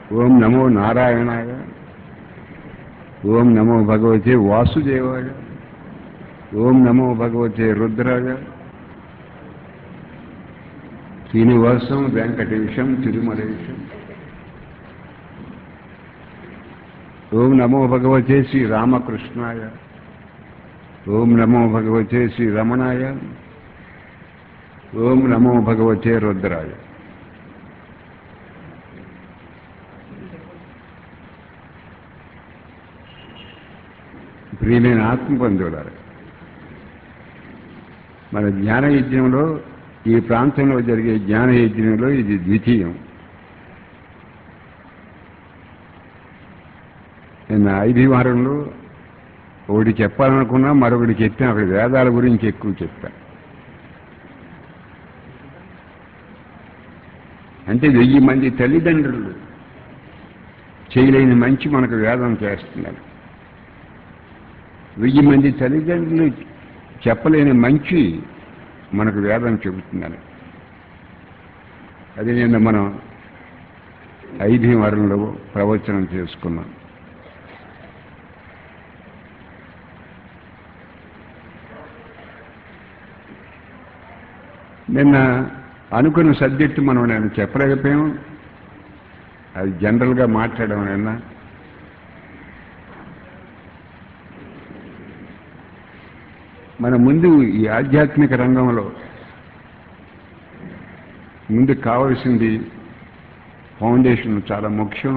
ఓం నమో నారాయణాయ ఓం నమో భగవతే వాసుదేవాయ ఓం నమో భగవతే రుద్రాయ శ్రీనివాసం వెంకటేశం తిరుమలేశం ఓం నమో భగవతే శ్రీ రామకృష్ణాయ ఓం నమో భగవతే శ్రీ రమణాయ ఓం నమో భగవతే రుద్రాయ ప్రియమైన ఆత్మబంధువులారు మన జ్ఞాన యజ్ఞంలో ఈ ప్రాంతంలో జరిగే జ్ఞాన యజ్ఞంలో ఇది ద్వితీయం నిన్న ఐదు వారంలో ఒకటి చెప్పాలనుకున్నా మరొకటి చెప్పిన అక్కడ వేదాల గురించి ఎక్కువ చెప్పా అంటే వెయ్యి మంది తల్లిదండ్రులు చేయలేని మంచి మనకు వేదం చేస్తున్నారు వెయ్యి మంది తల్లిదండ్రులు చెప్పలేని మంచి మనకు వేదం చెబుతుందని అది నిన్న మనం ఐదు వారంలో ప్రవచనం చేసుకున్నాం నిన్న అనుకున్న సబ్జెక్టు మనం నేను చెప్పలేకపోయాం అది జనరల్గా మాట్లాడడం నిన్న మన ముందు ఈ ఆధ్యాత్మిక రంగంలో ముందు కావలసింది ఫౌండేషన్ చాలా ముఖ్యం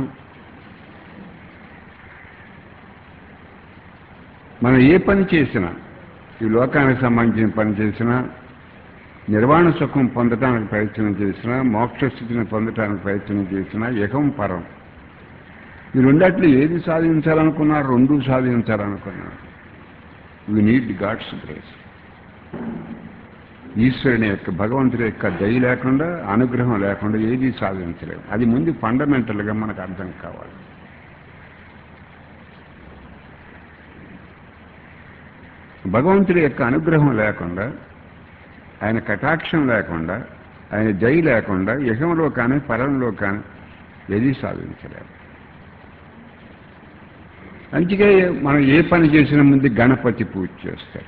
మనం ఏ పని చేసినా ఈ లోకానికి సంబంధించిన పని చేసినా నిర్వాణ సుఖం పొందటానికి ప్రయత్నం చేసినా మోక్షస్థితిని పొందటానికి ప్రయత్నం చేసినా యహం పరం ఈ రెండట్లు ఏది సాధించాలనుకున్నా రెండు సాధించాలనుకున్నారు వీ నీడ్ గాడ్స్ గ్రేస్ ఈశ్వరుని యొక్క భగవంతుడి యొక్క దయ లేకుండా అనుగ్రహం లేకుండా ఏది సాధించలేము అది ముందు ఫండమెంటల్గా మనకు అర్థం కావాలి భగవంతుడి యొక్క అనుగ్రహం లేకుండా ఆయన కటాక్షం లేకుండా ఆయన దయ లేకుండా యహంలో కానీ పరంలో కానీ ఏది సాధించలేము అందుకే మనం ఏ పని చేసిన ముందు గణపతి పూజ చేస్తారు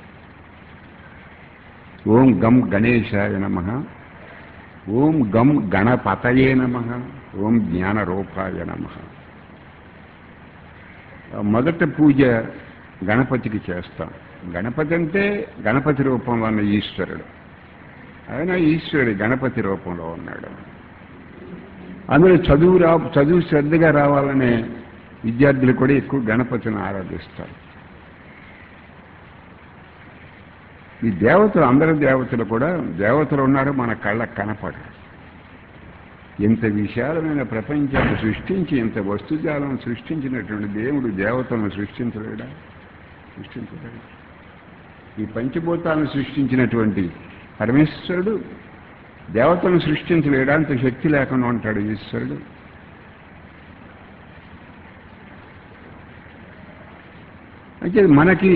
ఓం గం గణేశాయ నమ ఓం గం గణపతయే నమ ఓం జ్ఞానరూపాయ నమ మొదట పూజ గణపతికి చేస్తాం గణపతి అంటే గణపతి రూపంలో ఉన్న ఈశ్వరుడు ఆయన ఈశ్వరుడు గణపతి రూపంలో ఉన్నాడు అందులో చదువు రా చదువు శ్రద్ధగా రావాలనే విద్యార్థులు కూడా ఎక్కువ గణపతిని ఆరాధిస్తారు ఈ దేవతలు అందరి దేవతలు కూడా దేవతలు ఉన్నారు మన కళ్ళకు కనపడరు ఇంత విశాలమైన ప్రపంచాన్ని సృష్టించి ఇంత వస్తుజాలం సృష్టించినటువంటి దేవుడు దేవతలను సృష్టించలేడా సృష్టించలేడు ఈ పంచభూతాలను సృష్టించినటువంటి పరమేశ్వరుడు దేవతలను సృష్టించలేడా అంత శక్తి లేకుండా ఉంటాడు ఈశ్వరుడు అయితే మనకి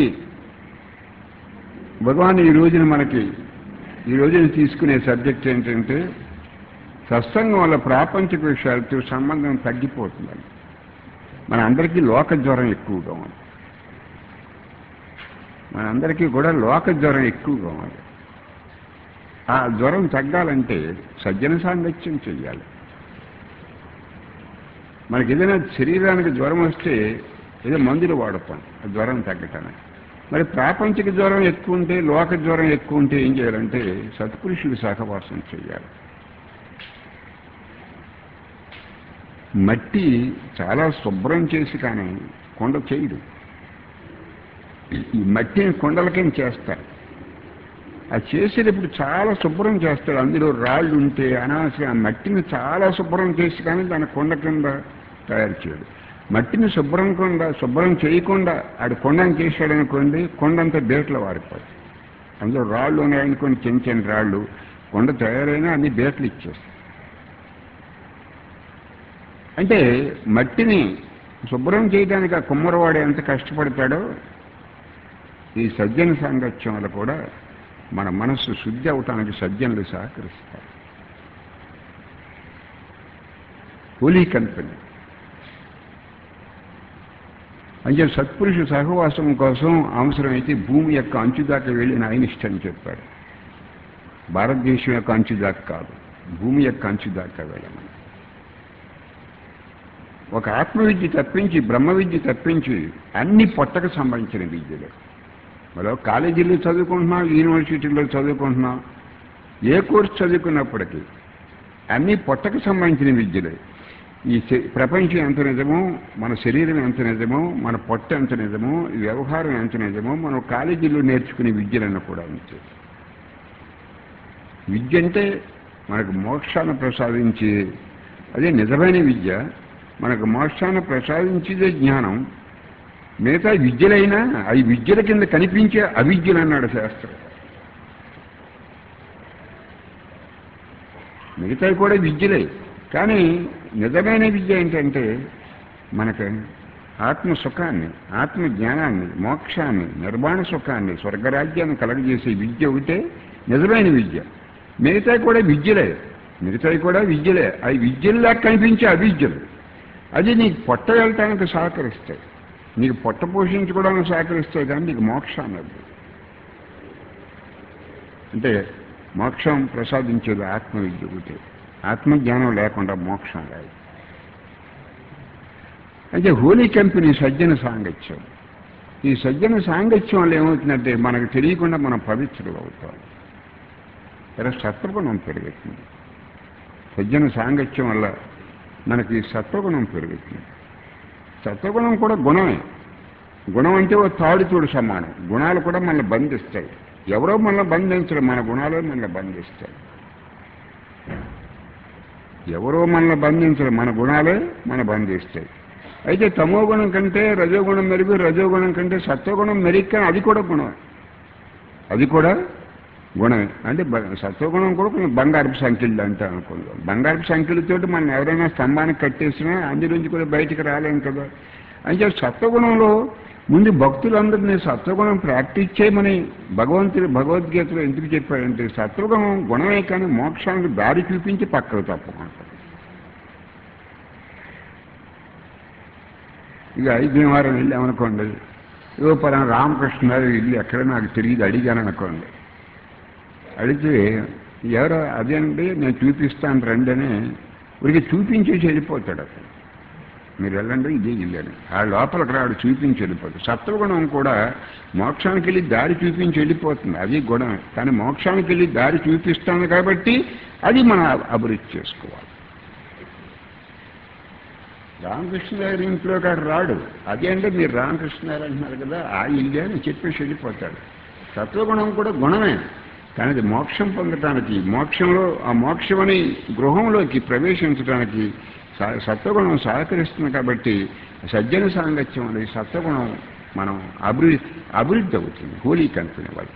భగవాన్ ఈ రోజున మనకి ఈ రోజున తీసుకునే సబ్జెక్ట్ ఏంటంటే సత్సంగం వల్ల ప్రాపంచిక విషయాలతో సంబంధం తగ్గిపోతుందని మన అందరికీ లోక జ్వరం ఎక్కువగా ఉంది మనందరికీ కూడా లోక జ్వరం ఎక్కువగా ఉంది ఆ జ్వరం తగ్గాలంటే సజ్జన సాంగత్యం చెయ్యాలి మనకి ఏదైనా శరీరానికి జ్వరం వస్తే ఏదో మందులు వాడతాం ఆ జ్వరం తగ్గటానికి మరి ప్రాపంచిక జ్వరం ఎక్కువ ఉంటే లోక జ్వరం ఎక్కువ ఉంటే ఏం చేయాలంటే సత్పురుషులు సహవాసం చేయాలి మట్టి చాలా శుభ్రం చేసి కానీ కొండ చేయడు ఈ మట్టిని కొండలకేం చేస్తారు అది చేసేటప్పుడు చాలా శుభ్రం చేస్తాడు అందులో రాళ్ళు ఉంటే అనవసరం ఆ మట్టిని చాలా శుభ్రం చేసి కానీ దాని కొండ కింద తయారు చేయడు మట్టిని శుభ్రం కుండా శుభ్రం చేయకుండా ఆడు కొండను చేశాడు అనుకోండి కొండంతా బేట్లో వారిపోతుంది అందులో రాళ్ళు ఉన్నాయనుకోండి చిన్న చిన్న రాళ్ళు కొండ తయారైనా అన్ని బేట్లు ఇచ్చేస్తాయి అంటే మట్టిని శుభ్రం చేయడానికి ఆ కుమ్మరవాడు ఎంత కష్టపడతాడో ఈ సజ్జన సాంగత్యం వల్ల కూడా మన మనస్సు శుద్ధి అవటానికి సజ్జనులు సహకరిస్తారు హోలీ కంపెనీ అంటే సత్పురుష సహవాసం కోసం అవసరమైతే భూమి యొక్క అంచు దాకా వెళ్ళిన ఐనిస్ట్ అని చెప్పాడు భారతదేశం యొక్క అంచు దాకా కాదు భూమి యొక్క అంచు దాకా వెళ్ళమని ఒక ఆత్మ విద్య తప్పించి బ్రహ్మ విద్య తప్పించి అన్ని పొట్టకు సంబంధించిన విద్యలు మరో కాలేజీలో చదువుకుంటున్నాం యూనివర్సిటీలో చదువుకుంటున్నాం ఏ కోర్సు చదువుకున్నప్పటికీ అన్ని పొట్టకు సంబంధించిన విద్యలే ఈ శ- ప్రపంచం ఎంత నిజమో మన శరీరం ఎంత నిజమో మన పొట్ట ఎంత నిజమో ఈ వ్యవహారం ఎంత నిజమో మనం కాలేజీలో నేర్చుకునే విద్యలన్న కూడా అంతే విద్య అంటే మనకు మోక్షాన్ని ప్రసాదించి అదే నిజమైన విద్య మనకు మోక్షాన్ని ప్రసాదించేదే జ్ఞానం మిగతా విద్యలైనా అవి విద్యల కింద కనిపించే అవిద్యలు అన్నాడు శాస్త్రం మిగతావి కూడా విద్యలే కానీ నిజమైన విద్య ఏంటంటే మనకు ఆత్మ సుఖాన్ని ఆత్మ జ్ఞానాన్ని మోక్షాన్ని నిర్మాణ సుఖాన్ని స్వర్గరాజ్యాన్ని కలగజేసే విద్య ఒకటే నిజమైన విద్య మిగతాయి కూడా విద్యలే మిగతాయి కూడా విద్యలే అవి విద్యల్లా కనిపించే అవిద్యలు అది నీకు పొట్ట వెళ్ళటానికి సహకరిస్తాయి నీకు పొట్ట పోషించుకోవడానికి సహకరిస్తాయి కానీ నీకు మోక్షాన్ని ఇవ్వదు. అంటే మోక్షం ప్రసాదించేది ఆత్మ విద్య ఒకటి ఆత్మజ్ఞానం లేకుండా మోక్షం లేదు అంటే హోలీ కంపెనీ సజ్జన సాంగత్యం ఈ సజ్జన సాంగత్యం వల్ల ఏమవుతుందంటే మనకు తెలియకుండా మనం పవిత్రులు అవుతాం ఇలా సత్వగుణం పెరుగుతుంది సజ్జన సాంగత్యం వల్ల మనకి సత్వగుణం పెరుగుతుంది సత్వగుణం కూడా గుణమే గుణం అంటే ఓ తాడుతోడు సమానం గుణాలు కూడా మనల్ని బంధిస్తాయి ఎవరో మనల్ని బంధించరు మన గుణాలే మనల్ని బంధిస్తాయి ఎవరో మనల్ని బంధించరు మన గుణాలే మన బంధిస్తాయి అయితే తమో గుణం కంటే రజోగుణం మెరుగు రజోగుణం కంటే సత్వగుణం మెరుగు కానీ అది కూడా గుణం అది కూడా గుణమే అంటే బ- సత్వగుణం కూడా కొంచెం బంగారపు సంఖ్యలు అంటే అనుకుందాం బంగారపు సంఖ్యలతోటి మనం ఎవరైనా స్తంభానికి కట్టేసినా అందులోంచి కూడా బయటికి రాలేం కదా అంటే సత్వగుణంలో ముందు భక్తులందరినీ సత్వగుణం ప్రాక్టీస్ చేయమని భగవంతుడు భగవద్గీతలో ఎందుకు చెప్పాడంటే సత్వగుణం గుణమే కానీ మోక్షానికి దారి చూపించి పక్కకు తప్పుకుంటాం ఇక ఐదు వారం వెళ్ళామనుకోండి ఏదో పలానా రామకృష్ణ గారు ఇల్లు ఎక్కడ నాకు తెలియదు అడిగాను అనుకోండి అడిగితే ఎవరో అదేంటి నేను చూపిస్తాను రండి అని ఉరికి చూపించేసి వెళ్ళిపోతాడు అతను మీరు వెళ్ళండి ఇదే ఇల్లని ఆ లోపలికి రాడు చూపించి వెళ్ళిపోతాడు సత్వగుణం కూడా మోక్షానికి వెళ్ళి దారి చూపించి వెళ్ళిపోతుంది అది గుణం కానీ మోక్షానికి వెళ్ళి దారి చూపిస్తాను కాబట్టి అది మనం అభివృద్ధి చేసుకోవాలి రామకృష్ణ గారి ఇంట్లో కాడ రాడు అదే అంటే మీరు రామకృష్ణ గారు అంటున్నారు కదా ఆ ఇల్లే అని చెప్పేసి వెళ్ళిపోతాడు సత్వగుణం కూడా గుణమే కానీ అది మోక్షం పొందటానికి మోక్షంలో ఆ మోక్షం అనే గృహంలోకి ప్రవేశించడానికి స- సత్వగుణం సహకరిస్తుంది కాబట్టి సజ్జన సాంగత్యం అనేది సత్వగుణం మనం అభివృద్ధి అభివృద్ధి అవుతుంది హోలీ కనుక్కునే వాళ్ళు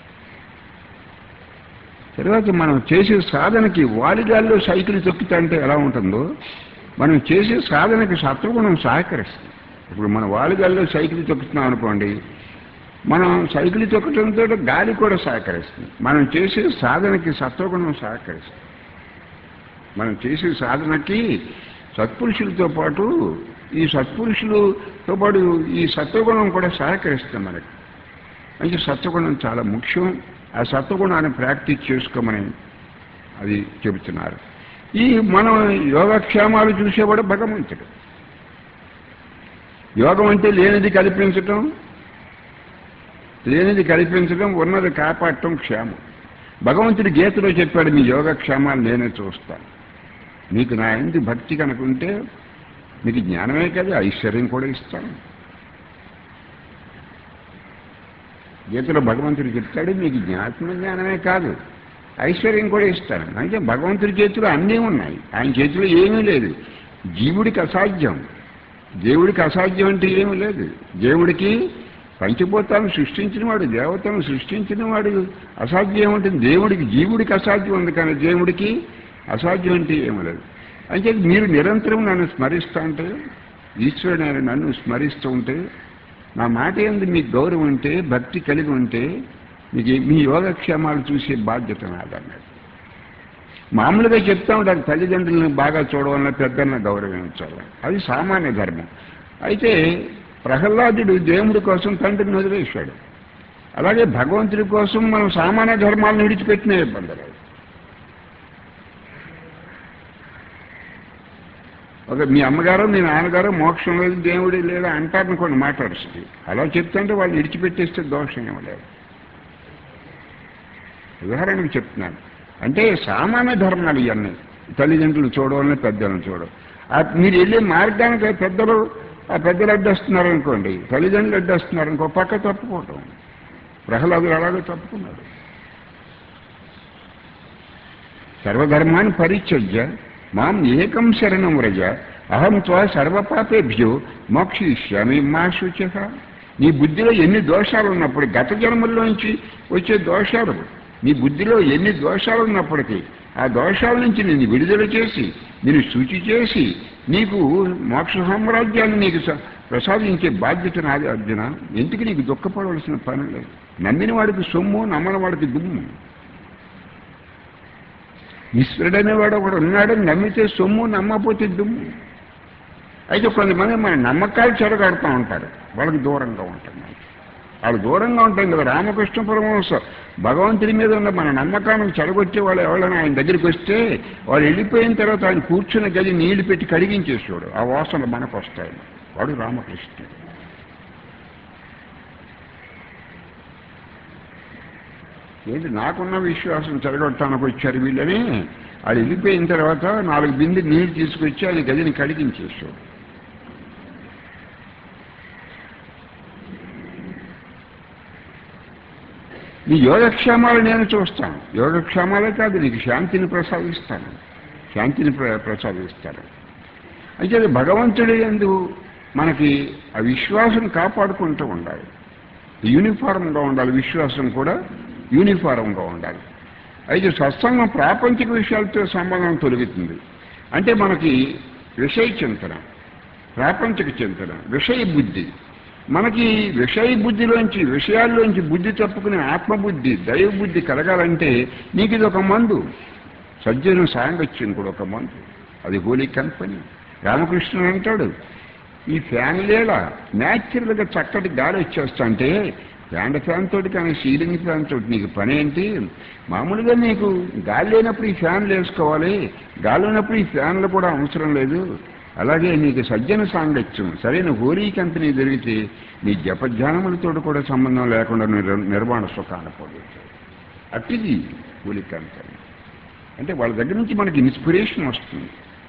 తర్వాత మనం చేసే సాధనకి వాలిగాల్లో సైకిల్ తొక్కుతా అంటే ఎలా ఉంటుందో మనం చేసే సాధనకి సత్వగుణం సహకరిస్తుంది ఇప్పుడు మన వాలిగాల్లో సైకిల్ తొక్కుతున్నాం అనుకోండి మనం సైకిల్ తొక్కడంతో గాలి కూడా సహకరిస్తుంది మనం చేసే సాధనకి సత్వగుణం సహకరిస్తుంది మనం చేసే సాధనకి సత్పురుషులతో పాటు ఈ సత్పురుషులతో పాటు ఈ సత్వగుణం కూడా సహకరిస్తుంది మనకి అంటే సత్వగుణం చాలా ముఖ్యం ఆ సత్వగుణాన్ని ప్రాక్టీస్ చేసుకోమని అది చెబుతున్నారు ఈ మనం యోగక్షేమాలు చూసేవాడు భగవంతుడు యోగం అంటే లేనిది కల్పించటం లేనిది కల్పించడం ఉన్నది కాపాడటం క్షేమం భగవంతుడి గీతలో చెప్పాడు మీ యోగక్షేమాలు నేనే చూస్తాను మీకు నా ఇంటి భక్తి కనుకుంటే మీకు జ్ఞానమే కదా ఐశ్వర్యం కూడా ఇస్తాను గీతలో భగవంతుడు చెప్తాడు మీకు జ్ఞాత్మ జ్ఞానమే కాదు ఐశ్వర్యం కూడా ఇస్తాను అంటే భగవంతుడి చేతిలో అన్నీ ఉన్నాయి ఆయన చేతిలో ఏమీ లేదు జీవుడికి అసాధ్యం దేవుడికి అసాధ్యం అంటే ఏమీ లేదు దేవుడికి పంచభూతాలను సృష్టించిన వాడు దేవతలను సృష్టించిన వాడు అసాధ్యం ఏముంటుంది దేవుడికి జీవుడికి అసాధ్యం ఉంది కానీ దేవుడికి అసాధ్యం అంటే ఏమీ లేదు అంటే మీరు నిరంతరం నన్ను స్మరిస్తూ ఉంటే ఈశ్వరుడు ఆయన నన్ను స్మరిస్తూ ఉంటే నా మాట ఏంది మీకు గౌరవం ఉంటే భక్తి కలిగి ఉంటే మీకు మీ యోగక్షేమాలు చూసే బాధ్యత నాదన్నాడు మామూలుగా చెప్తా ఉంటారు తల్లిదండ్రులను బాగా చూడవాలన్నా పెద్దలను గౌరవించాలి అది సామాన్య ధర్మం అయితే ప్రహ్లాదుడు దేవుడి కోసం తండ్రిని వదిలేశాడు అలాగే భగవంతుడి కోసం మనం సామాన్య ధర్మాలను విడిచిపెట్టిన ఇబ్బంది లేదు ఒక మీ అమ్మగారు మీ నాన్నగారు మోక్షం లేదు దేవుడి లేదా అంటారనుకోండి మాట్లాడుస్తుంది అలా చెప్తుంటే వాళ్ళు విడిచిపెట్టేస్తే దోషం ఏమి లేదు ఉదాహరణకు చెప్తున్నాను అంటే సామాన్య ధర్మాలు ఇవన్నీ తల్లిదండ్రులు చూడవాలని పెద్దలను చూడడం ఆ మీరు వెళ్ళే మార్గానికి పెద్దలు ఆ పెద్దలు అడ్డొస్తున్నారు అనుకోండి తల్లిదండ్రులు అడ్డొస్తున్నారు ఇంకో పక్క తప్పుకోవటం ప్రహ్లాదులు అలాగే తప్పుకున్నాడు సర్వధర్మాన్ని పరిత్యజ్య మాం ఏకం శరణం వ్రజ అహం త్వా సర్వపాపేభ్యో మోక్షయిష్యామి మా శుచ నీ బుద్ధిలో ఎన్ని దోషాలు ఉన్నప్పుడు గత జన్మల్లోంచి వచ్చే దోషాలు నీ బుద్ధిలో ఎన్ని దోషాలు ఉన్నప్పటికీ ఆ దోషాల నుంచి నిన్ను విడుదల చేసి నేను శుచి చేసి నీకు మోక్ష సామ్రాజ్యాన్ని నీకు స- ప్రసాదించే బాధ్యత నాది అర్జున ఎందుకు నీకు దుఃఖపడవలసిన పని లేదు నమ్మిన వాడికి సొమ్ము నమ్మని వాడికి దుమ్ము ఈశ్వరుడనే వాడు ఒకడు ఉన్నాడని నమ్మితే సొమ్ము నమ్మపోతే దుమ్ము అయితే కొంతమంది మన నమ్మకాలు చెడగడుతూ ఉంటారు వాళ్ళకి దూరంగా ఉంటాం మనం. వాళ్ళు దూరంగా ఉంటాం కదా రామకృష్ణ పరమహంస భగవంతుడి మీద ఉన్న మన నమ్మకాన్ని చెడగొచ్చే వాళ్ళు ఎవరైనా ఆయన దగ్గరికి వస్తే వాళ్ళు వెళ్ళిపోయిన తర్వాత ఆయన కూర్చున్న గది నీళ్లు పెట్టి కడిగించేసాడు ఆ వాసనలు మనకు వస్తాయి వాడు రామకృష్ణుడు ఏంటి నాకున్న విశ్వాసం చెడగొట్టడానికి వచ్చారు వీళ్ళని వాళ్ళు వెళ్ళిపోయిన తర్వాత నాలుగు బిందె నీళ్ళు తీసుకొచ్చి ఆయన గదిని కడిగించేసాడు నీ యోగక్షేమాలు నేను చూస్తాను యోగక్షేమాలే కాదు నీకు శాంతిని ప్రసాదిస్తాను శాంతిని ప్ర ప్రసాదిస్తాను అయితే అది భగవంతుడి ఎందు మనకి ఆ విశ్వాసం కాపాడుకుంటూ ఉండాలి యూనిఫారంగా ఉండాలి విశ్వాసం కూడా యూనిఫారంగా ఉండాలి అయితే సత్సంగం ప్రాపంచిక విషయాలతో సంబంధం తొలగుతుంది అంటే మనకి విషయ చింతన ప్రాపంచిక చింతన విషయ బుద్ధి మనకి విషయ బుద్ధిలోంచి విషయాల్లోంచి బుద్ధి తప్పుకునే ఆత్మబుద్ధి దైవ బుద్ధి కలగాలంటే నీకు ఇది ఒక మందు సజ్జన సాంగత్యం కూడా ఒక మందు అది హోలీ కంపెనీ రామకృష్ణుడు అంటాడు ఈ ఫ్యాన్ లేలా న్యాచురల్గా చక్కటి గాలి వచ్చేస్తా అంటే ఫ్యాన్ ఫ్యాన్ తోటి కానీ సీలింగ్ ఫ్యాన్ తోటి నీకు పని ఏంటి మామూలుగా నీకు గాలి లేనప్పుడు ఈ ఫ్యాన్లు వేసుకోవాలి గాలి ఉన్నప్పుడు ఈ ఫ్యాన్లు కూడా అవసరం లేదు అలాగే నీకు సజ్జన సాంగత్యం సరైన హోలీ కంపెనీ దొరికితే నీ జపధ్యానములతో కూడా సంబంధం లేకుండా నిర్- నిర్వాణ సుఖాన్ని పొందవచ్చు అట్టిది హోలీ కంపెనీ అంటే వాళ్ళ దగ్గర నుంచి మనకి ఇన్స్పిరేషన్ వస్తుంది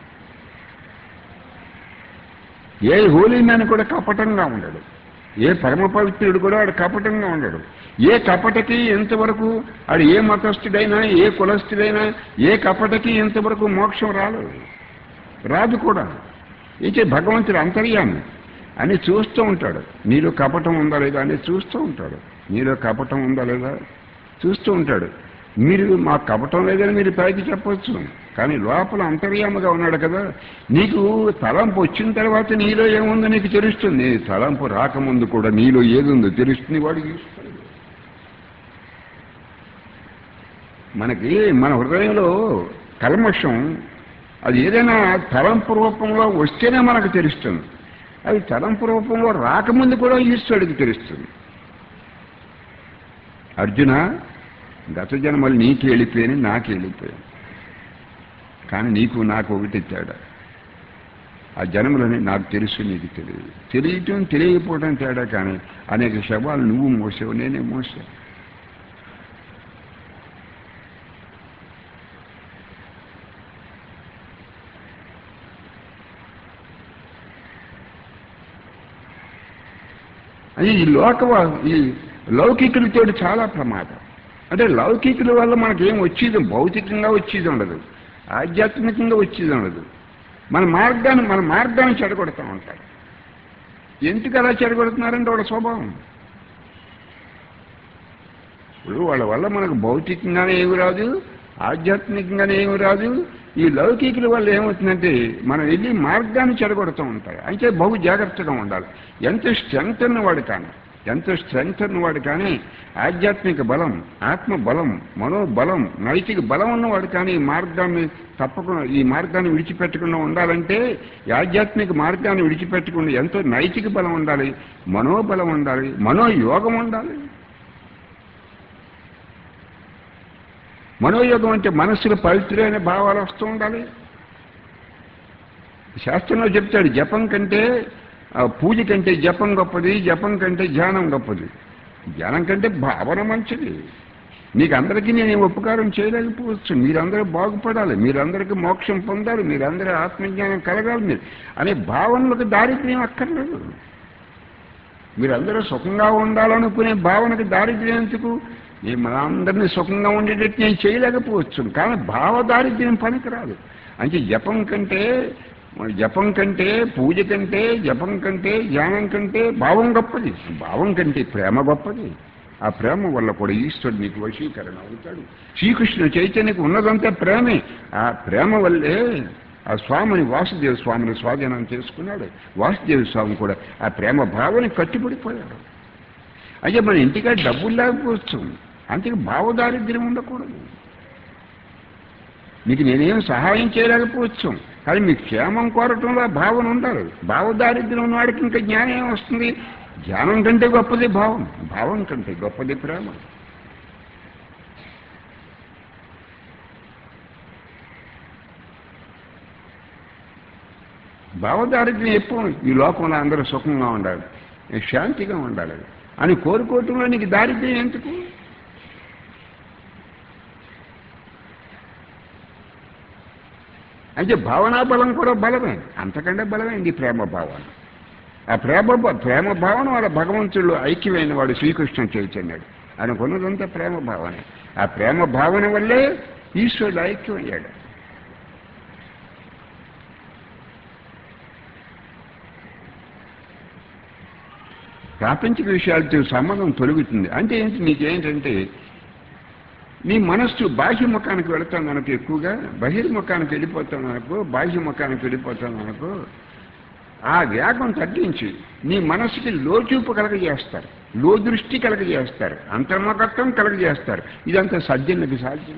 ఏ హోలీ మ్యాన్ కూడా కపటంగా ఉండడు ఏ పరమ పవిత్రుడు కూడా వాడు కపటంగా ఉండడు ఏ కపటకి ఎంతవరకు ఆడు ఏ మతస్థుడైనా ఏ కులస్థుడైనా ఏ కపటకి ఎంతవరకు మోక్షం రాదు రాదు కూడా అయితే భగవంతుడు అంతర్యాన్ని అని చూస్తూ ఉంటాడు నీలో కపటం ఉందా లేదా అని చూస్తూ ఉంటాడు నీలో కపటం ఉందా లేదా చూస్తూ ఉంటాడు మీరు మా కపటం లేదని మీరు పైకి చెప్పొచ్చు కానీ లోపల అంతర్యామగా ఉన్నాడు కదా నీకు తలంపు వచ్చిన తర్వాత నీలో ఏముందో నీకు తెలుస్తుంది తలంపు రాకముందు కూడా నీలో ఏదుందో తెలుస్తుంది వాడికి ఇస్తాడు. మనకి మన హృదయంలో కల్మషం అది ఏదైనా తలంపు రూపంలో వస్తేనే మనకు తెలుస్తుంది అది తలంపు రూపంలో రాకముందు కూడా ఈశ్వరుడికి తెలుస్తుంది అర్జున గత జన్మలు నీకు వెళ్ళిపోయాను నాకు వెళ్ళిపోయాను కానీ నీకు నాకు ఒకటి తేడా ఆ జన్మలని నాకు తెలుసు నీకు తెలియదు తెలియటం తెలియకపోవడం తేడా కానీ అనేక శవాలు నువ్వు మోసావు నేనే మోసావు అది ఈ లోక ఈ లౌకికులతో చాలా ప్రమాదం అంటే లౌకికుల వల్ల మనకేం వచ్చేది భౌతికంగా వచ్చేది ఉండదు ఆధ్యాత్మికంగా వచ్చేది ఉండదు మన మార్గాన్ని మన మార్గాన్ని చెడగొడతా ఉంటారు ఎందుకు అలా చెడగొడుతున్నారంటే వాళ్ళ స్వభావం ఇప్పుడు వాళ్ళ వల్ల మనకు భౌతికంగానే ఏమి రాదు ఆధ్యాత్మికంగానే ఏమి రాదు ఈ లౌకికుల వల్ల ఏమవుతుందంటే మనం వెళ్ళి మార్గాన్ని చెడగొడుతూ ఉంటాయి అయితే బహు జాగ్రత్తగా ఉండాలి ఎంత స్ట్రెంగ్త్ వాడు కానీ ఎంతో స్ట్రెంగ్త్ ఉన్నవాడు కానీ ఆధ్యాత్మిక బలం ఆత్మ బలం మనోబలం నైతిక బలం ఉన్నవాడు కానీ ఈ మార్గాన్ని తప్పకుండా ఈ మార్గాన్ని విడిచిపెట్టకుండా ఉండాలంటే ఈ ఆధ్యాత్మిక మార్గాన్ని విడిచిపెట్టకుండా ఎంతో నైతిక బలం ఉండాలి మనోబలం ఉండాలి మనోయోగం ఉండాలి మనోయోగం అంటే మనస్సులో పవిత్రమైన భావాలు వస్తూ ఉండాలి శాస్త్రంలో చెప్తాడు జపం కంటే ఆ, పూజ కంటే జపం గొప్పది జపం కంటే ధ్యానం గొప్పది ధ్యానం కంటే భావన మంచిది మీకు అందరికీ నేను ఉపకారం చేయలేకపోవచ్చు మీరందరూ బాగుపడాలి మీరందరికీ మోక్షం పొందాలి మీరందరూ ఆత్మజ్ఞానం కలగాలి మీరు అనే భావనలకు దారిద్ర్యం అక్కర్లేదు మీరందరూ సుఖంగా ఉండాలనుకునే భావనకు దారిద్ర్యం ఎందుకు నేను మనందరినీ సుఖంగా ఉండేటట్టు నేను చేయలేకపోవచ్చు కానీ భావ దారిద్ర్యం పనికిరాదు అంటే జపం కంటే జపం కంటే పూజ కంటే జపం కంటే ధ్యానం కంటే భావం గొప్పది భావం కంటే ప్రేమ గొప్పది ఆ ప్రేమ వల్ల కూడా ఈశ్వరుడు నీకు వశీకరణ అవుతాడు శ్రీకృష్ణ చైతన్యకు ఉన్నదంతా ప్రేమే ఆ ప్రేమ వల్లే ఆ స్వామిని వాసుదేవ స్వామిని స్వాధీనం చేసుకున్నాడు వాసుదేవ స్వామి కూడా ఆ ప్రేమ భావని కట్టుబడిపోయాడు అయితే మన ఇంటికాడ డబ్బులు లేకపోవచ్చు అందుకే భావదారిద్ర్యం ఉండకూడదు మీకు నేనేం సహాయం చేయలేకపోవచ్చు కానీ మీ క్షేమం కోరటంలో ఆ భావన ఉండాలి భావదారిద్ర్యం ఉన్నవాడికి ఇంకా జ్ఞానం ఏం వస్తుంది జ్ఞానం కంటే గొప్పది భావం భావం కంటే గొప్పది ప్రేమ భావదారిద్ర్యం ఎప్పుడు ఈ లోకంలో అందరూ సుఖంగా ఉండాలి శాంతిగా ఉండాలి అని కోరుకోవటంలో నీకు దారిద్ర్యం ఎందుకు అంటే భావనా బలం కూడా బలమే అంతకంటే బలమైంది ప్రేమ భావన ఆ ప్రేమ భ- ప్రేమ భావన వాళ్ళ భగవంతుడు ఐక్యమైన వాడు శ్రీకృష్ణ చైతన్యుడు అనుకున్నదంతా ప్రేమ భావన ఆ ప్రేమ భావన వల్లే ఈశ్వరుడు ఐక్యమయ్యాడు ప్రాపంచిక విషయాలతో సంబంధం తొలుగుతుంది అంటే ఏంటి నీకేంటంటే నీ మనస్సు బాహ్యముఖానికి వెళుతుంది అనుకో ఎక్కువగా బహిర్ముఖానికి వెళ్ళిపోతాను అనుకో బాహ్యముఖానికి వెళ్ళిపోతాను అనుకో ఆ వేగం తగ్గించి నీ మనస్సుకి లోచూపు కలగజేస్తారు లో దృష్టి కలగజేస్తారు అంతర్ముఖత్వం కలగజేస్తారు ఇదంతా సజ్జనుడికి సాధ్యం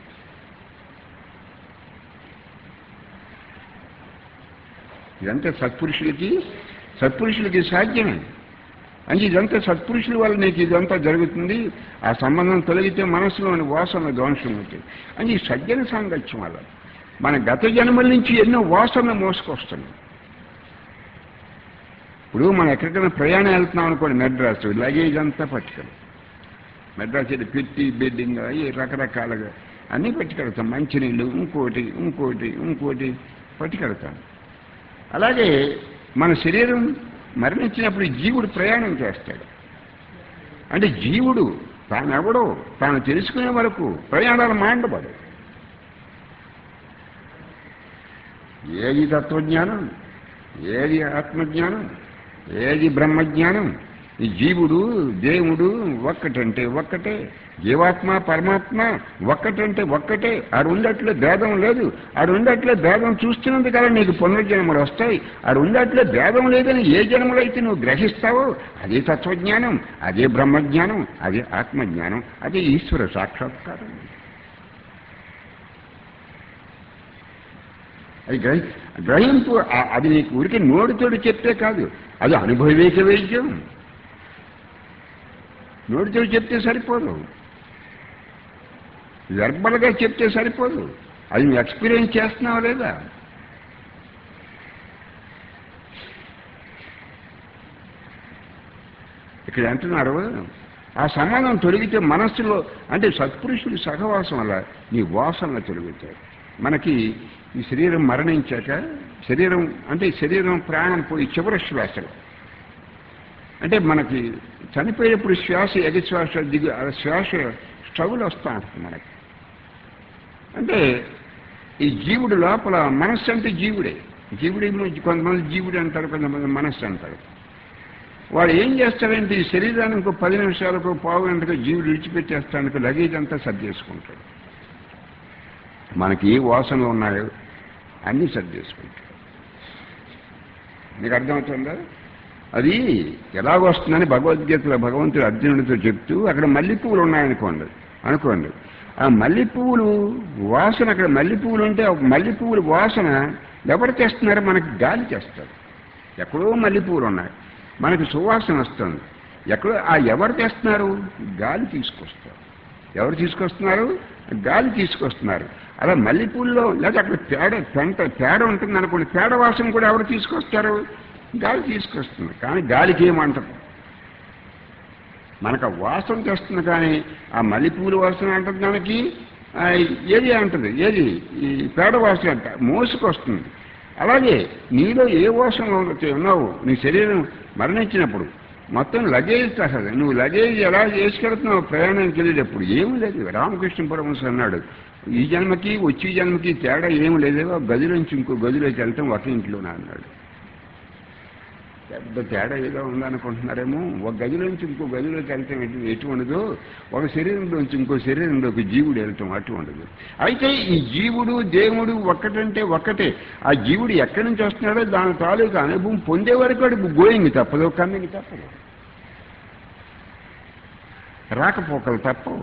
ఇదంతా సత్పురుషులకి సత్పురుషులకి సాధ్యమే అంటే ఇదంతా సత్పురుషుల వల్ల నీకు ఇదంతా జరుగుతుంది ఆ సంబంధం తొలగితే మనసులోని వాసన ధ్వంసం అవుతాయి అంటే ఈ సజ్జన సాంగత్యం వల్ల మన గత జన్మల నుంచి ఎన్నో వాసనలు మోసుకొస్తున్నాం ఇప్పుడు మనం ఎక్కడికైనా ప్రయాణం వెళ్తున్నాం అనుకోండి మెడ్రాస్ లగేజ్ అంతా పట్టుకెళ్ళి మెడ్రాస్ వెళ్ళి పెట్టి బెడ్డింగ్ అవి రకరకాలుగా అన్నీ పట్టుకెళ్తాం మంచినీళ్ళు ఇంకోటి ఇంకోటి ఇంకోటి పట్టుకెళ్తాం అలాగే మన శరీరం మరణించినప్పుడు ఈ జీవుడు ప్రయాణం చేస్తాడు అంటే జీవుడు తాను ఎవడో తాను తెలుసుకునే వరకు ప్రయాణాలు మాండబడు ఏది తత్వజ్ఞానం ఏది ఆత్మజ్ఞానం ఏది బ్రహ్మజ్ఞానం ఈ జీవుడు దేవుడు ఒక్కటంటే ఒక్కటే జీవాత్మ పరమాత్మ ఒక్కటంటే ఒక్కటే ఆడు ఉండట్లే భేదం లేదు ఆడు ఉండట్లే భేదం చూస్తున్నందుకు కదా నీకు పునర్జన్మలు వస్తాయి ఆడు ఉండట్లే భేదం లేదని ఏ జన్మలో అయితే నువ్వు గ్రహిస్తావో అదే తత్వజ్ఞానం అదే బ్రహ్మజ్ఞానం అదే ఆత్మజ్ఞానం అదే ఈశ్వర సాక్షాత్కారం అది గ్రహి గ్రహింపు ఆ- అది నీకు ఊరికి నోటితోటి చెప్తే కాదు అది అనుభవేక వైద్యం నోటితో చెప్తే సరిపోదు వెర్బల్గా చెప్తే సరిపోదు అది నువ్వు ఎక్స్పీరియన్స్ చేస్తున్నావా లేదా ఇక్కడ అంటున్నారు ఆ సంబంధం తొలగితే మనస్సులో అంటే సత్పురుషుడి సహవాసం వల్ల నీ వాసనలు తొలగుతాయి మనకి ఈ శరీరం మరణించాక శరీరం అంటే శరీరం ప్రాణం పోయి చివరి శ్వాసలు అంటే మనకి చనిపోయేప్పుడు శ్వాస ఎగశ్వాస దిగు ఆ శ్వాస స్ట్రగుల్ వస్తూ ఉంటుంది మనకి అంటే ఈ జీవుడు లోపల మనస్సు అంటే జీవుడే జీవుడి కొంతమంది జీవుడు అంటారు కొంతమంది మనస్సు అంటారు వాడు ఏం చేస్తాడంటే ఈ శరీరాన్ని ఇంకో పది నిమిషాలకు పావు గంటకు జీవుడు విడిచిపెట్టేస్తానికి లగేజ్ అంతా సర్దేసుకుంటాడు మనకి ఏ వాసనలు ఉన్నాయో అన్నీ సర్దేసుకుంటాడు మీకు అర్థమవుతుందా అది ఎలాగొస్తుందని భగవద్గీతలో భగవంతుడు అర్జునుడితో చెప్తూ అక్కడ మల్లె పువ్వులు ఉన్నాయనుకోండి అనుకోండి ఆ మల్లె పువ్వులు వాసన అక్కడ మల్లె పువ్వులు ఉంటే ఆ మల్లె పువ్వుల వాసన ఎవరు తెస్తున్నారు మనకి గాలి తెస్తారు ఎక్కడో మల్లె పువ్వులు ఉన్నాయి మనకి సువాసన వస్తుంది ఎక్కడో ఆ ఎవరు తెస్తున్నారు గాలి తీసుకొస్తారు ఎవరు తీసుకొస్తున్నారు గాలి తీసుకొస్తున్నారు అలా మల్లెపూల్లో లేదా అక్కడ పేడ పెంట పేడ ఉంటుంది అనుకోండి పేడ వాసన కూడా ఎవరు తీసుకొస్తారు గాలి తీసుకొస్తుంది కానీ గాలికి ఏమంటదు మనకు ఆ వాసన తెస్తుంది కానీ ఆ మల్లెపూల వాసన అంటుంది దానికి ఆ, ఏది అంటది ఏది ఈ పేడ వాసన అంట మోసుకొస్తుంది అలాగే నీలో ఏ వాసనలో ఉన్నావు నీ శరీరం మరణించినప్పుడు మొత్తం లగేజ్ అసలు నువ్వు లగేజ్ ఎలా చేసుకెళ్తున్నావు ప్రయాణానికి వెళ్ళేటప్పుడు ఏమీ లేదు రామకృష్ణ పరమహంస అన్నాడు ఈ జన్మకి వచ్చే జన్మకి తేడా ఏమి లేదేవో గదిలోంచి ఇంకో గదిలోకి వెళ్తాం ఒక ఇంట్లోనే అన్నాడు పెద్ద తేడా ఏదో ఉందనుకుంటున్నారేమో ఒక గదిలోంచి ఇంకో గదిలోకి వెళ్తాం ఎటు ఎటు ఉండదు ఒక శరీరంలోంచి ఇంకో శరీరంలోకి జీవుడు వెళ్తాం అటు ఉండదు అయితే ఈ జీవుడు దేవుడు ఒక్కటంటే ఒక్కటే ఆ జీవుడు ఎక్కడి నుంచి వస్తున్నాడో దాని తాలూకు అనుభవం పొందే వరకు వాడికి గోయింగ్ తప్పదు కమ్మింగ్ తప్పదు రాకపోకలు తప్పవు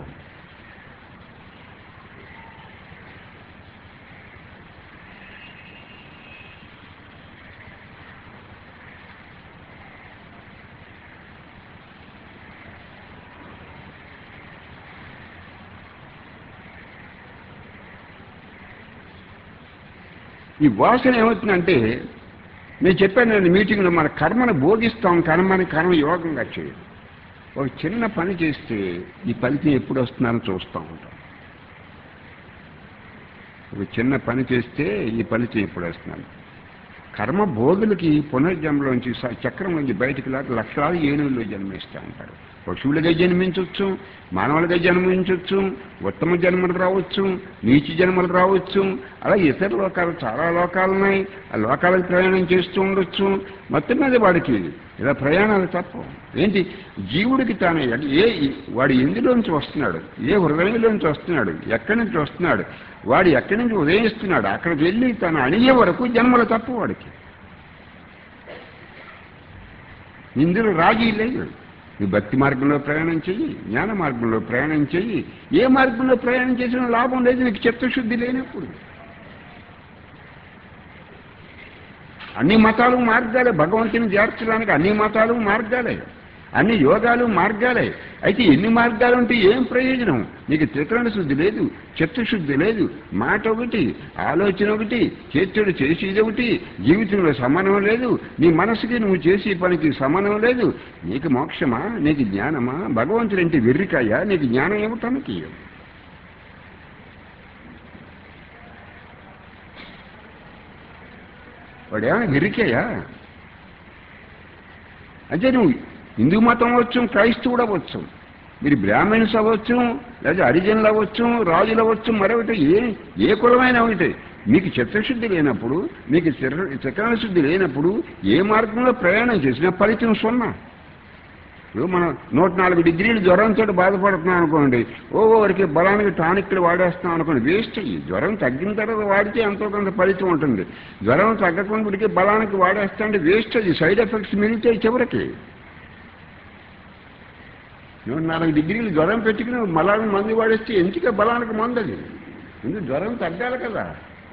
ఈ వాసన ఏమవుతుందంటే నేను చెప్పాను నేను మీటింగ్లో మన కర్మను భోగిస్తాం కర్మని కర్మ యోగంగా చేయదు ఒక చిన్న పని చేస్తే ఈ ఫలితం ఎప్పుడు వస్తుందని చూస్తూ ఉంటాం ఒక చిన్న పని చేస్తే ఈ ఫలితం ఎప్పుడు వస్తున్నాను కర్మ భోగులకి పునర్జన్మలోంచి స- చక్రం నుంచి బయటికి లాగా లక్షలాది ఏనుగుల్లో జన్మిస్తూ ఉంటారు పశువులుగా జన్మించవచ్చు మానవులుగా జన్మించవచ్చు ఉత్తమ జన్మలు రావచ్చు నీచ జన్మలు రావచ్చు అలా ఇతర లోకాలు చాలా లోకాలు ఉన్నాయి ఆ లోకాలకు ప్రయాణం చేస్తూ ఉండొచ్చు మొత్తం మీద వాడికి ఇలా ప్రయాణాలు తప్ప ఏంటి జీవుడికి తాను ఎ- ఏ వాడు ఎందులోంచి వస్తున్నాడు ఏ హృదయంలోంచి వస్తున్నాడు ఎక్కడి నుంచి వస్తున్నాడు వాడు ఎక్కడి నుంచి ఉదయిస్తున్నాడు అక్కడికి వెళ్ళి తను అణిగే వరకు జన్మలు తప్ప వాడికి ఇందులో రాజీ లేదు ఈ భక్తి మార్గంలో ప్రయాణం చెయ్యి జ్ఞాన మార్గంలో ప్రయాణం చెయ్యి ఏ మార్గంలో ప్రయాణం చేసినా లాభం లేదు నీకు చిత్తశుద్ధి లేనప్పుడు అన్ని మతాలు మార్గాలే భగవంతుని చేర్చడానికి అన్ని మతాలు మార్గాలే అన్ని యోగాలు మార్గాలే అయితే ఎన్ని మార్గాలు ఉంటే ఏం ప్రయోజనం నీకు త్రికరణ శుద్ధి లేదు చిత్తశుద్ధి లేదు మాట ఒకటి ఆలోచన ఒకటి చేతుడు చేసేది ఒకటి జీవితంలో సమానం లేదు నీ మనసుకి నువ్వు చేసే పనికి సమానం లేదు నీకు మోక్షమా నీకు జ్ఞానమా భగవంతుడు అంటే వెర్రికాయ నీకు జ్ఞానం ఇవ్వటానికి వాడేమైనా వెర్రికాయా అంటే నువ్వు హిందూ మతం అవ్వచ్చు క్రైస్తవుడు అవ్వచ్చు మీరు బ్రాహ్మణ్స్ అవ్వచ్చు లేదా హరిజనులు అవ్వచ్చు రాజులు అవ్వచ్చు మరొకటి ఏ ఏ కులమైన ఒకటి మీకు చిత్తశుద్ధి లేనప్పుడు మీకు చక్రణ శుద్ధి లేనప్పుడు ఏ మార్గంలో ప్రయాణం చేసినా ఫలితం సున్నా ఇప్పుడు మనం నూట నాలుగు డిగ్రీలు జ్వరంతో బాధపడుతున్నాం అనుకోండి ఓవరికి బలానికి టానిక్లు వాడేస్తున్నాం అనుకోండి వేస్ట్ అయ్యి జ్వరం తగ్గిన తర్వాత వాడితే ఎంతో కొంత ఫలితం ఉంటుంది జ్వరం తగ్గకుండా బలానికి వాడేస్తా అంటే వేస్ట్ అయ్యి సైడ్ ఎఫెక్ట్స్ మిగులుతాయి చివరికి నూట నాలుగు డిగ్రీలు జ్వరం పెట్టుకుని బలానికి మందు వాడేస్తే ఎందుకే బలానికి మందు అది ఎందుకు జ్వరం తగ్గాలి కదా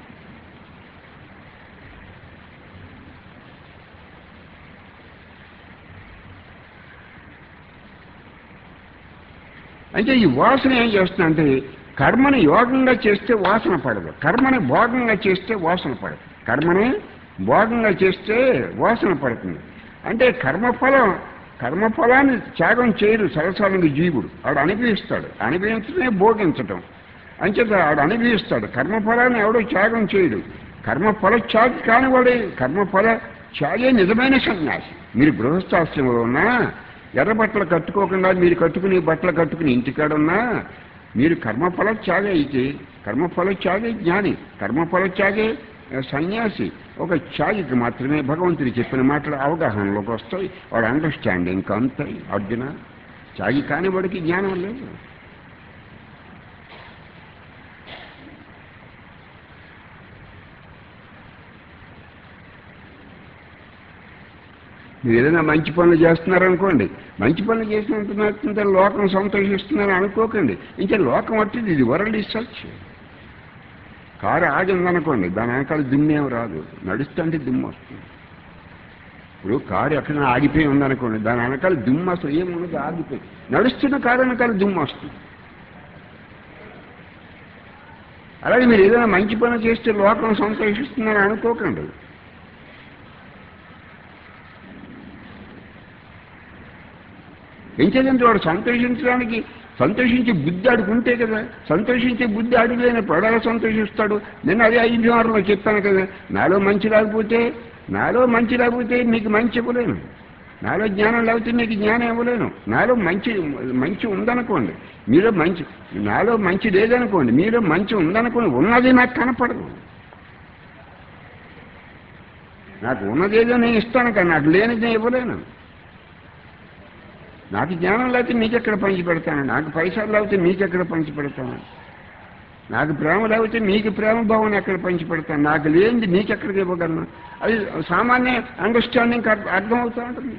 అంటే ఈ వాసన ఏం చేస్తుందంటే కర్మని యోగంగా చేస్తే వాసన పడదు కర్మని భోగంగా చేస్తే వాసన పడదు కర్మని భోగంగా చేస్తే వాసన పడుతుంది అంటే కర్మఫలం కర్మఫలాన్ని త్యాగం చేయడు సరసానికి జీవుడు ఆడు అనుభవిస్తాడు అనుభవించడమే భోగించటం అంచేత ఆడు అనుభవిస్తాడు కర్మఫలాన్ని ఎవడో త్యాగం చేయడు కర్మఫల త్యాగి కానివాడే కర్మఫల త్యాగే నిజమైన సన్యాసి మీరు గృహస్థాశ్రమంలో ఉన్నా ఎర్ర బట్టలు కట్టుకోకుండా మీరు కట్టుకుని బట్టలు కట్టుకుని ఇంటికాడున్నా మీరు కర్మఫల త్యాగే అయితే కర్మఫల త్యాగే జ్ఞాని కర్మఫల త్యాగే ఆ, సన్యాసి ఒక త్యాగికి మాత్రమే భగవంతుడు చెప్పిన మాటలు అవగాహనలోకి వస్తాయి వాడు అండర్స్టాండింగ్ అందుతాయి అర్జున త్యాగి కాని వాడికి జ్ఞానం లేదు మీరు ఏదైనా మంచి పనులు చేస్తున్నారనుకోండి మంచి పనులు చేసినంత లోకం సంతోషిస్తున్నారని అనుకోకండి ఇంకా లోకం వచ్చింది ఇది వరల్డ్ ఇస్ సచ్ కారు ఆగిందనుకోండి దాని వెనకాల దుమ్మేం రాదు నడుస్తుంటే దుమ్ము వస్తుంది ఇప్పుడు కారు ఎక్కడ ఆగిపోయి ఉందనుకోండి దాని వెనకాల దుమ్ము అసలు ఏముండదు ఆగిపోయి నడుస్తున్న కారు వెనకాల దుమ్ము వస్తుంది అలాగే మీరు ఏదైనా మంచి పని చేస్తే లోకం సంతోషిస్తుందని అనుకోకండి ఎంచేదంటే వాడు సంతోషించడానికి సంతోషించే బుద్ధి ఆడుకుంటే కదా సంతోషించే బుద్ధి అడుగులేనప్పుడు వాడు ఎలా సంతోషిస్తాడు నేను అదే ఐదు వారంలో చెప్పాను కదా నాలో మంచి లేకపోతే నాలో మంచి లేకపోతే మీకు మంచి ఇవ్వలేను నాలో జ్ఞానం లేకపోతే మీకు జ్ఞానం ఇవ్వలేను నాలో మంచి మంచి ఉందనుకోండి మీలో మంచి నాలో మంచి లేదనుకోండి మీలో మంచి ఉందనుకోండి ఉన్నది నాకు కనపడదు నాకు ఉన్నదేదో నేను ఇస్తాను కానీ నాకు లేనిది నేను ఇవ్వలేను నాకు జ్ఞానం లేకపోతే మీకెక్కడ పంచి పెడతాను నాకు పైసలు లేకపోతే మీకెక్కడ పంచి పెడతాను నాకు ప్రేమ లేకపోతే మీకు ప్రేమ భావన ఎక్కడ పంచి పెడతాను నాకు లేనిది మీకెక్కడికి ఇవ్వగలను అది సామాన్య అండర్స్టాండింగ్ అర్థం అవుతూ ఉంటుంది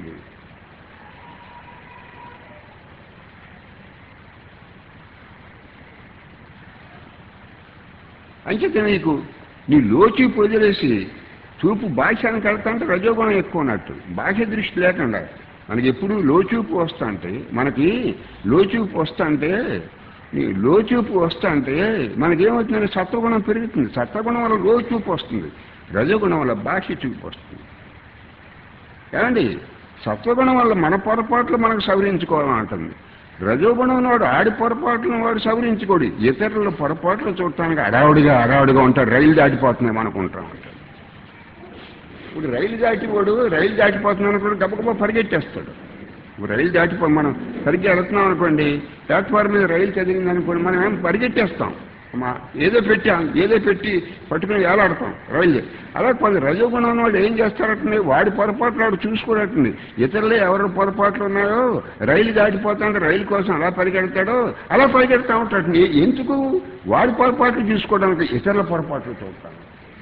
అంచేత నీకు నీ లోచి పొదిలేసి చూపు భాషానికి వెళ్తాంటే రజోగుణం ఎక్కువ ఉన్నట్టు భాష దృష్టి లేకుండా మనకి ఎప్పుడు లోచూపు వస్తా అంటే మనకి లోచూపు వస్తా అంటే ఈ లోచూపు వస్తా అంటే మనకేమవుతుందంటే సత్వగుణం పెరుగుతుంది సత్వగుణం వల్ల లోచూపు వస్తుంది రజోగుణం వల్ల భాష చూపు వస్తుంది ఏమండి సత్వగుణం వల్ల మన పొరపాట్లు మనకు సవరించుకోవాలంటుంది రజోగుణం వాడు ఆడి పొరపాట్లను వాడు సవరించుకోడు ఇతరుల పొరపాట్లు చూడటానికి అడావుడిగా అడావుడిగా ఉంటాడు రైలు దాటిపోతున్నాం అనుకుంటాం అంటాడు ఇప్పుడు రైలు దాటిపోడు రైలు దాటిపోతున్నాను కూడా గబగబా పరిగెట్టేస్తాడు ఇప్పుడు రైలు దాటిపో మనం సరిగ్గా వెళుతున్నాం అనుకోండి ప్లాట్ఫామ్ మీద రైలు చదివింది అనుకోండి మనం ఏం పరిగెట్టేస్తాం మా ఏదో పెట్టాం ఏదో పెట్టి పట్టుకుని వేలాడతాం రైలు అలా కొంత రజోగుణం వాడు ఏం చేస్తారటండి వాడి పొరపాట్లు వాడు చూసుకోరటండి ఇతరులు ఎవరి పొరపాట్లు ఉన్నాయో రైలు దాటిపోతాంటే రైలు కోసం అలా పరిగెడతాడో అలా పరిగెడతా ఉంటాడు ఎందుకు వాడి పొరపాట్లు చూసుకోవడానికి ఇతరుల పొరపాట్లు చూస్తాను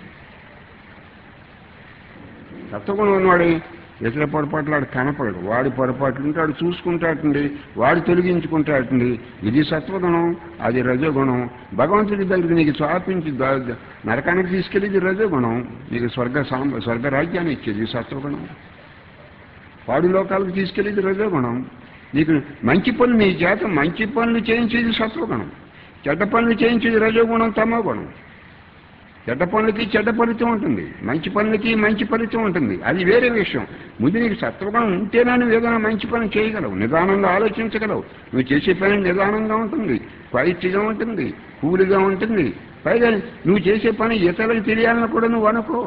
సత్వగుణం ఉన్నవాడు ఇతర పొరపాట్లు వాడు కనపడడు వాడి పొరపాట్లు ఉంటే వాడు చూసుకుంటాటండి వాడు తొలగించుకుంటాటండి ఇది సత్వగుణం అది రజోగుణం భగవంతుడి దగ్గర నీకు చాపించి ద- నరకానికి తీసుకెళ్ళేది రజోగుణం నీకు స్వర్గ సాం స్వర్గ రాజ్యాన్ని ఇచ్చేది సత్వగుణం పాడు లోకాలకు తీసుకెళ్ళేది రజోగుణం నీకు మంచి పనులు నీ చేత మంచి పనులు చేయించేది సత్వగుణం చెడ్డ పనులు చేయించేది రజోగుణం తమో గుణం చెడ్డ పనులకి చెడ్డ ఫలితం ఉంటుంది మంచి పనులకి మంచి ఫలితం ఉంటుంది అది వేరే విషయం ముందు నీకు సత్వగుణం ఉంటేనే నువ్వు ఏదైనా మంచి పని చేయగలవు నిదానంగా ఆలోచించగలవు నువ్వు చేసే పని నిదానంగా ఉంటుంది క్వాలిటీగా ఉంటుంది కూలిగా ఉంటుంది పైగా నువ్వు చేసే పని ఇతరులకు తెలియాలని కూడా నువ్వు అనుకో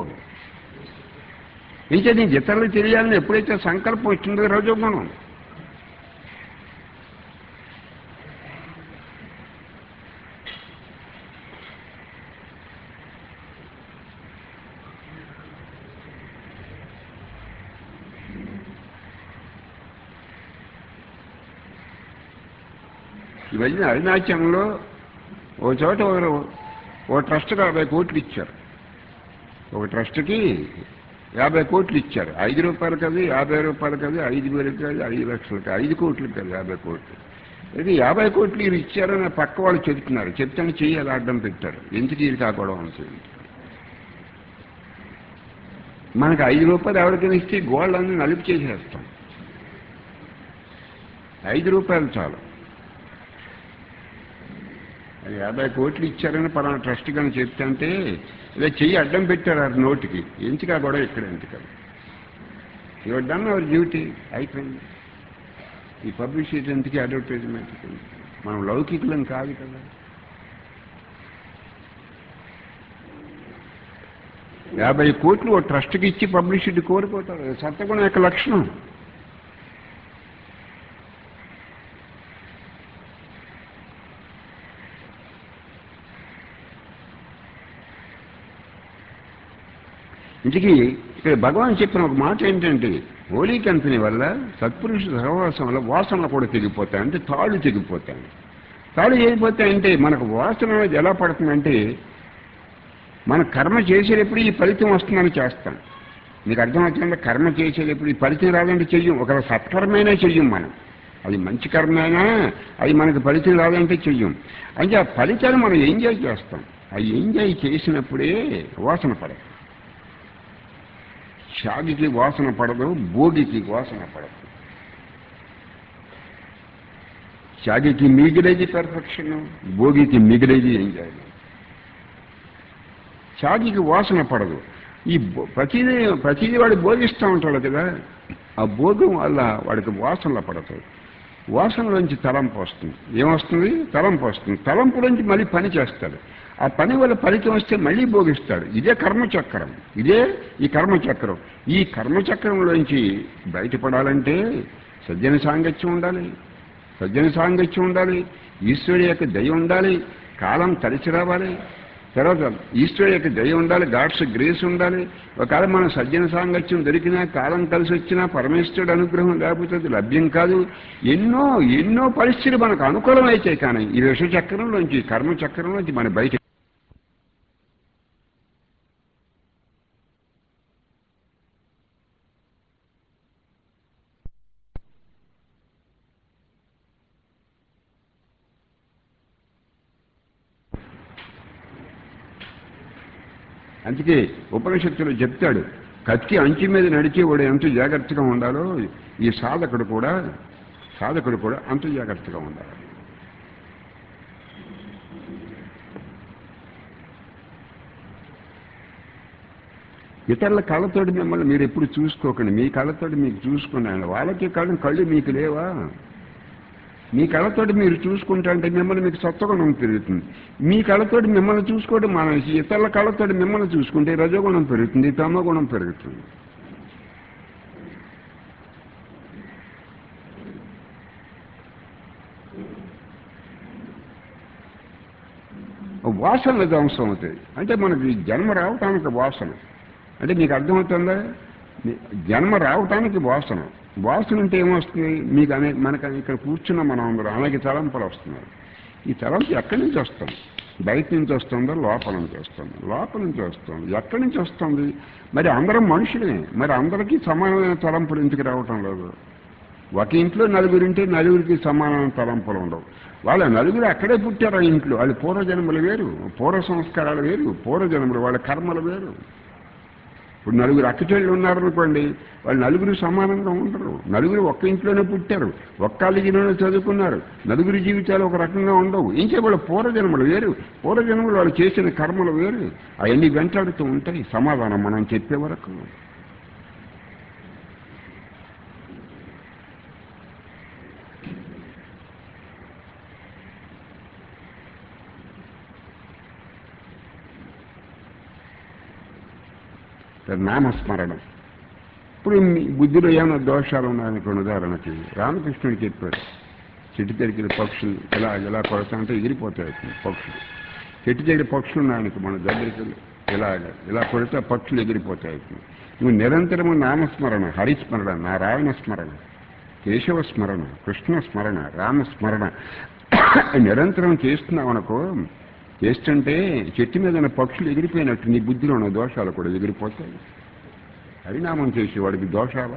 ఇంకా నీకు ఇతరులకు తెలియాలని ఎప్పుడైతే సంకల్పం వచ్చిందో రజోగుణం ఇవన్నీ అరుణాచలంలో ఓ చోట ఒక- ఓ ట్రస్ట్కి యాభై కోట్లు ఇచ్చారు ఒక ట్రస్ట్కి యాభై కోట్లు ఇచ్చారు ఐదు రూపాయలు కదా యాభై రూపాయలు కదా ఐదు వేలకు కదా ఐదు లక్షలకు ఐదు కోట్లకు కదా యాభై కోట్లు ఇది యాభై కోట్లు వీరు ఇచ్చారని పక్క వాళ్ళు చెబుతున్నారు చెప్తాను చెయ్యి అలా అడ్డం పెట్టారు ఎందుకు ఇది కాకూడదు అనుకుంది మనకు ఐదు రూపాయలు ఎవరికైనా ఇస్తే గోల్డ్ అన్ని నలుపు చేసేస్తాం ఐదు రూపాయలు చాలు అది యాభై కోట్లు ఇచ్చారని పలానా ట్రస్ట్ కానీ చెప్తే ఇలా చెయ్యి అడ్డం పెట్టారు ఆ నోటికి ఎంచుకా కూడా ఇక్కడ ఎంచుక యువర్ డన్ అవర్ డ్యూటీ అయిపోయింది ఈ పబ్లిసిటీ ఎందుకు అడ్వర్టైజ్మెంట్కి మనం లౌకికులం కాదు కదా యాభై కోట్లు ఓ ట్రస్ట్కి ఇచ్చి పబ్లిసిటీ కోరిపోతారు సత్తగుణం యొక్క లక్షణం ఇంటికి ఇక్కడ భగవాన్ చెప్పిన ఒక మాట ఏంటంటే హోలీ కంపెనీ వల్ల సత్పురుష సహవాసం వల్ల వాసనలు కూడా తెగిపోతాయి అంటే తాళ్ళు తెగిపోతాయి తాళ్ళు తెగిపోతాయంటే మనకు వాసన అనేది ఎలా పడుతుందంటే మన కర్మ చేసేటప్పుడు ఈ ఫలితం వస్తుందని చేస్తాం మీకు అర్థమవుతుందంటే కర్మ చేసేది ఎప్పుడు ఈ ఫలితం రాదంటే చెయ్యం ఒక సత్కర్మైనా చెయ్యం మనం అది మంచి కర్మ అయినా అది మనకు ఫలితం రాదంటే చెయ్యం అంటే ఆ ఫలితాన్ని మనం ఎంజాయ్ చేస్తాం ఆ ఎంజాయ్ చేసినప్పుడే వాసన పడదు షాగికి వాసన పడదు భోగికి వాసన పడదు షాగికి మిగిలేది పెర్ఫెక్షన్ భోగికి మిగిలేది ఎంజాయ్ షాగికి వాసన పడదు ఈ బో- ప్రతిదీ ప్రతిదీ వాడు భోగిస్తూ ఉంటాడు కదా ఆ భోగం వల్ల వాడికి వాసనలో పడతాయి వాసనలోంచి తలంపు వస్తుంది ఏమొస్తుంది తలంపు వస్తుంది తలంపులోంచి మళ్ళీ పని చేస్తాడు ఆ పని వల్ల ఫలితం వస్తే మళ్ళీ భోగిస్తాడు ఇదే కర్మచక్రం ఇదే ఈ కర్మచక్రం ఈ కర్మచక్రంలోంచి బయటపడాలంటే సజ్జన సాంగత్యం ఉండాలి సజ్జన సాంగత్యం ఉండాలి ఈశ్వరుడి యొక్క దయ ఉండాలి కాలం కలిసి రావాలి తర్వాత ఈశ్వరుడు యొక్క దయ ఉండాలి గాడ్స్ గ్రేస్ ఉండాలి ఒకవేళ మనం సజ్జన సాంగత్యం దొరికినా కాలం కలిసి వచ్చినా పరమేశ్వరుడు అనుగ్రహం లేకపోతే అది లభ్యం కాదు ఎన్నో ఎన్నో పరిస్థితులు మనకు అనుకూలమైతే కానీ ఈ విష చక్రంలోంచి ఈ కర్మ చక్రంలోంచి మన బయట అందుకే ఉపనిషత్తులు చెప్తాడు కత్తి అంచి మీద నడిచేవాడు ఎంత జాగ్రత్తగా ఉండాలో ఈ సాధకుడు కూడా సాధకుడు కూడా అంత జాగ్రత్తగా ఉండాలి ఇతరుల కళ్ళతోటి మిమ్మల్ని మీరు ఎప్పుడు చూసుకోకండి మీ కళ్ళతోటి మీకు చూసుకున్నాను వాళ్ళకి కళ్ళు కళ్ళు మీకు లేవా మీ కళ్ళతోటి మీరు చూసుకుంటా అంటే మిమ్మల్ని మీకు సత్వగుణం పెరుగుతుంది మీ కళ్ళతోటి మిమ్మల్ని చూసుకోవడం మానేసి ఇతరుల కళ్ళతోటి మిమ్మల్ని చూసుకుంటే రజోగుణం పెరుగుతుంది తమగుణం పెరుగుతుంది వాసనలు ధ్వంసం అవుతాయి అంటే మనకి జన్మ రావటానికి వాసన అంటే మీకు అర్థమవుతుందా మీ- జన్మ రావటానికి వాసన వాసన అంటే ఏమొస్తుంది మీకు అనే మనకు ఇక్కడ కూర్చున్న మనం అందరం అనేక తలంపులు వస్తున్నాయి ఈ తలంపు ఎక్కడి నుంచి వస్తుంది బయట నుంచి వస్తుందో లోపల నుంచి వస్తుంది లోపల నుంచి వస్తుంది ఎక్కడి నుంచి వస్తుంది మరి అందరం మనుషులే మరి అందరికీ సమానమైన తలంపులు ఎందుకు రావటం లేదు ఒక ఇంట్లో నలుగురు ఉంటే నలుగురికి సమానమైన తలంపులు ఉండవు వాళ్ళ నలుగురు అక్కడే పుట్టారు ఆ ఇంట్లో వాళ్ళ పూర్వజన్మలు వేరు పూర్వ సంస్కారాలు వేరు పూర్వజన్మలు వాళ్ళ కర్మలు వేరు ఇప్పుడు నలుగురు అక్కచెళ్ళు ఉన్నారనుకోండి వాళ్ళు నలుగురు సమానంగా ఉండరు నలుగురు ఒక్క ఇంట్లోనే పుట్టారు ఒక్క కాలేజీలోనే చదువుకున్నారు నలుగురి జీవితాలు ఒక రకంగా ఉండవు ఇంకే వాళ్ళ పూర్వజన్మలు వేరు పూర్వజన్మలు వాళ్ళు చేసిన కర్మలు వేరు అవన్నీ వెంటాడుతూ ఉంటాయి సమాధానం మనం చెప్పే వరకు నామస్మరణం ఇప్పుడు మీ బుద్ధిలో ఏమైనా దోషాలు ఉన్నాయనుకోండి ఉదాహరణకి రామకృష్ణుడు చెప్పాడు చెట్టు దగ్గర పక్షులు ఇలా ఇలా కొడతాంటే ఎగిరిపోతాయి పక్షులు చెట్టు దగ్గర పక్షులు ఉన్నాయనుకో మన దగ్గరికి ఇలాగ ఇలా కొడితే ఆ పక్షులు ఎగిరిపోతాయి నువ్వు నిరంతరము నామస్మరణ హరిస్మరణ నారాయణ స్మరణ కేశవ స్మరణ కృష్ణ స్మరణ రామస్మరణ నిరంతరం చేస్తున్నావు అనుకో చేస్తుంటే చెట్టు మీద ఉన్న పక్షులు ఎగిరిపోయినట్టు నీ బుద్ధిలో ఉన్న దోషాలు కూడా ఎగిరిపోతాయి హరినామం చేసేవాడికి దోషాలా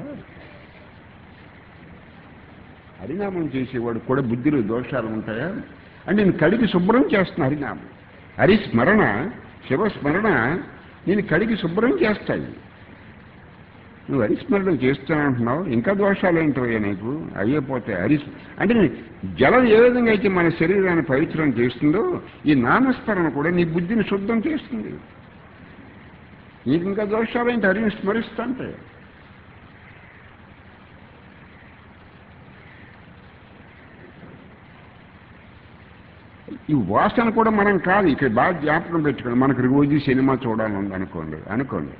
హరినామం చేసేవాడు కూడా బుద్ధిలో దోషాలు ఉంటాయా అంటే నేను కడిగి శుభ్రం చేస్తున్నా హరినామం హరిస్మరణ శివస్మరణ నేను కడిగి శుభ్రం చేస్తాయి నువ్వు హరిస్మరణ చేస్తానంటున్నావు ఇంకా దోషాలు ఏంటోయ్యా నీకు అయ్యపోతే హరిస్ అంటే నీ జలం ఏ విధంగా అయితే మన శరీరాన్ని పవిత్రం చేస్తుందో ఈ నామస్మరణ కూడా నీ బుద్ధిని శుద్ధం చేస్తుంది నీకు ఇంకా దోషాలు ఏంటి హరిని స్మరిస్తుంటే ఈ వాసన కూడా మనం కాదు ఇక్కడ బాగా జ్ఞాపకం పెట్టుకోండి మనకు రోజు సినిమా చూడాలని అనుకోండి అనుకోండి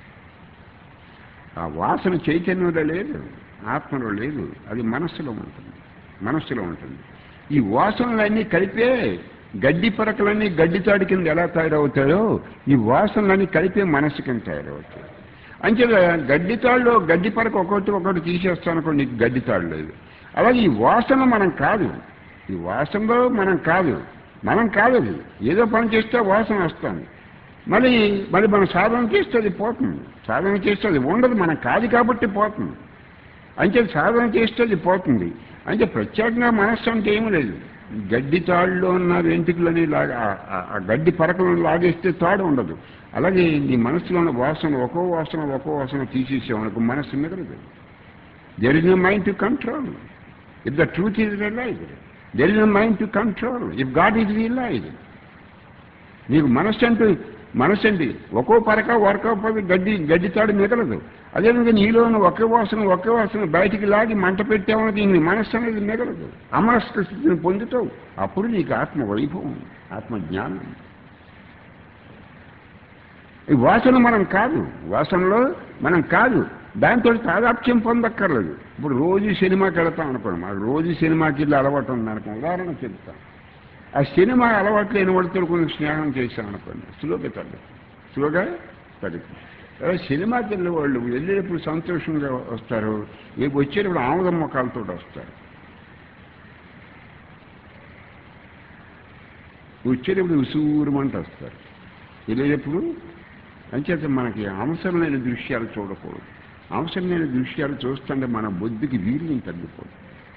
ఆ వాసన చైతన్యంలో లేదు ఆత్మలో లేదు అది మనస్సులో ఉంటుంది మనస్సులో ఉంటుంది ఈ వాసనలన్నీ కలిపే గడ్డి పరకలన్నీ గడ్డి తాడి కింద ఎలా తయారవుతాయో ఈ వాసనలన్నీ కలిపే మనస్సు కింద తయారవుతాయి అంతే గడ్డి తాడులో గడ్డి పరక ఒకటి ఒకటి తీసేస్తాను అనుకోండి నీకు గడ్డి తాడు లేదు అలాగే ఈ వాసన మనం కాదు ఈ వాసనలో మనం కాదు మనం కాదు అది ఏదో పని చేస్తే వాసన వస్తుంది మళ్ళీ మళ్ళీ మనం సాధన చేస్తే అది పోతుంది సాధన చేస్తే అది ఉండదు మనం కాదు కాబట్టి పోతుంది అంటే సాధన చేస్తే అది పోతుంది అంటే ప్రత్యేకంగా మనస్సు అంటే ఏమీ లేదు గడ్డి తాడులో ఉన్న వెంట్రుకలని లాగా ఆ- ఆ- ఆ గడ్డి పరకలను లాగేస్తే తాడు ఉండదు అలాగే నీ మనసులో ఉన్న వాసన ఒక్కో వాసన ఒక్కో వాసన తీసేసామనుకో మనస్సు మిగలదు there is no mind to control if the truth is realise there is no mind to control if God is realise నీకు మనస్సు అంటూ మనస్సు అండి ఒక్కో పరక వర్కపోతే గడ్డి గడ్డి తాడు మిగలదు అదేవిధంగా నీలో ఉన్న ఒకే వాసన ఒకే వాసన బయటికి లాగి మంట పెట్టామన్నది నీ మనస్సు అనేది మిగలదు అమరస్క స్థితిని పొందుతావు అప్పుడు నీకు ఆత్మ వైభవం ఆత్మ జ్ఞానం ఈ వాసన మనం కాదు వాసనలో మనం కాదు దాంతో తాదాప్యం పొందక్కర్లేదు ఇప్పుడు రోజు సినిమాకి వెళతాం అనుకోండి మాకు రోజు సినిమాకి వెళ్ళి అలవాటు ఉంది అనుకో ఉదాహరణ చెప్తాను ఆ సినిమా అలవాటు లేని వాడితో కొంచెం స్నేహం చేశాం అనుకోండి స్లోగా తగ్గు స్లోగా తగ్గు అదే సినిమాకి వెళ్ళే వాళ్ళు వెళ్ళేటప్పుడు సంతోషంగా వస్తారు రేపు వచ్చేటప్పుడు ఆముదం మొక్కలతో వస్తారు వచ్చేటప్పుడు ఉసూరుమంట వస్తారు వెళ్ళేటప్పుడు అంచేత మనకి అవసరం లేని దృశ్యాలు చూడకూడదు అవసరం లేని దృశ్యాలు చూస్తుంటే మన బుద్ధికి వీర్యం తగ్గిపోతుంది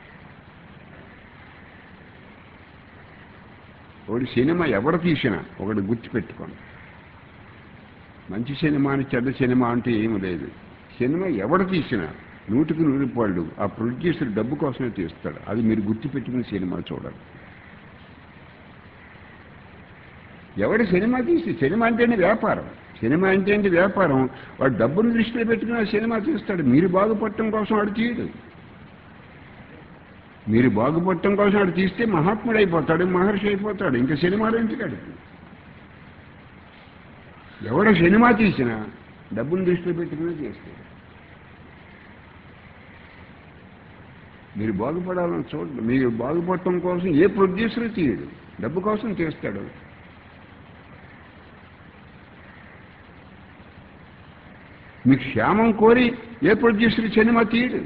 ఒకటి సినిమా ఎవరు తీసినా ఒకటి గుర్తుపెట్టుకోండి మంచి సినిమా అని చెడ్డ సినిమా అంటే ఏమి లేదు సినిమా ఎవడు తీసినా నూటికి నూరు రూపాయలు ఆ ప్రొడ్యూసర్ డబ్బు కోసమే తీస్తాడు అది మీరు గుర్తుపెట్టుకుని సినిమా చూడాలి ఎవడు సినిమా తీసి సినిమా అంటేనే వ్యాపారం సినిమా అంటే ఏంటి వ్యాపారం వాడు డబ్బును దృష్టిలో పెట్టుకుని ఆ సినిమా తీస్తాడు మీరు బాగుపడటం కోసం వాడు తీయడు మీరు బాగుపడటం కోసం వాడు తీస్తే మహాత్ముడు అయిపోతాడు మహర్షి అయిపోతాడు ఇంకా సినిమాలు ఎందుకడు ఎవడ సినిమా తీసినా డబ్బును దృష్టిలో పెట్టుకుని చేస్తాడు మీరు బాగుపడాలని చూడండి మీరు బాగుపడటం కోసం ఏ ప్రొడ్యూసర్ తీయడు డబ్బు కోసం చేస్తాడు మీకు క్షేమం కోరి ఏ ప్రొడ్యూసర్ సినిమా తీయడు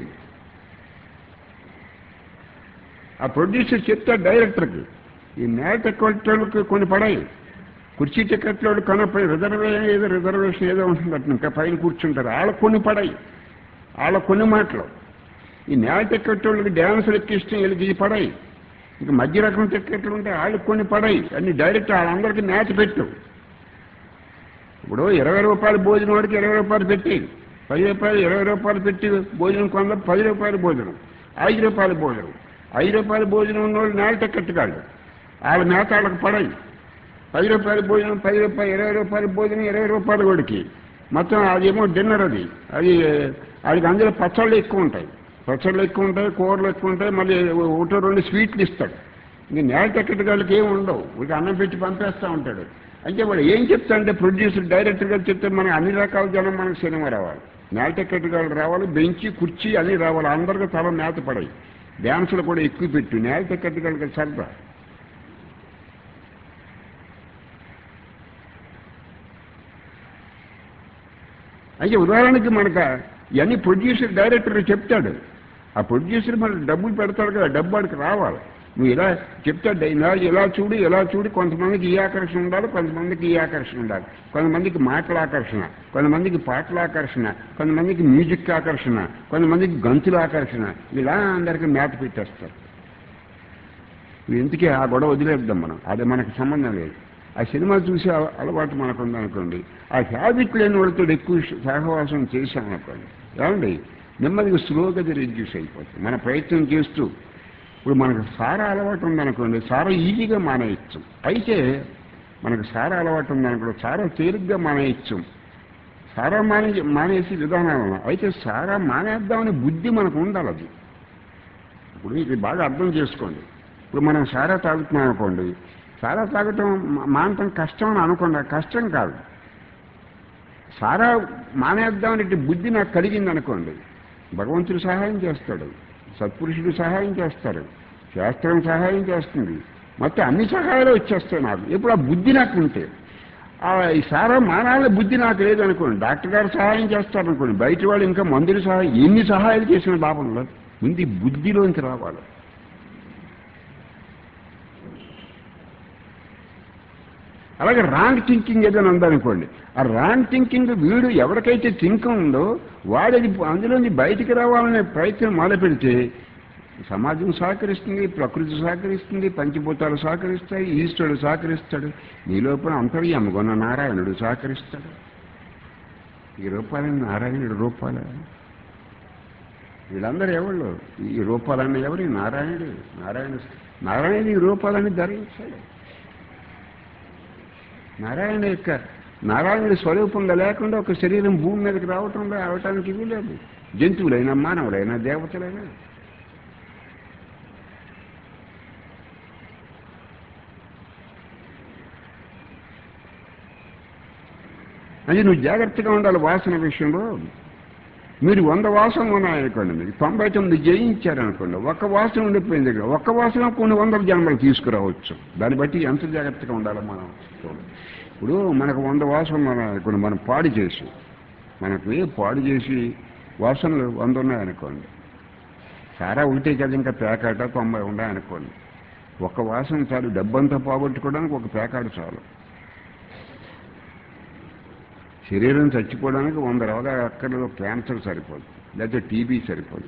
ఆ ప్రొడ్యూసర్ చెప్తాడు డైరెక్టర్కి ఈ నేల టికెట్లకు కొన్ని పడాయి కుర్చీ టికెట్లు కనపై రిజర్వేషన్ ఏదో రిజర్వేషన్ ఏదో ఉంటుంది అట్లా ఇంకా పైన కూర్చుంటారు వాళ్ళకు కొన్ని పడాయి వాళ్ళకు కొన్ని మాటలు ఈ నేల టికెట్ వాళ్ళకి డ్యాన్సులు ఎక్కిష్టం వీళ్ళకి ఇది పడాయి ఇంకా మధ్య రకం టికెట్లు ఉంటే వాళ్ళకి కొన్ని పడాయి అన్ని డైరెక్ట్ వాళ్ళందరికీ నేత పెట్టు ఇప్పుడు ఇరవై రూపాయల భోజనం వాడికి ఇరవై రూపాయలు పెట్టి పది రూపాయలు ఇరవై రూపాయలు పెట్టి భోజనం కొంద పది రూపాయల భోజనం ఐదు రూపాయల భోజనం ఐదు రూపాయల భోజనం ఉన్నవాళ్ళు నేల టికెట్ కాదు వాళ్ళ మేత వాళ్ళకి పడాయి పది రూపాయల భోజనం పది రూపాయలు ఇరవై రూపాయల భోజనం ఇరవై రూపాయల వాడికి మొత్తం అదేమో డిన్నర్ అది అది వాడికి అందులో పచ్చళ్ళు ఎక్కువ ఉంటాయి పచ్చళ్ళు ఎక్కువ ఉంటాయి కూరలు ఎక్కువ ఉంటాయి మళ్ళీ ఒకటో రెండు స్వీట్లు ఇస్తాడు ఇంక నేల టికెట్ వాళ్ళకి ఏమి ఉండవు వీడికి అన్నం పెట్టి పంపేస్తూ ఉంటాడు అంటే వాడు ఏం చెప్తాడంటే ప్రొడ్యూసర్ డైరెక్టర్ గారు చెప్తే మనకి అన్ని రకాల జనం మనకు సినిమా రావాలి నేల టికెట్ గారు రావాలి బెంచి కుర్చీ అన్నీ రావాలి అందరికీ తల మేత పడాయి డ్యాన్సులు కూడా ఎక్కువ పెట్టు నేల టికెట్ గారికి సరదా అయితే ఉదాహరణకి మనకు ఇవన్నీ ప్రొడ్యూసర్ డైరెక్టర్ చెప్తాడు ఆ ప్రొడ్యూసర్ మన డబ్బులు పెడతాడు కదా డబ్బు వాడికి రావాలి నువ్వు ఇలా చెప్తాడు ఇలా ఇలా చూడు ఇలా చూడు కొంతమందికి ఈ ఆకర్షణ ఉండాలి కొంతమందికి ఈ ఆకర్షణ ఉండాలి కొంతమందికి మాటల ఆకర్షణ కొంతమందికి పాటల ఆకర్షణ కొంతమందికి మ్యూజిక్ ఆకర్షణ కొంతమందికి గంతుల ఆకర్షణ ఇలా అందరికీ మేత పెట్టేస్తారు ఎందుకే ఆ గొడవ వదిలేద్దాం మనం అది మనకు సంబంధం లేదు ఆ సినిమా చూసి అల- అలవాటు మనకు ఉందనుకోండి ఆ హ్యాబిట్ లేని వాళ్ళతో ఎక్కువ సహవాసం చేశామనుకోండి ఏమండి నెమ్మదిగా స్లోగా రిడ్యూస్ అయిపోతుంది మన ప్రయత్నం చేస్తూ ఇప్పుడు మనకు సారా అలవాటు ఉందనుకోండి సారా ఈజీగా మానేయచ్చు అయితే మనకు సారా అలవాటు ఉందనుకోండి సారా తేలిగ్గా మానేయచ్చు సారా మానే మానేసి విధానాలు ఉన్నాయి. అయితే సారా మానేద్దామనే బుద్ధి మనకు ఉండాలి అది ఇప్పుడు ఇది బాగా అర్థం చేసుకోండి ఇప్పుడు మనం సారా తాగుతున్నాం అనుకోండి సారా తాగటం మా- మానటం కష్టం అని అనుకోండి అది కష్టం కాదు సారా మానేద్దామనే బుద్ధి నాకు కలిగింది అనుకోండి భగవంతుడు సహాయం చేస్తాడు సత్పురుషుడు సహాయం చేస్తాడు శాస్త్రం సహాయం చేస్తుంది మొత్తం అన్ని సహాయాలు వచ్చేస్తాయి నాకు ఇప్పుడు ఆ బుద్ధి నాకు ఉంటే ఆ ఈ సారా మానాల బుద్ధి నాకు లేదనుకోండి డాక్టర్ గారు సహాయం చేస్తారనుకోండి బయట వాళ్ళు ఇంకా మందులు సహాయం ఎన్ని సహాయాలు చేసిన లాభం లేదు ముందు ఈ బుద్ధిలోంచి రావాలి అలాగే రాంగ్ థింకింగ్ ఏదైనా ఉందనుకోండి ఆ రాంగ్ థింకింగ్ వీడు ఎవరికైతే థింకింగ్ ఉందో వాడది అందులోంచి బయటికి రావాలనే ప్రయత్నం మొదలు పెడితే సమాజం సహకరిస్తుంది ప్రకృతి సహకరిస్తుంది పంచభూతాలు సహకరిస్తాయి ఈశ్వరుడు సహకరిస్తాడు నీ లోపల అంతర్యామగొన్న నారాయణుడు సహకరిస్తాడు ఈ రూపాలని నారాయణుడు రూపాల వీళ్ళందరూ ఎవళ్ళు ఈ రూపాలన్నీ ఎవరు ఈ నారాయణుడు నారాయణ నారాయణ ఈ రూపాలని ధరించాడు నారాయణ యొక్క నారాయణుడి స్వరూపంగా లేకుండా ఒక శరీరం భూమి మీదకి రావటం రావటానికి వీలేదు జంతువులైనా మానవులైనా దేవతలైనా అది నువ్వు జాగ్రత్తగా ఉండాలి వాసన విషయంలో మీరు వంద వాసనలు ఉన్నాయనుకోండి మీకు తొంభై తొమ్మిది జయించారనుకోండి ఒక్క వాసన ఉండిపోయింది ఇక్కడ ఒక్క వాసన కొన్ని వందల జన్మలు తీసుకురావచ్చు దాన్ని బట్టి ఎంత జాగ్రత్తగా ఉండాలో మనం చూడాలి. ఇప్పుడు మనకు వంద వాసనలు ఉన్నాయనుకోండి మనం పాడు చేసి మనకి పాడు చేసి వాసనలు వంద ఉన్నాయనుకోండి సారా ఒకటే కదా ఇంకా పేకాట తొంభై ఉన్నాయనుకోండి ఒక్క వాసన చాలు డబ్బంతా పోగొట్టుకోవడానికి ఒక పేకాట చాలు శరీరం చచ్చిపోవడానికి వంద రోగాలు అక్కర్లేదు క్యాన్సర్ సరిపోదు లేకపోతే టీబీ సరిపోదు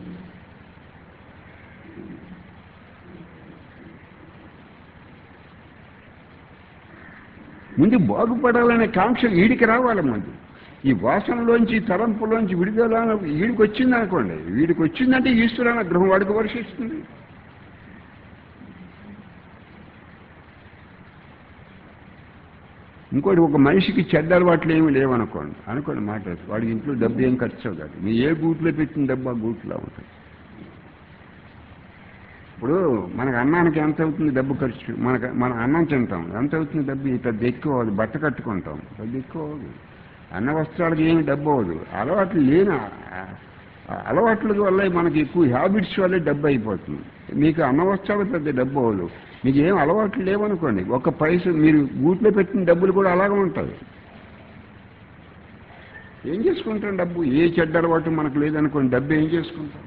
ముందు బాగుపడాలనే కాంక్ష వీడికి రావాలి ముందు ఈ వాసనలోంచి తలంపులోంచి విడుదల వీడికి వచ్చింది అనుకోండి వీడికి వచ్చిందంటే ఈశ్వరాన గృహం వాడికి వర్షిస్తుంది ఇంకోటి ఒక మనిషికి చెడ్డ అలవాట్లు ఏమి లేవనుకోండి అనుకోండి మాట వాడి ఇంట్లో డబ్బు ఏం ఖర్చు అవుతుంది మీ ఏ గూట్లో పెట్టిన డబ్బు ఆ గూట్లో ఉంటుంది ఇప్పుడు మనకు అన్నానికి ఎంత అవుతుంది డబ్బు ఖర్చు మనకు మన అన్నం తింటాం ఎంత అవుతుంది డబ్బు ఈ పెద్ద ఎక్కువ అవ్వదు బట్ట కట్టుకుంటాం పెద్ద ఎక్కువ అవ్వదు అన్న వస్త్రాలకి ఏమి డబ్బు అవ్వదు అలవాట్లు లేని ఆ- ఆ అలవాట్ల వల్ల మనకి ఎక్కువ హ్యాబిట్స్ వల్లే డబ్బు అయిపోతుంది మీకు అన్న వస్త్రాలు పెద్ద డబ్బు అవ్వదు మీకు ఏం అలవాట్లు లేవనుకోండి ఒక పైస మీరు గూట్లో పెట్టిన డబ్బులు కూడా అలాగే ఉంటాయి ఏం చేసుకుంటాం డబ్బు ఏ చెడ్డ అలవాటు మనకు లేదనుకోండి డబ్బు ఏం చేసుకుంటాం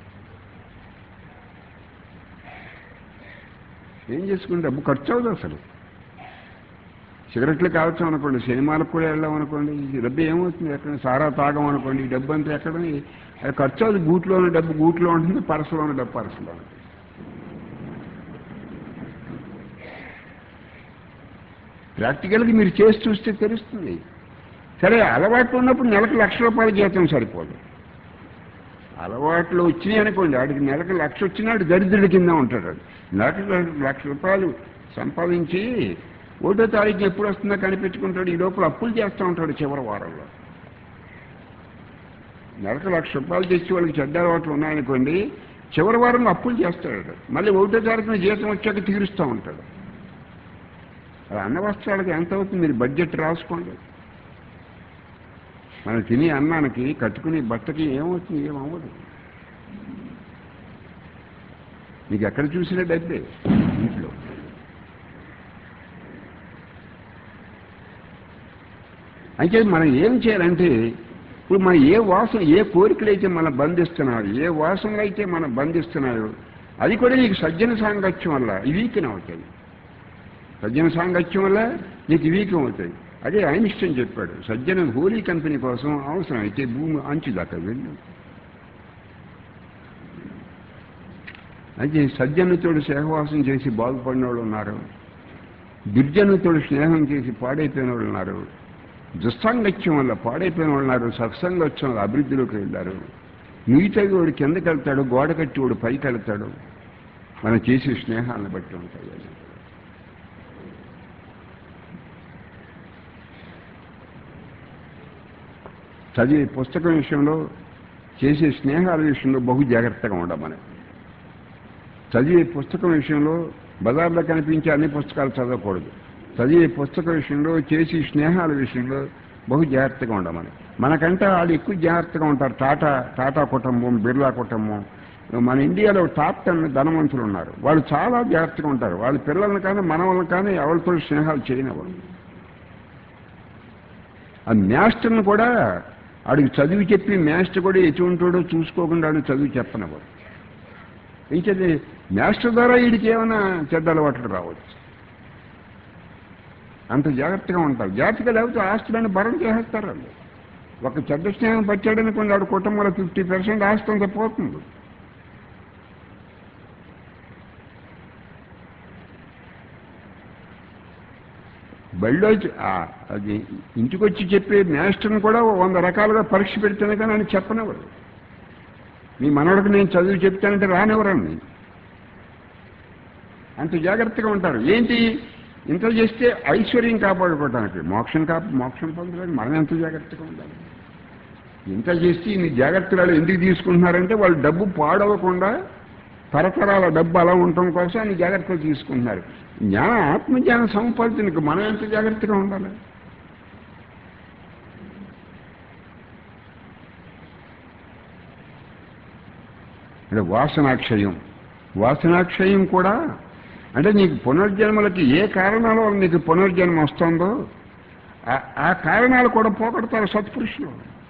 ఏం చేసుకుని డబ్బు ఖర్చు అవ్వదు అసలు సిగరెట్లు కాల్చాం అనుకోండి సినిమాలకు కూడా వెళ్ళాం అనుకోండి ఈ డబ్బు ఏమవుతుంది ఎక్కడ సారా తాగం అనుకోండి ఈ డబ్బు అంతా ఎక్కడ అది ఖర్చు అవుతుంది గూట్లో ఉన్న డబ్బు గూట్లో ఉంటుంది పర్సులో ఉన్న డబ్బు పర్సులో ఉంటుంది ప్రాక్టికల్గా మీరు చేసి చూస్తే తెలుస్తుంది సరే అలవాట్లు ఉన్నప్పుడు నెలకు లక్ష రూపాయల జీతం సరిపోదు అలవాట్లు వచ్చినాయి అనుకోండి వాడికి నెలకు లక్ష వచ్చినాడు దరిద్రుడి కింద ఉంటాడు వాడు. నెలకు లక్ష రూపాయలు సంపాదించి ఒకటో తారీఖు ఎప్పుడు వస్తుందో కనిపెట్టుకుంటాడు ఈ లోపల అప్పులు చేస్తూ ఉంటాడు చివరి వారంలో నెలకు లక్ష రూపాయలు తెచ్చి వాళ్ళకి చెడ్డ అలవాట్లు ఉన్నాయనుకోండి చివరి వారంలో అప్పులు చేస్తాడు మళ్ళీ ఒకటో తారీఖున జీతం వచ్చాక తీరుస్తూ ఉంటాడు అది అన్న వస్త్రాలకి ఎంత అవుతుంది మీరు బడ్జెట్ రాసుకోండి మనం తినే అన్నానికి కట్టుకునే బట్టకి ఏమవుతుంది ఏమవ్వదు మీకు ఎక్కడ చూసినా డబ్బే ఇంట్లో అయితే మనం ఏం చేయాలంటే ఇప్పుడు మనం ఏ వాసన ఏ కోరికలు అయితే మనం బంధిస్తున్నాయో ఏ వాసనలు అయితే మనం బంధిస్తున్నాయో అది కూడా నీకు సజ్జన సాంగత్యం వల్ల వీకన్ అవుతాయి సజ్జన సాంగత్యం వల్ల నీకు వీకం అవుతాయి అదే ఐన్స్టైన్ చెప్పాడు సజ్జన హోలీ కంపెనీ కోసం అవసరం అయితే భూమి అంచు దాకా వెళ్ళు అయితే సజ్జనుతోడు సహవాసం చేసి బాగుపడిన వాళ్ళు ఉన్నారు దుర్జనుతోడు స్నేహం చేసి పాడైపోయిన వాళ్ళు ఉన్నారు దుస్సాంగత్యం వల్ల పాడైపోయిన వాళ్ళు ఉన్నారు సత్సంగత్యం వల్ల అభివృద్ధిలోకి వెళ్ళారు నీతగి వాడు కిందకి వెళ్తాడు గోడ కట్టి వాడు పైకి వెళ్తాడు మనం చేసే స్నేహాలను బట్టి ఉంటాయి అవి. చదివే పుస్తకం విషయంలో చేసే స్నేహాల విషయంలో బహు జాగ్రత్తగా ఉండమని చదివే పుస్తకం విషయంలో బజార్లో కనిపించే అన్ని పుస్తకాలు చదవకూడదు చదివే పుస్తకం విషయంలో చేసి స్నేహాల విషయంలో బహు జాగ్రత్తగా ఉండమని మనకంటే వాళ్ళు ఎక్కువ జాగ్రత్తగా ఉంటారు టాటా టాటా కుటుంబం బిర్లా కుటుంబం మన ఇండియాలో టాప్ టెన్ ధనవంతులు ఉన్నారు వాళ్ళు చాలా జాగ్రత్తగా ఉంటారు వాళ్ళ పిల్లల్ని కానీ మనవల్ని కానీ ఎవరితో స్నేహాలు చేయనివ్వరు ఆ మాస్టర్ని కూడా ఆడికి చదివి చెప్పి మాస్టర్ కూడా ఎటువంటివాడో చూసుకోకుండా ఆడికి చదివి చెప్పనివ్వరు ఇంకేది మాస్టర్ ద్వారా వీడికి ఏమైనా చెడ్డ అలవాట్లు రావచ్చు అంత జాగ్రత్తగా ఉంటారు జాగ్రత్తగా లేకపోతే ఆస్తులను భరం చేసేస్తారు వాళ్ళు ఒక చెడ్డ స్నేహం పచ్చాడనుకోండి వాడు కుటుంబంలో ఫిఫ్టీ పర్సెంట్ ఆస్తి అంతా పోతుంది బళ్ళో వచ్చి- ఆ, అది ఇంటికి వచ్చి చెప్పే మాస్టర్ని కూడా ఓ వంద రకాలుగా పరీక్ష పెడితేనే కానీ ఆయన చెప్పనివ్వరు మీ మనవడికి నేను చదువు చెప్తానంటే రానివ్వరండి అంత జాగ్రత్తగా ఉంటారు ఏంటి ఇంత చేస్తే ఐశ్వర్యం కాపాడుకోవడానికి మోక్షం కా మోక్షం పొందడానికి మనం ఎంత జాగ్రత్తగా ఉండాలి ఇంత చేసి ఇన్ని జాగ్రత్తలు ఎందుకు తీసుకుంటున్నారంటే వాళ్ళు డబ్బు పాడవకుండా తరతరాల డబ్బు అలా ఉండటం కోసం అన్ని జాగ్రత్తలు తీసుకుంటున్నారు జ్ఞాన ఆత్మజ్ఞానం సంపాదించడానికి మనం ఎంత జాగ్రత్తగా ఉండాలి అంటే వాసనాక్షయం వాసనాక్షయం కూడా అంటే నీకు పునర్జన్మలకి ఏ కారణాల వల్ల నీకు పునర్జన్మ వస్తుందో ఆ- ఆ కారణాలు కూడా పోగొడతారు సత్పురుషులు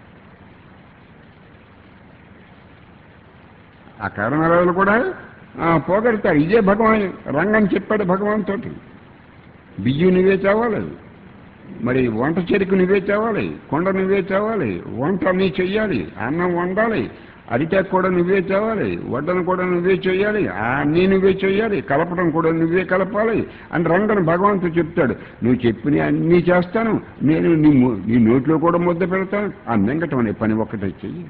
ఆ కారణాల వల్ల కూడా ఆ, పోగొడతారు ఇదే భగవాన్ రంగని చెప్పాడు భగవాన్ తోటి బియ్యం నువ్వే తేవాలి మరి వంట చెరుకు నువ్వే తేవాలి కొండ నువ్వే తేవాలి వంట నీ చెయ్యాలి అన్నం వండాలి అరిటాకు కూడా నువ్వే తేవాలి వడ్డను కూడా నువ్వే చేయాలి ఆ అన్నీ నువ్వే చేయాలి కలపడం కూడా నువ్వే కలపాలి అని రంగని భగవంతుడు చెప్తాడు నువ్వు చెప్పిన అన్నీ చేస్తాను నేను నీ ము- నీ నోట్లో కూడా ముద్ద పెడతాను ఆ మింగటం అనే పని ఒక్కటే చెయ్యి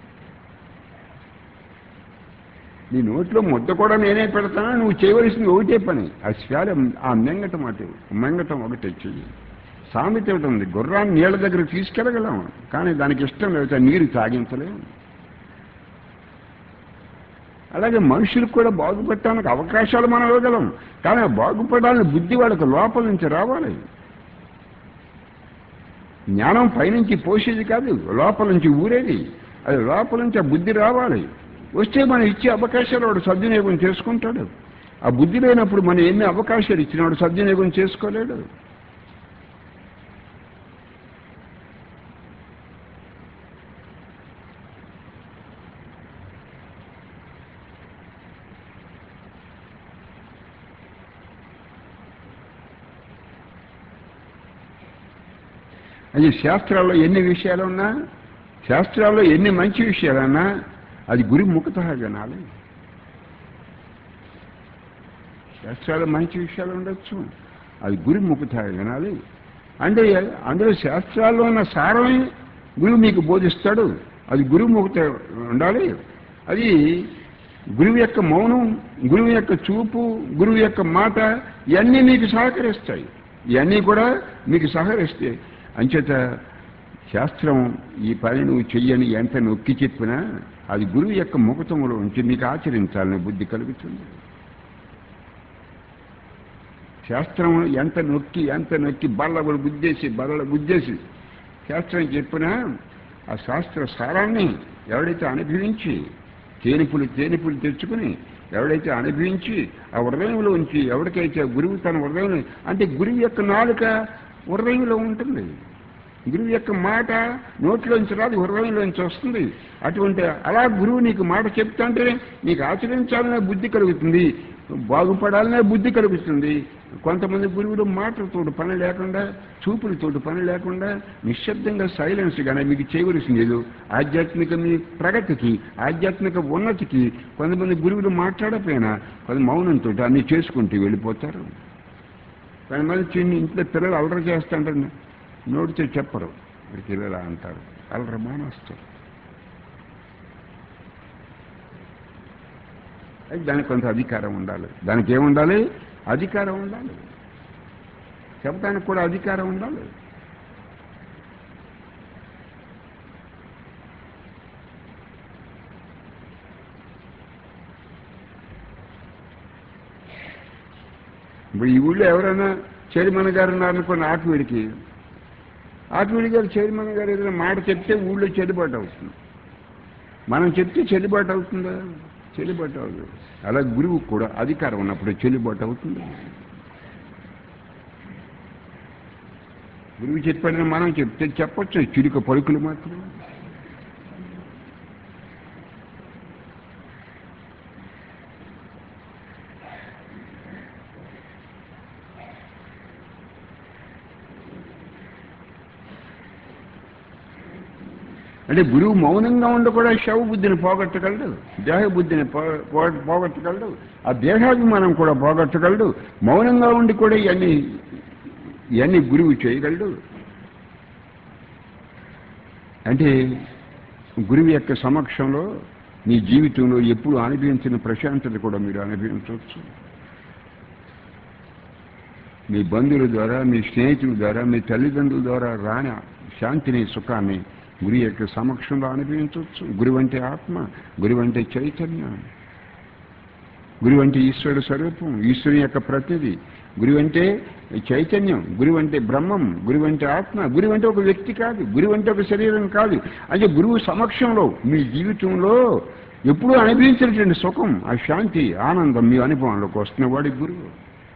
నీ నోట్లో ముద్ద కూడా నేనే పెడతాను నువ్వు చేయవలసింది ఒకటే పని ఆ శ్వాల ఆ మింగటం అటు మింగటం ఒకటే చెయ్యి సామెత ఒకటి ఉంది గుర్రాన్ని నీళ్ళ దగ్గర తీసుకెళ్ళగలం కానీ దానికి ఇష్టం లేకపోతే నీరు తాగించలేము అలాగే మనుషులకు కూడా బాగుపడటానికి అవకాశాలు మనం ఇవ్వగలం కానీ ఆ బాగుపడాలని బుద్ధి వాళ్ళకి లోపల నుంచి రావాలి జ్ఞానం పైనుంచి పోసేది కాదు లోపల నుంచి ఊరేది అది లోపల నుంచి ఆ బుద్ధి రావాలి వస్తే మనం ఇచ్చే అవకాశాలు వాడు సద్వినియోగం చేసుకుంటాడు ఆ బుద్ధి లేనప్పుడు మనం ఎన్ని అవకాశాలు ఇచ్చినా వాడు సద్వినియోగం చేసుకోలేడు అది శాస్త్రాల్లో ఎన్ని విషయాలు ఉన్నా శాస్త్రాల్లో ఎన్ని మంచి విషయాలన్నా అది గురి ముఖత వినాలి శాస్త్రాల్లో మంచి విషయాలు ఉండొచ్చు అది గురి ముఖత వినాలి అంటే అందులో శాస్త్రాల్లో ఉన్న సారమే గురువు మీకు బోధిస్తాడు అది గురువు ముఖత ఉండాలి అది గురువు యొక్క మౌనం గురువు యొక్క చూపు గురువు యొక్క మాట ఇవన్నీ మీకు సహకరిస్తాయి ఇవన్నీ కూడా మీకు సహకరిస్తాయి అంచేత శాస్త్రం ఈ పని నువ్వు చెయ్యని ఎంత నొక్కి చెప్పినా అది గురువు యొక్క ముఖతములో ఉంచి మీకు ఆచరించాలని బుద్ధి కలుగుతుంది శాస్త్రం ఎంత నొక్కి ఎంత నొక్కి బల్ల గుద్దేసి బల్ల గుద్దేసి శాస్త్రం చెప్పినా ఆ శాస్త్ర సారాన్ని ఎవడైతే అనుభవించి తేనిపులు తేనిపులు తెచ్చుకుని ఎవడైతే అనుభవించి ఆ హృదయంలో ఉంచి ఎవరికైతే గురువు తన హృదయం అంటే గురువు యొక్క నాలుక హృదయంలో ఉంటుంది గురువు యొక్క మాట నోట్లోంచి రాదు హృదయంలోంచి వస్తుంది అటువంటి అలా గురువు నీకు మాట చెప్తాంటే నీకు ఆచరించాలనే బుద్ధి కలుగుతుంది బాగుపడాలనే బుద్ధి కలుగుతుంది కొంతమంది గురువులు మాటలతోటి పని లేకుండా చూపులతోటి పని లేకుండా నిశ్శబ్దంగా సైలెన్స్గానే మీకు చేయవలసింది ఏదో ఆధ్యాత్మిక మీ ప్రగతికి ఆధ్యాత్మిక ఉన్నతికి కొంతమంది గురువులు మాట్లాడకపోయినా కొంత మౌనంతో అన్ని చేసుకుంటూ వెళ్ళిపోతారు కొంతమంది చిన్న ఇంట్లో పిల్లలు అలర చేస్తుంటారు నోటితో చెప్పరు వీడికి ఇలా అంటారు అలర మానేస్తారు అయితే దానికి కొంత అధికారం ఉండాలి దానికి ఏముండాలి అధికారం ఉండాలి చెప్పడానికి కూడా అధికారం ఉండాలి ఇప్పుడు ఈ ఊళ్ళో ఎవరైనా చైర్మన్ గారు ఉన్నారనుకున్న ఆకువీడికి ఆకువీడి గారు చైర్మన్ గారు ఏదైనా మాట చెప్తే ఊళ్ళో చెల్లుబాటు అవుతుంది మనం చెప్తే చెల్లుబాటు అవుతుందా చెల్లుబాటు అవుతుంది అలా గురువు కూడా అధికారం ఉన్నప్పుడు చెల్లుబాటు అవుతుంది గురువు చెప్పాడని మనం చెప్తే చెప్పొచ్చు చిరుక పలుకులు మాత్రం అంటే గురువు మౌనంగా ఉండి కూడా శవ బుద్ధిని పోగొట్టగలడు దేహ బుద్ధిని పో- పో- పోగొట్టగలడు ఆ దేహాభిమానం కూడా పోగొట్టగలడు మౌనంగా ఉండి కూడా ఇవన్నీ ఇవన్నీ గురువు చేయగలడు అంటే గురువు యొక్క సమక్షంలో మీ జీవితంలో ఎప్పుడు అనుభవించిన ప్రశాంతత కూడా మీరు అనుభవించవచ్చు మీ బంధువుల ద్వారా మీ స్నేహితుల ద్వారా మీ తల్లిదండ్రుల ద్వారా రాని శాంతిని సుఖాన్ని గురి యొక్క సమక్షంలో అనుభవించవచ్చు గురువు అంటే ఆత్మ గురువు అంటే చైతన్యం గురువు అంటే ఈశ్వరుడు స్వరూపం ఈశ్వరుని యొక్క ప్రతిది గురువు అంటే చైతన్యం గురువు అంటే బ్రహ్మం గురువు అంటే ఆత్మ గురువు అంటే ఒక వ్యక్తి కాదు గురువు అంటే ఒక శరీరం కాదు అంటే గురువు సమక్షంలో మీ జీవితంలో ఎప్పుడూ అనుభవించినటువంటి సుఖం ఆ శాంతి ఆనందం మీ అనుభవంలోకి వస్తున్న వాడి గురువు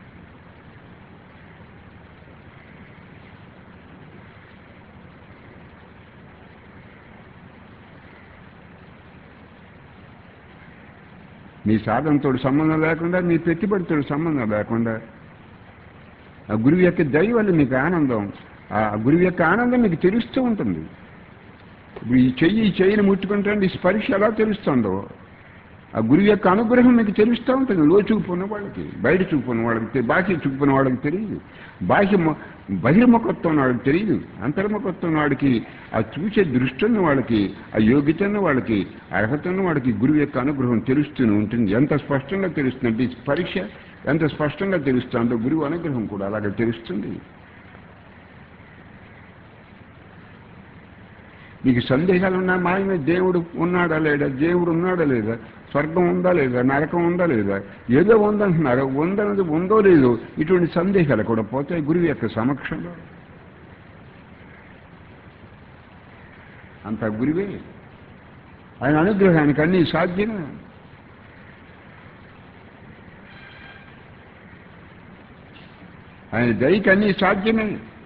మీ సాధనతో సంబంధం లేకుండా మీ పెట్టుబడితో సంబంధం లేకుండా ఆ గురువు యొక్క దయ వల్ల మీకు ఆనందం ఆ గురువు యొక్క ఆనందం మీకు తెలుస్తూ ఉంటుంది ఇప్పుడు ఈ చెయ్యి ఈ చెయ్యిని ముట్టుకుంటే ఈ స్పర్శ ఎలా తెలుస్తుందో ఆ గురువు యొక్క అనుగ్రహం మీకు తెలుస్తూ ఉంటుంది లో చూపు ఉన్న వాళ్ళకి బయట చూపు ఉన్న వాళ్ళకి తె- బాహ్య చూపు ఉన్న వాళ్ళకి తెలియదు బాహ్య మొ- బహిర్ముఖత్వం ఉన్న వాళ్ళకి తెలియదు అంతర్ముఖత్వం ఉన్న వాడికి ఆ చూసే దృష్టి ఉన్న వాళ్ళకి ఆ యోగ్యత ఉన్న వాళ్ళకి అర్హత ఉన్న వాడికి గురువు యొక్క అనుగ్రహం తెలుస్తూనే ఉంటుంది ఎంత స్పష్టంగా తెలుస్తుందంటే ఈ స్పర్శ ఎంత స్పష్టంగా తెలుస్తుందో గురువు అనుగ్రహం కూడా అలాగే తెలుస్తుంది మీకు సందేహాలు ఉన్నా మాయమే దేవుడు ఉన్నాడా లేడా దేవుడు ఉన్నాడా లేదా స్వర్గం ఉందా లేదా నరకం ఉందా లేదా ఏదో ఉందంటున్నారు ఉందన్నది ఉందో లేదో ఇటువంటి సందేహాలు కూడా పోతాయి గురువు యొక్క సమక్షంలో అంత గురువే ఆయన అనుగ్రహానికి అన్నీ సాధ్యమే ఆయన దయకి అన్నీ సాధ్యమే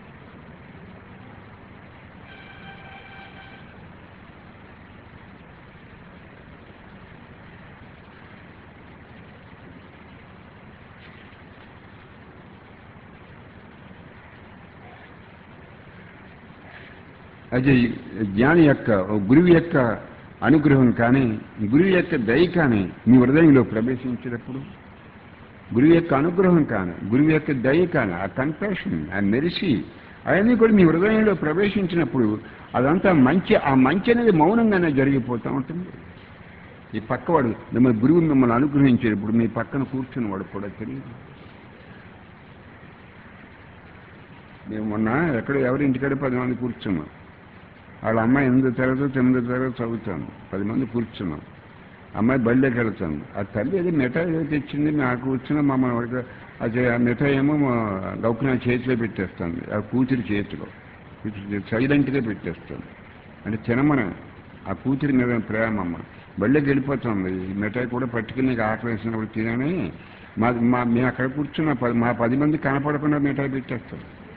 అది జ్ఞాని యొక్క గురువు యొక్క అనుగ్రహం కానీ గురువు యొక్క దయ కానీ మీ హృదయంలో ప్రవేశించినప్పుడు గురువు యొక్క అనుగ్రహం కానీ గురువు యొక్క దయ కానీ ఆ కంపాషన్ ఆ మెరిసి అవన్నీ కూడా మీ హృదయంలో ప్రవేశించినప్పుడు అదంతా మంచి ఆ మంచి అనేది మౌనంగానే జరిగిపోతూ ఉంటుంది ఈ పక్కవాడు మిమ్మల్ని గురువు మిమ్మల్ని అనుగ్రహించేటప్పుడు మీ పక్కన కూర్చుని వాడు కూడా తెలియదు మేము మొన్న ఎక్కడ ఎవరి ఇంటికాడ పది మంది కూర్చున్నాం వాళ్ళ అమ్మాయి ఎనిమిదో తరగతి తొమ్మిదో తరగతి చదువుతాను పది మంది కూర్చున్నాం అమ్మాయి బళ్ళకి వెళ్తాను ఆ తల్లి ఏదో మిఠాయి ఏదో తెచ్చింది నాకు వచ్చిన మమ్మల్ని వాడికి అది ఆ మిఠాయి ఏమో మా గౌకున చేతిలో పెట్టేస్తుంది ఆ కూతురి చేతిలో సైలెంట్గా పెట్టేస్తుంది అంటే తినమని ఆ కూతురి మీద ప్రేమ అమ్మ బళ్ళకి వెళ్ళిపోతుంది ఈ మిఠాయి కూడా పట్టుకుని నీకు ఆకలి వేసినప్పుడు తినని మా మా మేము అక్కడ కూర్చున్న పది మా పది మంది కనపడకుండా మిఠాయి పెట్టేస్తాం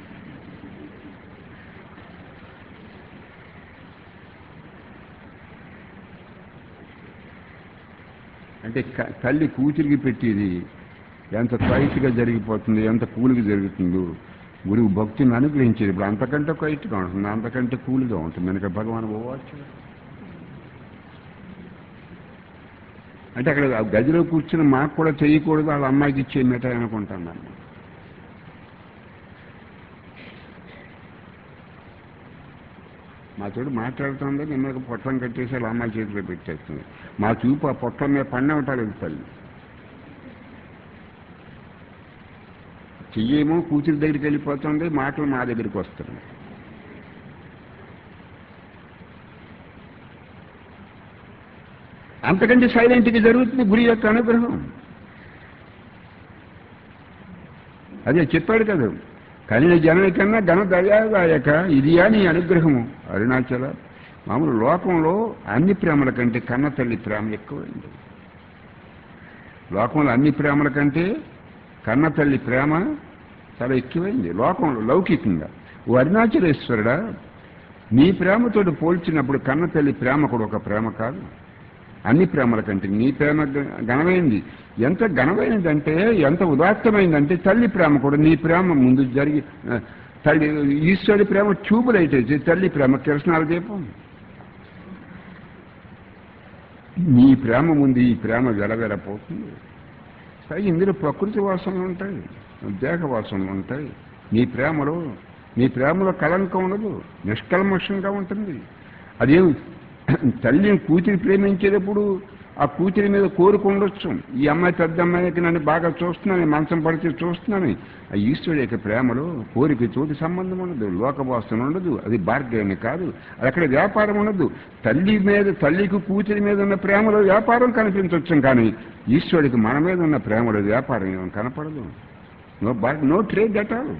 అంటే క- తల్లి కూతురికి పెట్టేది ఎంత క్వైట్గా జరిగిపోతుంది ఎంత కూలిగా జరుగుతుందో గురువు భక్తిని అనుగ్రహించేది ఇప్పుడు అంతకంటే క్వైట్గా ఉంటుంది అంతకంటే కూలిగా ఉంటుంది మనకి భగవాన్ పోవచ్చు అంటే అక్కడ ఆ గదిలో కూర్చుని మాకు కూడా చేయకూడదు వాళ్ళ అమ్మాయికి ఇచ్చే మిఠాయి అనుకుంటాను నేను మా తోడు మాట్లాడుతుంటే మిమ్మల్ని పొట్టం కట్టేసి వాళ్ళ అమ్మాయి చేతిలో పెట్టేస్తుంది మా చూపు ఆ పొట్టం మీద పన్ను ఉంటారు తల్లి చెయ్యేమో కూతురి దగ్గరికి వెళ్ళిపోతుంది మాటలు మా దగ్గరికి వస్తున్నాయి అంతకంటే సైలెంట్గా జరుగుతుంది గురి యొక్క అనుగ్రహం అదే చెప్పాడు కదా కలిన జనని కన్నా ఘన దయాదాయక ఇదియా నీ అనుగ్రహము అరుణాచల మామూలు లోకంలో అన్ని ప్రేమల కంటే కన్న తల్లి ప్రేమ ఎక్కువైంది లోకంలో అన్ని ప్రేమల కంటే కన్న తల్లి ప్రేమ చాలా ఎక్కువైంది లోకంలో లౌకికంగా ఓ అరుణాచలేశ్వరుడా నీ ప్రేమతోటి పోల్చినప్పుడు కన్న తల్లి ప్రేమ కూడా ఒక ప్రేమ కాదు అన్ని ప్రేమల కంటే నీ ప్రేమ గ- ఘనమైంది ఎంత ఘనమైనదంటే ఎంత ఉదాత్తమైందంటే తల్లి ప్రేమ కూడా నీ ప్రేమ ముందు జరిగి ఆ, తల్లి ఈశ్వరి ప్రేమ ట్యూబ్ లైట్ అయితే తల్లి ప్రేమ కిరసనాల దీపం నీ ప్రేమ ముందు ఈ ప్రేమ వెలవెలపోతుంది సరే ఇందులో ప్రకృతి వాసనలు ఉంటాయి దేహ వాసనలు ఉంటాయి నీ ప్రేమలో నీ ప్రేమలో కళంకం ఉండదు నిష్కల్మషంగా ఉంటుంది అదేం తల్లిని కూతురి ప్రేమించేటప్పుడు ఆ కూతురి మీద కోరిక ఉండొచ్చు ఈ అమ్మాయి పెద్ద అమ్మాయికి నన్ను బాగా చూస్తున్నాను మంచం పడితే చూస్తున్నాను ఆ ఈశ్వరుడి యొక్క ప్రేమలో కోరిక తోటి సంబంధం ఉండదు లోకవాసన ఉండదు అది బార్గేని కాదు అది అక్కడ వ్యాపారం ఉండదు తల్లి మీద తల్లికి కూతురి మీద ఉన్న ప్రేమలో వ్యాపారం కనిపించవచ్చు కానీ ఈశ్వరుడికి మన మీద ఉన్న ప్రేమలో వ్యాపారం ఏం కనపడదు no bar no trade at all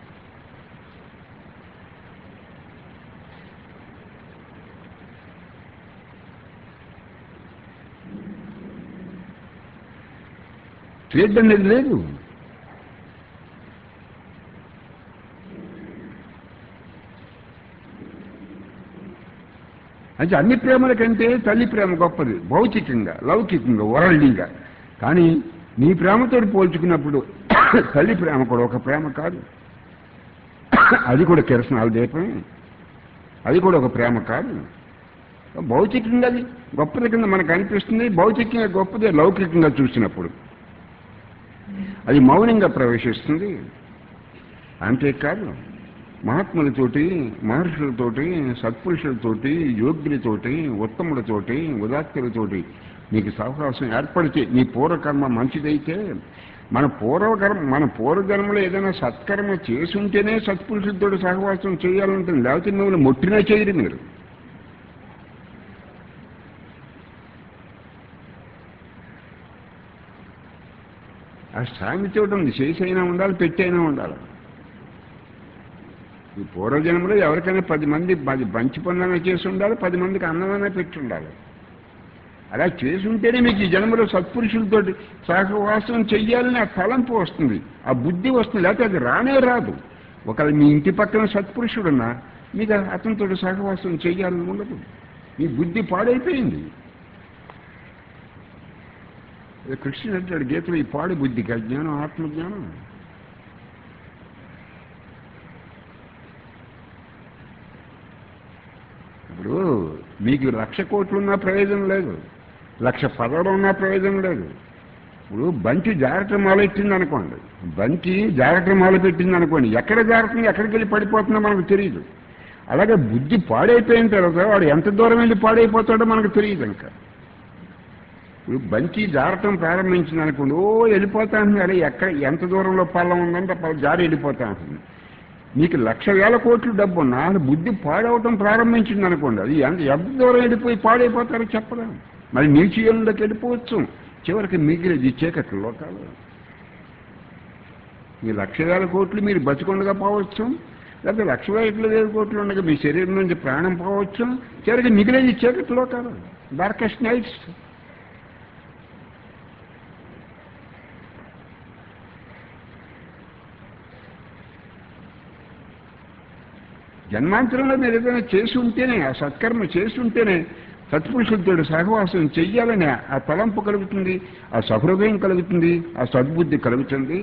trade అనేది లేదు అంటే అన్ని ప్రేమల కంటే తల్లి ప్రేమ గొప్పది భౌతికంగా లౌకికంగా వరల్డింగా కానీ నీ ప్రేమతో పోల్చుకున్నప్పుడు తల్లి ప్రేమ కూడా ఒక ప్రేమ కాదు అది కూడా కిరసనాల దీపం అది కూడా ఒక ప్రేమ కాదు భౌతికంగా అది గొప్పది కింద మనకు అనిపిస్తుంది భౌతికంగా గొప్పది లౌకికంగా చూసినప్పుడు అది మౌనంగా ప్రవేశిస్తుంది అంతేకాదు మహాత్ములతోటి మహర్షులతోటి సత్పురుషులతోటి యోగ్యులతోటి ఉత్తములతోటి ఉదాత్తులతోటి నీకు సహవాసం ఏర్పడితే నీ పూర్వకర్మ మంచిదైతే మన పూర్వకర్మ మన పూర్వజన్మలో ఏదైనా సత్కర్మ చేసి ఉంటేనే సత్పురుషులతో సహవాసం చేయాలంటుంది లేకపోతే మిమ్మల్ని మొట్టినా చేయరు మీరు ఆ సామెత ఉంది చేసైనా ఉండాలి పెట్టైనా ఉండాలి ఈ పూర్వజన్మలో ఎవరికైనా పది మంది పది బంచి పనులైనా చేసి ఉండాలి పది మందికి అన్నమైనా పెట్టి ఉండాలి అలా చేసి ఉంటేనే మీకు ఈ జన్మలో సత్పురుషులతో సహవాసం చెయ్యాలని ఆ తలంపు వస్తుంది ఆ బుద్ధి వస్తుంది లేకపోతే అది రానే రాదు ఒకవేళ మీ ఇంటి పక్కన సత్పురుషుడున్నా మీకు అతనితో సహవాసం చెయ్యాలని ఉండదు మీ బుద్ధి పాడైపోయింది కృష్ణుడు అంటాడు గీతలో ఈ పాడు బుద్ధికి అజ్ఞానం ఆత్మజ్ఞానం ఇప్పుడు మీకు లక్ష కోట్లు ఉన్నా ప్రయోజనం లేదు లక్ష పదవులు ఉన్నా ప్రయోజనం లేదు ఇప్పుడు బంతి జాగ్రత్త మొదలెట్టింది అనుకోండి బంతి జాగ్రత్త మొదలుపెట్టింది అనుకోండి ఎక్కడ జాగ్రత్త ఎక్కడికి వెళ్ళి పడిపోతుందో మనకు తెలియదు అలాగే బుద్ధి పాడైపోయిన తర్వాత వాడు ఎంత దూరం వెళ్ళి పాడైపోతాడో మనకు తెలియదు ఇంకా ఇప్పుడు బంతి జారటం ప్రారంభించింది అనుకోండి ఓ వెళ్ళిపోతా అంటుంది అరే ఎక్కడ ఎంత దూరంలో పల్లం ఉందంటే పల్ల జారి వెళ్ళిపోతా ఉంటుంది మీకు లక్ష వేల కోట్లు డబ్బు ఉన్నా అది బుద్ధి పాడవటం ప్రారంభించింది అనుకోండి అది ఎంత ఎంత దూరం వెళ్ళిపోయి పాడైపోతారో చెప్పలేం మరి నీచయంలోకి వెళ్ళిపోవచ్చు చివరికి మిగిలిది చీకటి లోకాలు ఈ లక్ష వేల కోట్లు మీరు బతికొండగా పోవచ్చు లేకపోతే లక్ష వేల వేల కోట్లు ఉండగా మీ శరీరం నుంచి ప్రాణం పోవచ్చు చివరికి మిగిలేది చీకటి లోకాలు డార్కెస్ట్ నైట్స్ జన్మాంతరంలో మీరు ఏదైనా చేసి ఉంటేనే ఆ సత్కర్మ చేసి ఉంటేనే సత్పురుషులతో సహవాసం చెయ్యాలని ఆ తలంపు కలుగుతుంది ఆ సహృదయం కలుగుతుంది ఆ సద్బుద్ధి కలుగుతుంది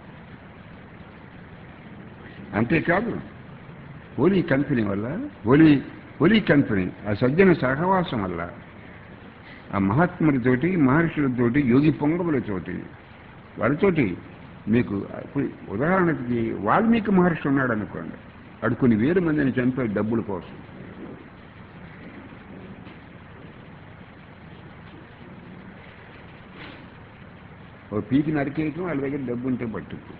అంతేకాదు హోలీ కంపెనీ వల్ల హోలీ హోలీ కంపెనీ ఆ సజ్జన సహవాసం వల్ల ఆ మహాత్ములతోటి మహర్షులతోటి యోగి పొంగవులతోటి వాళ్ళతోటి మీకు ఇప్పుడు ఉదాహరణకి వాల్మీకి మహర్షి ఉన్నాడు అనుకోండి వాడు కొన్ని వేల మందిని చంపాడు డబ్బుల కోసం ఓ పీకి నరికేయటం వాళ్ళ దగ్గర డబ్బు ఉంటే పట్టుకు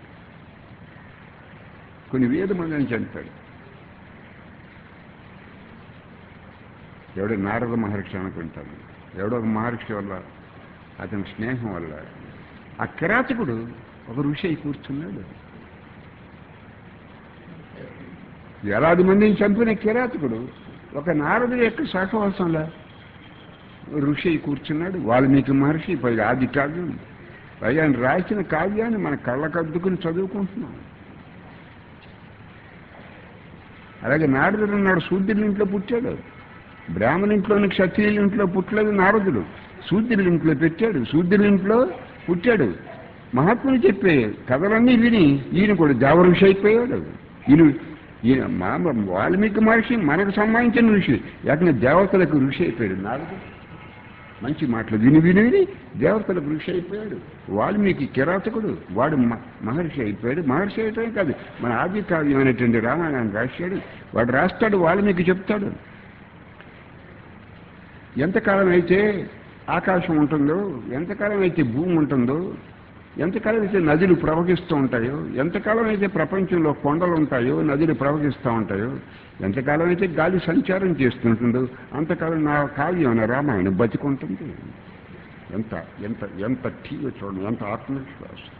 కొన్ని వేల మందిని చంపాడు ఎవడో నారద మహర్షి అనుకుంటాను ఎవడో ఒక మహర్షి వల్ల అతని స్నేహం వల్ల ఆ కిరాతకుడు ఒక ఋషి అయి కూర్చున్నాడు వేలాది మందిని చంపిన కిరాతకుడు ఒక నారదుడి యొక్క సహవాసంలో ఋషి అయి కూర్చున్నాడు వాల్మీకి మహర్షి పైగా ఆది కావ్యం పైగా ఆయన రాసిన కావ్యాన్ని మన కళ్ళకద్దుకుని చదువుకుంటున్నాం అలాగే నారదుడు ఉన్నాడు శూద్రుల ఇంట్లో పుట్టాడు బ్రాహ్మణ ఇంట్లోని క్షత్రియుల ఇంట్లో పుట్టలేదు నారదుడు శూద్రుల ఇంట్లో పెట్టాడు శూద్రుల ఇంట్లో పుట్టాడు మహాత్ములు చెప్పే కథలన్నీ విని ఈయన కూడా దేవ ఋషి అయిపోయాడు ఈయన ఈయన మా వాల్మీకి మహర్షి మనకు సంబంధించిన ఋషి ఏకంగా దేవతలకు ఋషి అయిపోయాడు నారదుడు మంచి మాటలు విని విని విని దేవతలకు ఋషి అయిపోయాడు వాల్మీకి కిరాతకుడు వాడు మ- మహర్షి అయిపోయాడు మహర్షి అయిపోయాడు కాదు మన ఆది కావ్యమైనటువంటి రామాయణాన్ని రాశాడు వాడు రాస్తాడు వాల్మీకి చెప్తాడు ఎంతకాలం అయితే ఆకాశం ఉంటుందో ఎంతకాలం అయితే భూమి ఉంటుందో ఎంతకాలం అయితే నదులు ప్రవహిస్తూ ఉంటాయో ఎంతకాలం అయితే ప్రపంచంలో కొండలు ఉంటాయో నదులు ప్రవహిస్తూ ఉంటాయో ఎంతకాలం అయితే గాలి సంచారం చేస్తుంటుందో అంతకాలం నా కావ్యం నా రామాయణం బతికుంటుంది ఎంత ఎంత ఎంత ఠీవ చూడండి ఎంత ఆత్మవిశ్వాసం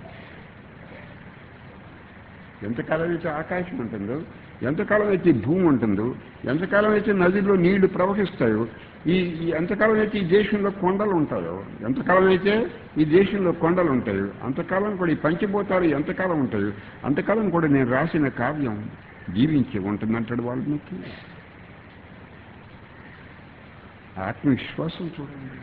ఎంతకాలం అయితే ఆకాశం ఉంటుందో ఎంతకాలం అయితే భూమి ఉంటుందో ఎంతకాలం అయితే నదిలో నీళ్లు ప్రవహిస్తాయో ఈ ఈ ఎంతకాలం అయితే ఈ దేశంలో కొండలు ఉంటాయో ఎంతకాలం అయితే ఈ దేశంలో కొండలు ఉంటాయో అంతకాలం కూడా ఈ పంచభూతాలు ఎంతకాలం ఉంటాయో అంతకాలం కూడా నేను రాసిన కావ్యం జీవించి ఉంటుందంటాడు వాల్మీకి ఆత్మవిశ్వాసం చూడండి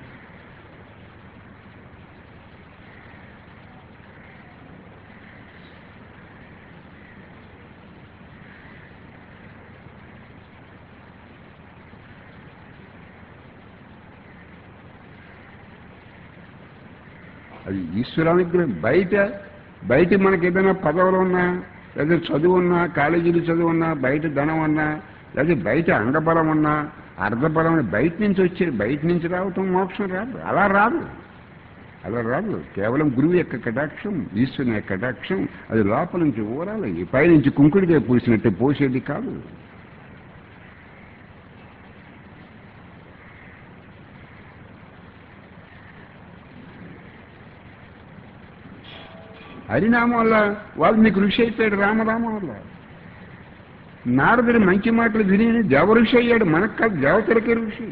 అది ఈశ్వరానుగ్రహం బయట బయట మనకి ఏదైనా పదవులు ఉన్నా లేదా చదువు ఉన్నా కాలేజీలు చదువు ఉన్నా బయట ధనం ఉన్నా లేదా బయట అంగబలం ఉన్నా అర్ధబలం బయట నుంచి వచ్చే బయట నుంచి రావటం మోక్షం రాదు అలా రాదు అలా రాదు కేవలం గురువు యొక్క కటాక్షం ఈశ్వరుని యొక్క కటాక్షం అది లోపల నుంచి ఊరాలి ఈ పైనుంచి కుంకుడిగా పూసినట్టు పోసేది కాదు హరినామం వల్ల వాళ్ళు మీకు ఋషి అయిపోయాడు రామనామం వల్ల నారదుడి మంచి మాటలు విని దేవ ఋషి అయ్యాడు మనకు కాదు దేవతలకే ఋషి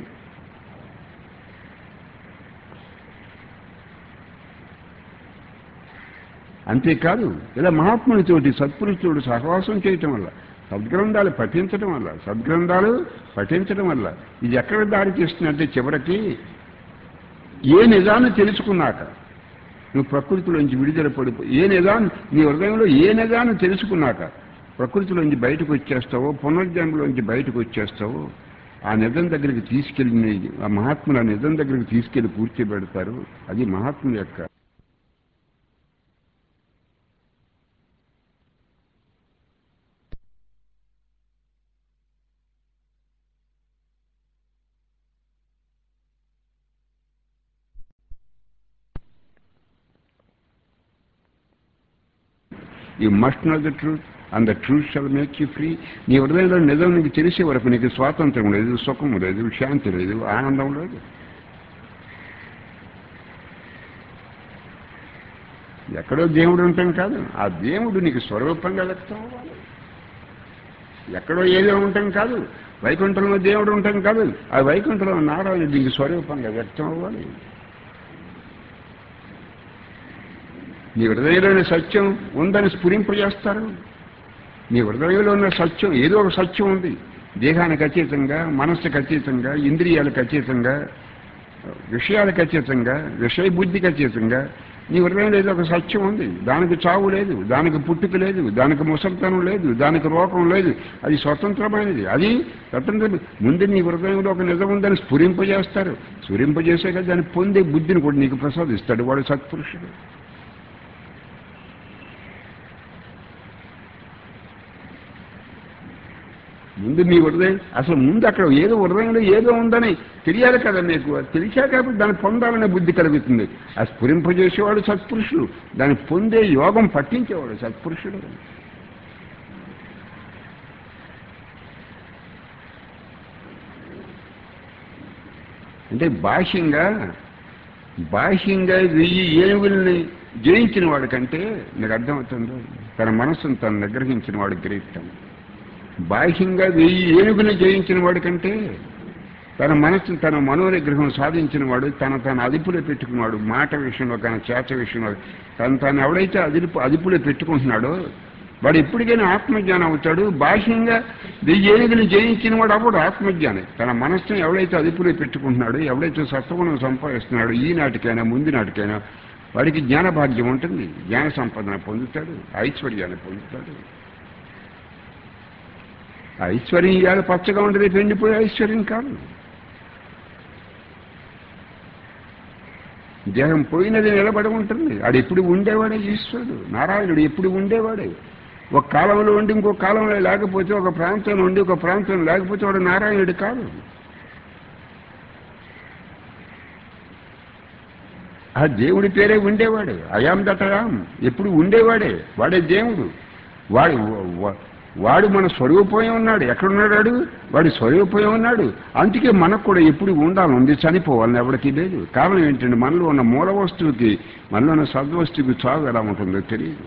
అంతేకాదు ఇలా మహాత్ములతోటి సత్పురుషుడు సహవాసం చేయటం వల్ల సద్గ్రంథాలు పఠించడం వల్ల సద్గ్రంథాలు పఠించడం వల్ల ఇది ఎక్కడ దారి తీస్తుందంటే చివరికి ఏ నిజాన్ని తెలుసుకున్నాక నువ్వు ప్రకృతిలోంచి విడుదల పడిపో ఏ నిజాన్ని నీ హృదయంలో ఏ నిజాన్ని తెలుసుకున్నాక ప్రకృతిలోంచి బయటకు వచ్చేస్తావో పునర్జన్మలోంచి బయటకు వచ్చేస్తావో ఆ నిజం దగ్గరికి తీసుకెళ్ళి ఆ మహాత్ములు ఆ నిజం దగ్గరికి తీసుకెళ్లి కూర్చోబెడతారు అది మహాత్ముల యొక్క you must know the truth and the truth shall make you free నీ హృదయంలో నిజం నీకు తెలిసే వరకు నీకు స్వాతంత్రం లేదు సుఖం లేదు శాంతి లేదు ఆనందం లేదు ఎక్కడో దేవుడు ఉంటాం కాదు ఆ దేవుడు నీకు స్వరూపంగా వ్యక్తం అవ్వాలి ఎక్కడో ఏదో ఉంటాం కాదు వైకుంఠంలో దేవుడు ఉంటాం కాదు ఆ వైకుంఠంలో నారాయణ దీనికి స్వరూపంగా వ్యక్తం అవ్వాలి నీ హృదయంలోని సత్యం ఉందని స్ఫురింపజేస్తారు నీ హృదయంలో ఉన్న సత్యం ఏదో ఒక సత్యం ఉంది దేహానికి అతీతంగా మనస్సుకు అతీతంగా ఇంద్రియాలకు అతీతంగా విషయాలకు అతీతంగా విషయ బుద్ధికి అతీతంగా నీ హృదయంలో ఏదో ఒక సత్యం ఉంది దానికి చావు లేదు దానికి పుట్టుక లేదు దానికి ముసలితనం లేదు దానికి రోగం లేదు అది స్వతంత్రమైనది అది స్వతంత్ర ముందు నీ హృదయంలో ఒక నిజం ఉందని స్ఫురింపజేస్తారు స్ఫురింపజేసాక దాన్ని పొందే బుద్ధిని కూడా నీకు ప్రసాదిస్తాడు వాడు సత్పురుషుడు ముందు మీ హృదయం అసలు ముందు అక్కడ ఏదో హృదయంలో ఏదో ఉందని తెలియాలి కదా నీకు అది తెలిసాక దాన్ని పొందాలనే బుద్ధి కలుగుతుంది ఆ స్ఫురింపజేసేవాడు సత్పురుషుడు దాన్ని పొందే యోగం పట్టించేవాడు సత్పురుషుడు అంటే బాహ్యంగా బాహ్యంగా వెయ్యి ఏనుగుల్ని జయించిన వాడికంటే నీకు అర్థమవుతుందో తన మనస్సును తను నిగ్రహించిన వాడు గ్రేట్ బాహ్యంగా వెయ్యి ఏనుగుని జయించిన వాడికంటే తన మనస్సును తన మనోనిగ్రహం సాధించిన వాడు తన తన అదుపులో పెట్టుకున్నాడు మాట విషయంలో కానీ చేత విషయంలో తను తను ఎవడైతే అదుపు అదుపులో పెట్టుకుంటున్నాడో వాడు ఎప్పటికైనా ఆత్మజ్ఞానం అవుతాడు బాహ్యంగా వెయ్యి ఏనుగుని జయించిన వాడు అవ్వడు ఆత్మజ్ఞాని తన మనస్సును ఎవడైతే అదుపులో పెట్టుకుంటున్నాడో ఎవడైతే సత్వగుణం సంపాదిస్తున్నాడో ఈనాటికైనా ముందు నాటికైనా వాడికి జ్ఞాన భాగ్యం ఉంటుంది జ్ఞాన సంపదన పొందుతాడు ఐశ్వర్యాన్ని పొందుతాడు ఐశ్వర్యం ఇవాళ పచ్చగా ఉండదు ఎండిపోయే ఐశ్వర్యం కాదు దేహం పోయినది నిలబడి ఉంటుంది ఆడు ఎప్పుడు ఉండేవాడే ఈశ్వరుడు నారాయణుడు ఎప్పుడు ఉండేవాడే ఒక కాలంలో ఉండి ఇంకో కాలంలో లేకపోతే ఒక ప్రాంతంలో ఉండి ఒక ప్రాంతంలో లేకపోతే వాడు నారాయణుడు కాదు ఆ దేవుడి పేరే ఉండేవాడు అయాం దటయాం ఎప్పుడు ఉండేవాడే వాడే దేవుడు వాడు వా- వాడు మన స్వరూపమే ఉన్నాడు ఎక్కడున్నాడు వాడు? వాడు స్వరూపమే ఉన్నాడు అందుకే మనకు కూడా ఎప్పుడు ఉండాలి ఉంది చనిపోవాలని ఎవరికి లేదు కారణం ఏంటంటే మనలో ఉన్న మూల వస్తువుకి మనలో ఉన్న సద్వస్తువుకి చావు ఎలా ఉంటుందో తెలియదు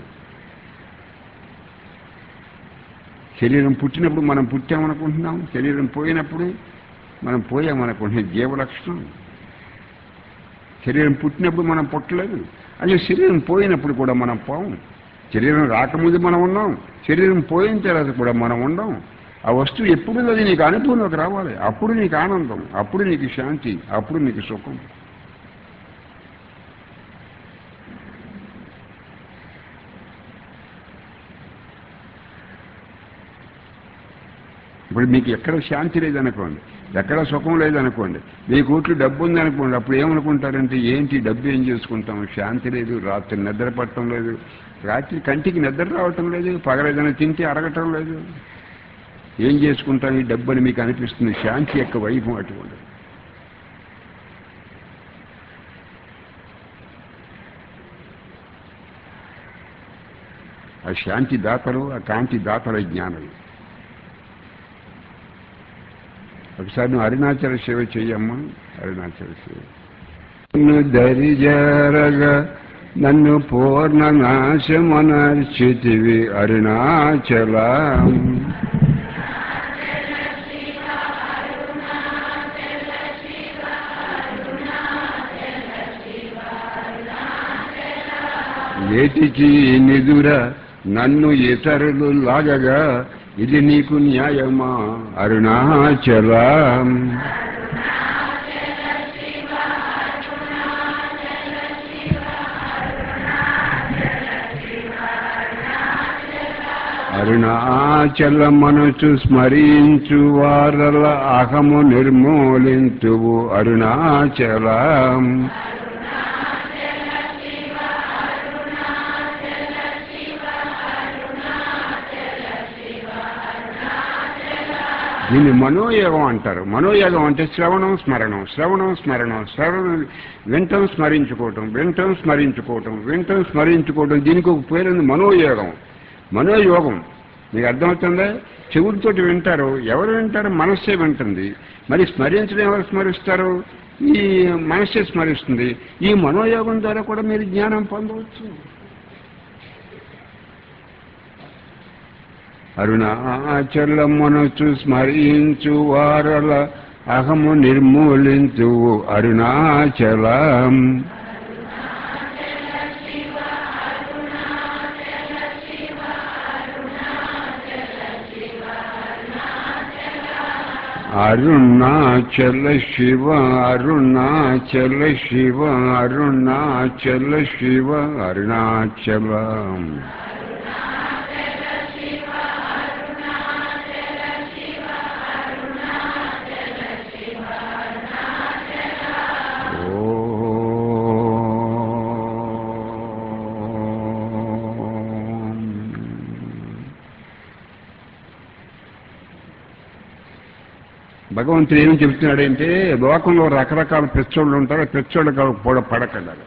శరీరం పుట్టినప్పుడు మనం పుట్టామనుకుంటున్నాం శరీరం పోయినప్పుడు మనం పోయామనుకుంటున్నాం జీవలక్షణం శరీరం పుట్టినప్పుడు మనం పుట్టలేదు అదే శరీరం పోయినప్పుడు కూడా మనం పోం శరీరం రాకముందు మనం ఉన్నాం శరీరం పోయిన తర్వాత కూడా మనం ఉండం ఆ వస్తువు ఎప్పుడు అది నీకు అనుభవంలోకి రావాలి అప్పుడు నీకు ఆనందం అప్పుడు నీకు శాంతి అప్పుడు నీకు సుఖం ఇప్పుడు మీకు ఎక్కడ శాంతి లేదనుకోండి ఎక్కడ సుఖం లేదనుకోండి మీ కోట్లు డబ్బు ఉందనుకోండి అప్పుడు ఏమనుకుంటారంటే ఏంటి డబ్బు ఏం చేసుకుంటాం శాంతి లేదు రాత్రి నిద్ర పట్టడం లేదు రాత్రి కంటికి నిద్ర రావటం లేదు పగలేదైనా తింటే అరగటం లేదు ఏం చేసుకుంటాం ఈ డబ్బు అని మీకు అనిపిస్తుంది శాంతి యొక్క వైభవం అటువంటి ఆ శాంతి దాతలు ఆ కాంతి దాతల జ్ఞానం ఒకసారి నువ్వు అరుణాచల సేవ చెయ్యమ్మా అరుణాచల సేవ నన్ను దరిజారగా నన్ను పూర్ణ నాశమనర్చితివి అరుణాచల ఏటికి నిదుర నన్ను ఇతరులు లాగగా ఇది నీకు న్యాయమా అరుణాచలం అరుణాచల మనసు స్మరించు వారల అహము నిర్మూలింతువు అరుణాచలం దీన్ని మనోయోగం అంటారు మనోయోగం అంటే శ్రవణం స్మరణం శ్రవణం స్మరణం శ్రవణం వింటం స్మరించుకోవటం వింటం స్మరించుకోవటం వింటం స్మరించుకోవటం దీనికి ఒక పేరుంది మనోయోగం మనోయోగం మీకు అర్థమవుతుందా చెవులతోటి వింటారు ఎవరు వింటారు మనస్సే వింటుంది మరి స్మరించడం ఎవరు స్మరిస్తారు ఈ మనస్సే స్మరిస్తుంది ఈ మనోయోగం ద్వారా కూడా మీరు జ్ఞానం పొందవచ్చు అరుణాచలమునచు స్మరించు వారల అహము నిర్మూలించు అరుణాచలం అరుణాచల శివ అరుణాచల శివ అరుణాచల శివ అరుణాచలం భగవంతుడు ఏం చెప్తున్నాడంటే లోకంలో రకరకాల పెచ్చోళ్ళు ఉంటారు పెచ్చోళ్ళు కూడా పడకడారు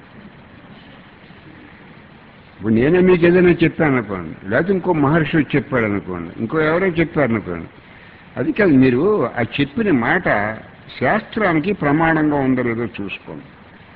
ఇప్పుడు నేనే మీకు ఏదైనా చెప్పాను అనుకోండి లేకపోతే ఇంకో మహర్షి వచ్చి చెప్పాడు అనుకోండి ఇంకో ఎవరో చెప్పారు అనుకోండి అది కాదు మీరు ఆ చెప్పిన మాట శాస్త్రానికి ప్రమాణంగా ఉందో లేదో చూసుకోండి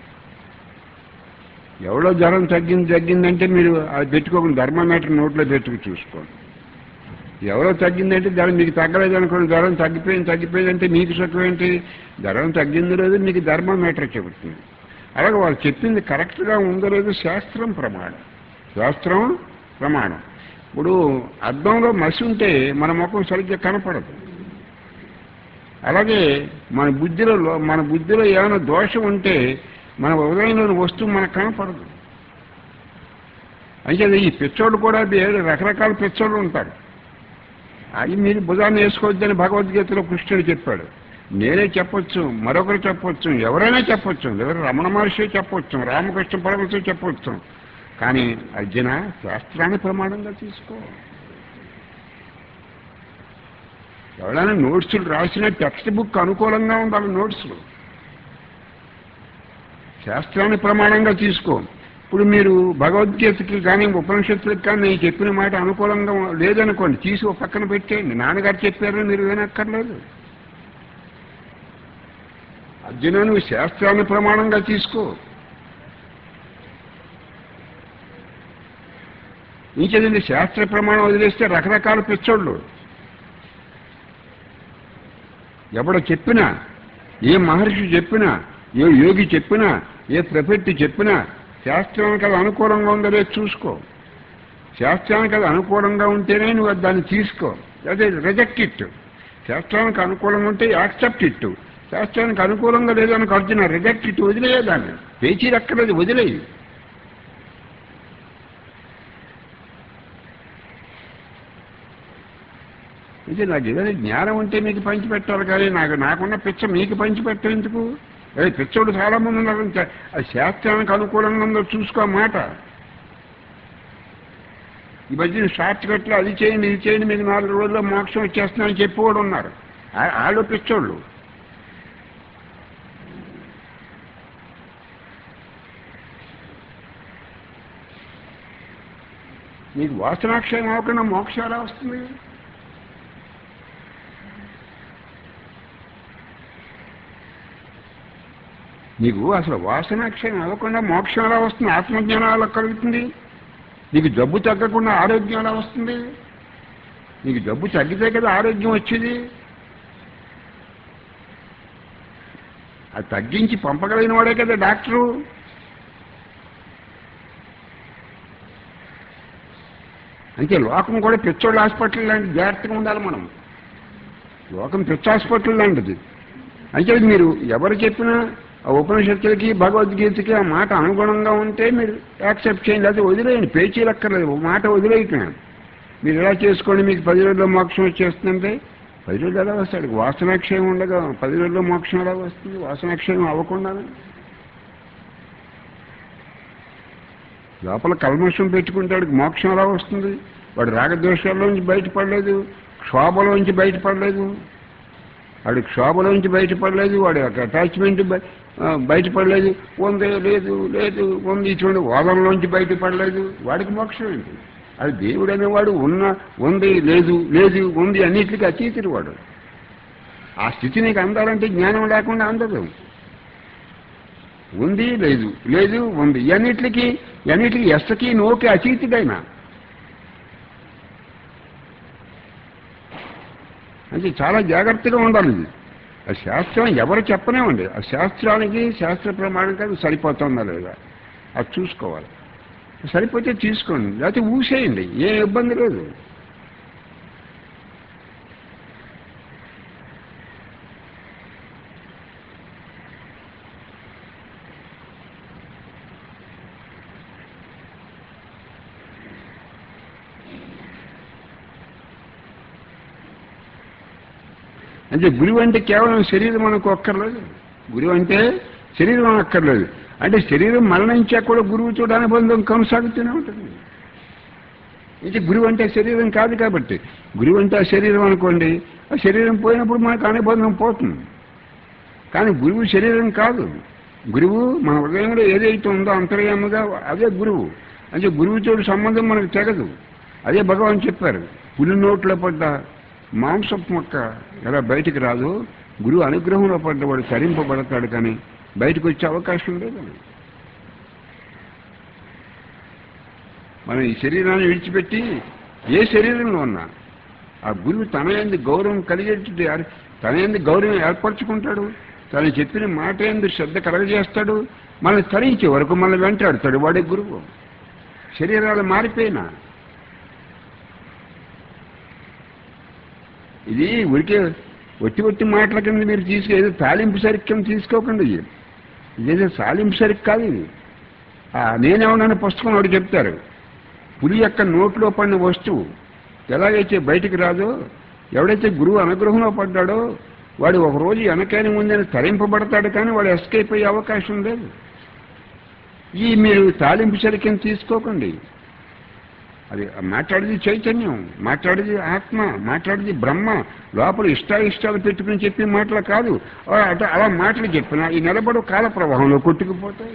ఎవడో జ్వరం తగ్గింది తగ్గిందంటే మీరు అది పెట్టుకోకుండా ధర్మమీటర్ నోట్లో పెట్టుకు చూసుకోండి ఎవరో తగ్గిందంటే జ్వరం మీకు తగ్గలేదు అనుకోండి జ్వరం తగ్గిపోయింది తగ్గిపోయింది అంటే మీకు సుఖం ఏంటి జ్వరం తగ్గిందో లేదో మీకు ధర్మమీటర్ చెబుతుంది అలాగే వాళ్ళు చెప్పింది కరెక్ట్గా ఉందో లేదో శాస్త్రం ప్రమాణం శాస్త్రం ప్రమాణం ఇప్పుడు అద్దంలో మసి ఉంటే మన ముఖం సరిగ్గా కనపడదు అలాగే మన బుద్ధిలో లో- మన బుద్ధిలో ఏమైనా దోషం ఉంటే మన ఉదయంలోని వస్తువు మనకు కనపడదు అంటే ఈ పిచ్చోళ్ళు కూడా వేరే రకరకాల పిచ్చోళ్ళు ఉంటారు అవి మీరు భుజాన్ని వేసుకోవద్దని భగవద్గీతలో కృష్ణుడు చెప్పాడు నేనే చెప్పొచ్చు మరొకరు చెప్పొచ్చు ఎవరైనా చెప్పొచ్చు లేదా రమణ మహర్షి చెప్పొచ్చు రామకృష్ణ పరమశ చెప్పొచ్చు కానీ అర్జున శాస్త్రాన్ని ప్రమాణంగా తీసుకో ఎవరైనా నోట్సులు రాసిన టెక్స్ట్ బుక్ అనుకూలంగా ఉండాలి నోట్సులు శాస్త్రాన్ని ప్రమాణంగా తీసుకో ఇప్పుడు మీరు భగవద్గీతకి కానీ ఉపనిషత్తులకు కానీ నేను చెప్పిన మాట అనుకూలంగా లేదనుకోండి తీసి ఒక పక్కన పెట్టేయండి నాన్నగారు చెప్పారని మీరు వినక్కర్లేదు అర్జున నువ్వు శాస్త్రాన్ని ప్రమాణంగా తీసుకో ఇంకేదండి శాస్త్ర ప్రమాణం వదిలేస్తే రకరకాల పిచ్చోళ్ళు ఎవడు చెప్పినా ఏ మహర్షి చెప్పినా ఏ యోగి చెప్పినా ఏ ప్రపెట్టి చెప్పినా శాస్త్రానికి అది అనుకూలంగా ఉందో లేదో చూసుకో శాస్త్రానికి అది అనుకూలంగా ఉంటేనే నువ్వు దాన్ని తీసుకో అదే రిజెక్ట్ ఇట్ శాస్త్రానికి అనుకూలంగా ఉంటే యాక్సెప్ట్ ఇట్ శాస్త్రానికి అనుకూలంగా లేదనుకో అర్జున రిజెక్ట్ ఇట్ వదిలేయదాన్ని పేచీ రక్కలేదు వదిలేయి ఇది నాకు ఏదైనా జ్ఞానం ఉంటే మీకు పంచిపెట్టాలి కానీ నాకు నాకున్న పిచ్చ మీకు పంచిపెట్టేందుకు అదే పిచ్చోడు చాలా మంది ఉన్నారు ఇంకా అది శాస్త్రానికి అనుకూలంగా ఉందో చూసుకో మాట ఈ మధ్యన షార్ట్ కట్లు అది చేయండి ఇది చేయండి మీకు నాలుగు రోజుల్లో మోక్షం వచ్చేస్తున్నాయని చెప్పేవాడు ఉన్నారు ఆ- వాళ్ళు పిచ్చోళ్ళు మీకు వాసనాక్షయం అవ్వకుండా మోక్షం ఎలా వస్తుంది నీకు అసలు వాసనాక్షయం అవ్వకుండా మోక్షం ఎలా వస్తుంది ఆత్మజ్ఞానం ఎలా కలుగుతుంది నీకు జబ్బు తగ్గకుండా ఆరోగ్యం ఎలా వస్తుంది నీకు జబ్బు తగ్గితే కదా ఆరోగ్యం వచ్చేది అది తగ్గించి పంపగలిగిన వాడే కదా డాక్టరు అంటే లోకం కూడా పిచ్చోళ్ళ హాస్పిటల్ లాంటి జాగ్రత్తగా ఉండాలి మనం లోకం పిచ్చ హాస్పిటల్ లాంటిది అంటే మీరు ఎవరు చెప్పినా ఆ ఉపనిషత్తులకి భగవద్గీతకి ఆ మాట అనుగుణంగా ఉంటే మీరు యాక్సెప్ట్ చేయండి అది వదిలేయండి పేచీలు అక్కర్లేదు ఒక మాట వదిలేయటం మీరు ఎలా చేసుకోండి మీకు పది రోజుల్లో మోక్షం వచ్చేస్తుందంటే పది రోజులు ఎలా వస్తాడు వాసనాక్షయం ఉండగా పది రోజుల్లో మోక్షం ఎలా వస్తుంది వాసనాక్షయం అవ్వకుండా లోపల కల్మషం పెట్టుకుంటాడు మోక్షం ఎలా వస్తుంది వాడు రాగద్వేషాల్లోంచి బయటపడలేదు క్షోభలోంచి బయటపడలేదు వాడు క్షోభలోంచి బయటపడలేదు వాడి యొక్క అటాచ్మెంట్ బయ- ఆ, బయటపడలేదు ఉంది లేదు లేదు ఉంది చూడండి వాదనలోంచి బయటపడలేదు వాడికి మోక్షం ఏంటి అది దేవుడు అనేవాడు ఉన్న ఉంది లేదు లేదు ఉంది అన్నిటికీ అతీతుడు వాడు ఆ స్థితి నీకు అందాలంటే జ్ఞానం లేకుండా అందదు ఉంది లేదు లేదు ఉంది అన్నిటికి అన్నిటికీ ఎస్కి నోకి అతీతుడైన అంటే చాలా జాగ్రత్తగా ఉండాలి ఇది ఆ శాస్త్రం ఎవరు చెప్పనేమండి ఆ శాస్త్రానికి శాస్త్ర ప్రమాణానికి అది సరిపోతుందా లేదా అది చూసుకోవాలి సరిపోతే తీసుకోండి లేకపోతే ఊసేయండి ఏ ఇబ్బంది లేదు అంటే గురువు అంటే కేవలం శరీరం మనకు అక్కర్లేదు గురువు అంటే శరీరం అక్కర్లేదు అంటే శరీరం మరణించాక కూడా గురువుతో అనుబంధం కొనసాగుతూనే ఉంటుంది ఇది గురువు అంటే శరీరం కాదు కాబట్టి గురువు అంటే ఆ శరీరం అనుకోండి ఆ శరీరం పోయినప్పుడు మనకు అనుబంధం పోతుంది కానీ గురువు శరీరం కాదు గురువు మన హృదయంలో ఏదైతే ఉందో అంతర్యాముగా అదే గురువు అంటే గురువుతో సంబంధం మనకు తెగదు అదే భగవాన్ చెప్పారు పులి నోట్లో పడ్డ మాంసపు మొక్క ఎలా బయటికి రాదు గురువు అనుగ్రహంలో పడ్డవాడు తరింపబడతాడు కానీ బయటకు వచ్చే అవకాశం లేదు మనం ఈ శరీరాన్ని విడిచిపెట్టి ఏ శరీరంలో ఉన్నా ఆ గురువు తన ఎందు గౌరవం కలిగేటట్టు ఏర్- తన ఎందు గౌరవం ఏర్పరచుకుంటాడు తను చెప్పిన మాట ఎందు శ్రద్ధ కలగజేస్తాడు మనల్ని తరించే వరకు మనల్ని వెంటాడుతాడు వాడే గురువు శరీరాలు మారిపోయినా ఇది ఉడికే ఒట్టి ఒట్టి మాటల కింద మీరు తీసుకు ఏదో తాలింపు సరికి కింద తీసుకోకండి ఇది ఇదేదో తాలింపు సరికి కాదు ఇది ఆ, నేనేమన్నాను పుస్తకం వాడు చెప్తారు పులి యొక్క నోట్లో పడిన వస్తువు ఎలాగైతే బయటికి రాదో ఎవడైతే గురువు అనుగ్రహంలో పడ్డాడో వాడు ఒక రోజు వెనకైనా ముందని తరింపబడతాడు కానీ వాడు ఎస్కేప్ అయ్యే అవకాశం లేదు ఈ మీరు తాలింపు సరికిన తీసుకోకండి అది మాట్లాడేది చైతన్యం మాట్లాడేది ఆత్మ మాట్లాడేది బ్రహ్మ లోపల ఇష్టాయిష్టాలు పెట్టుకుని చెప్పే మాటలు కాదు ఆ, అట అలా మాటలు చెప్పిన ఈ నిలబడు కాల ప్రవాహంలో కొట్టుకుపోతాయి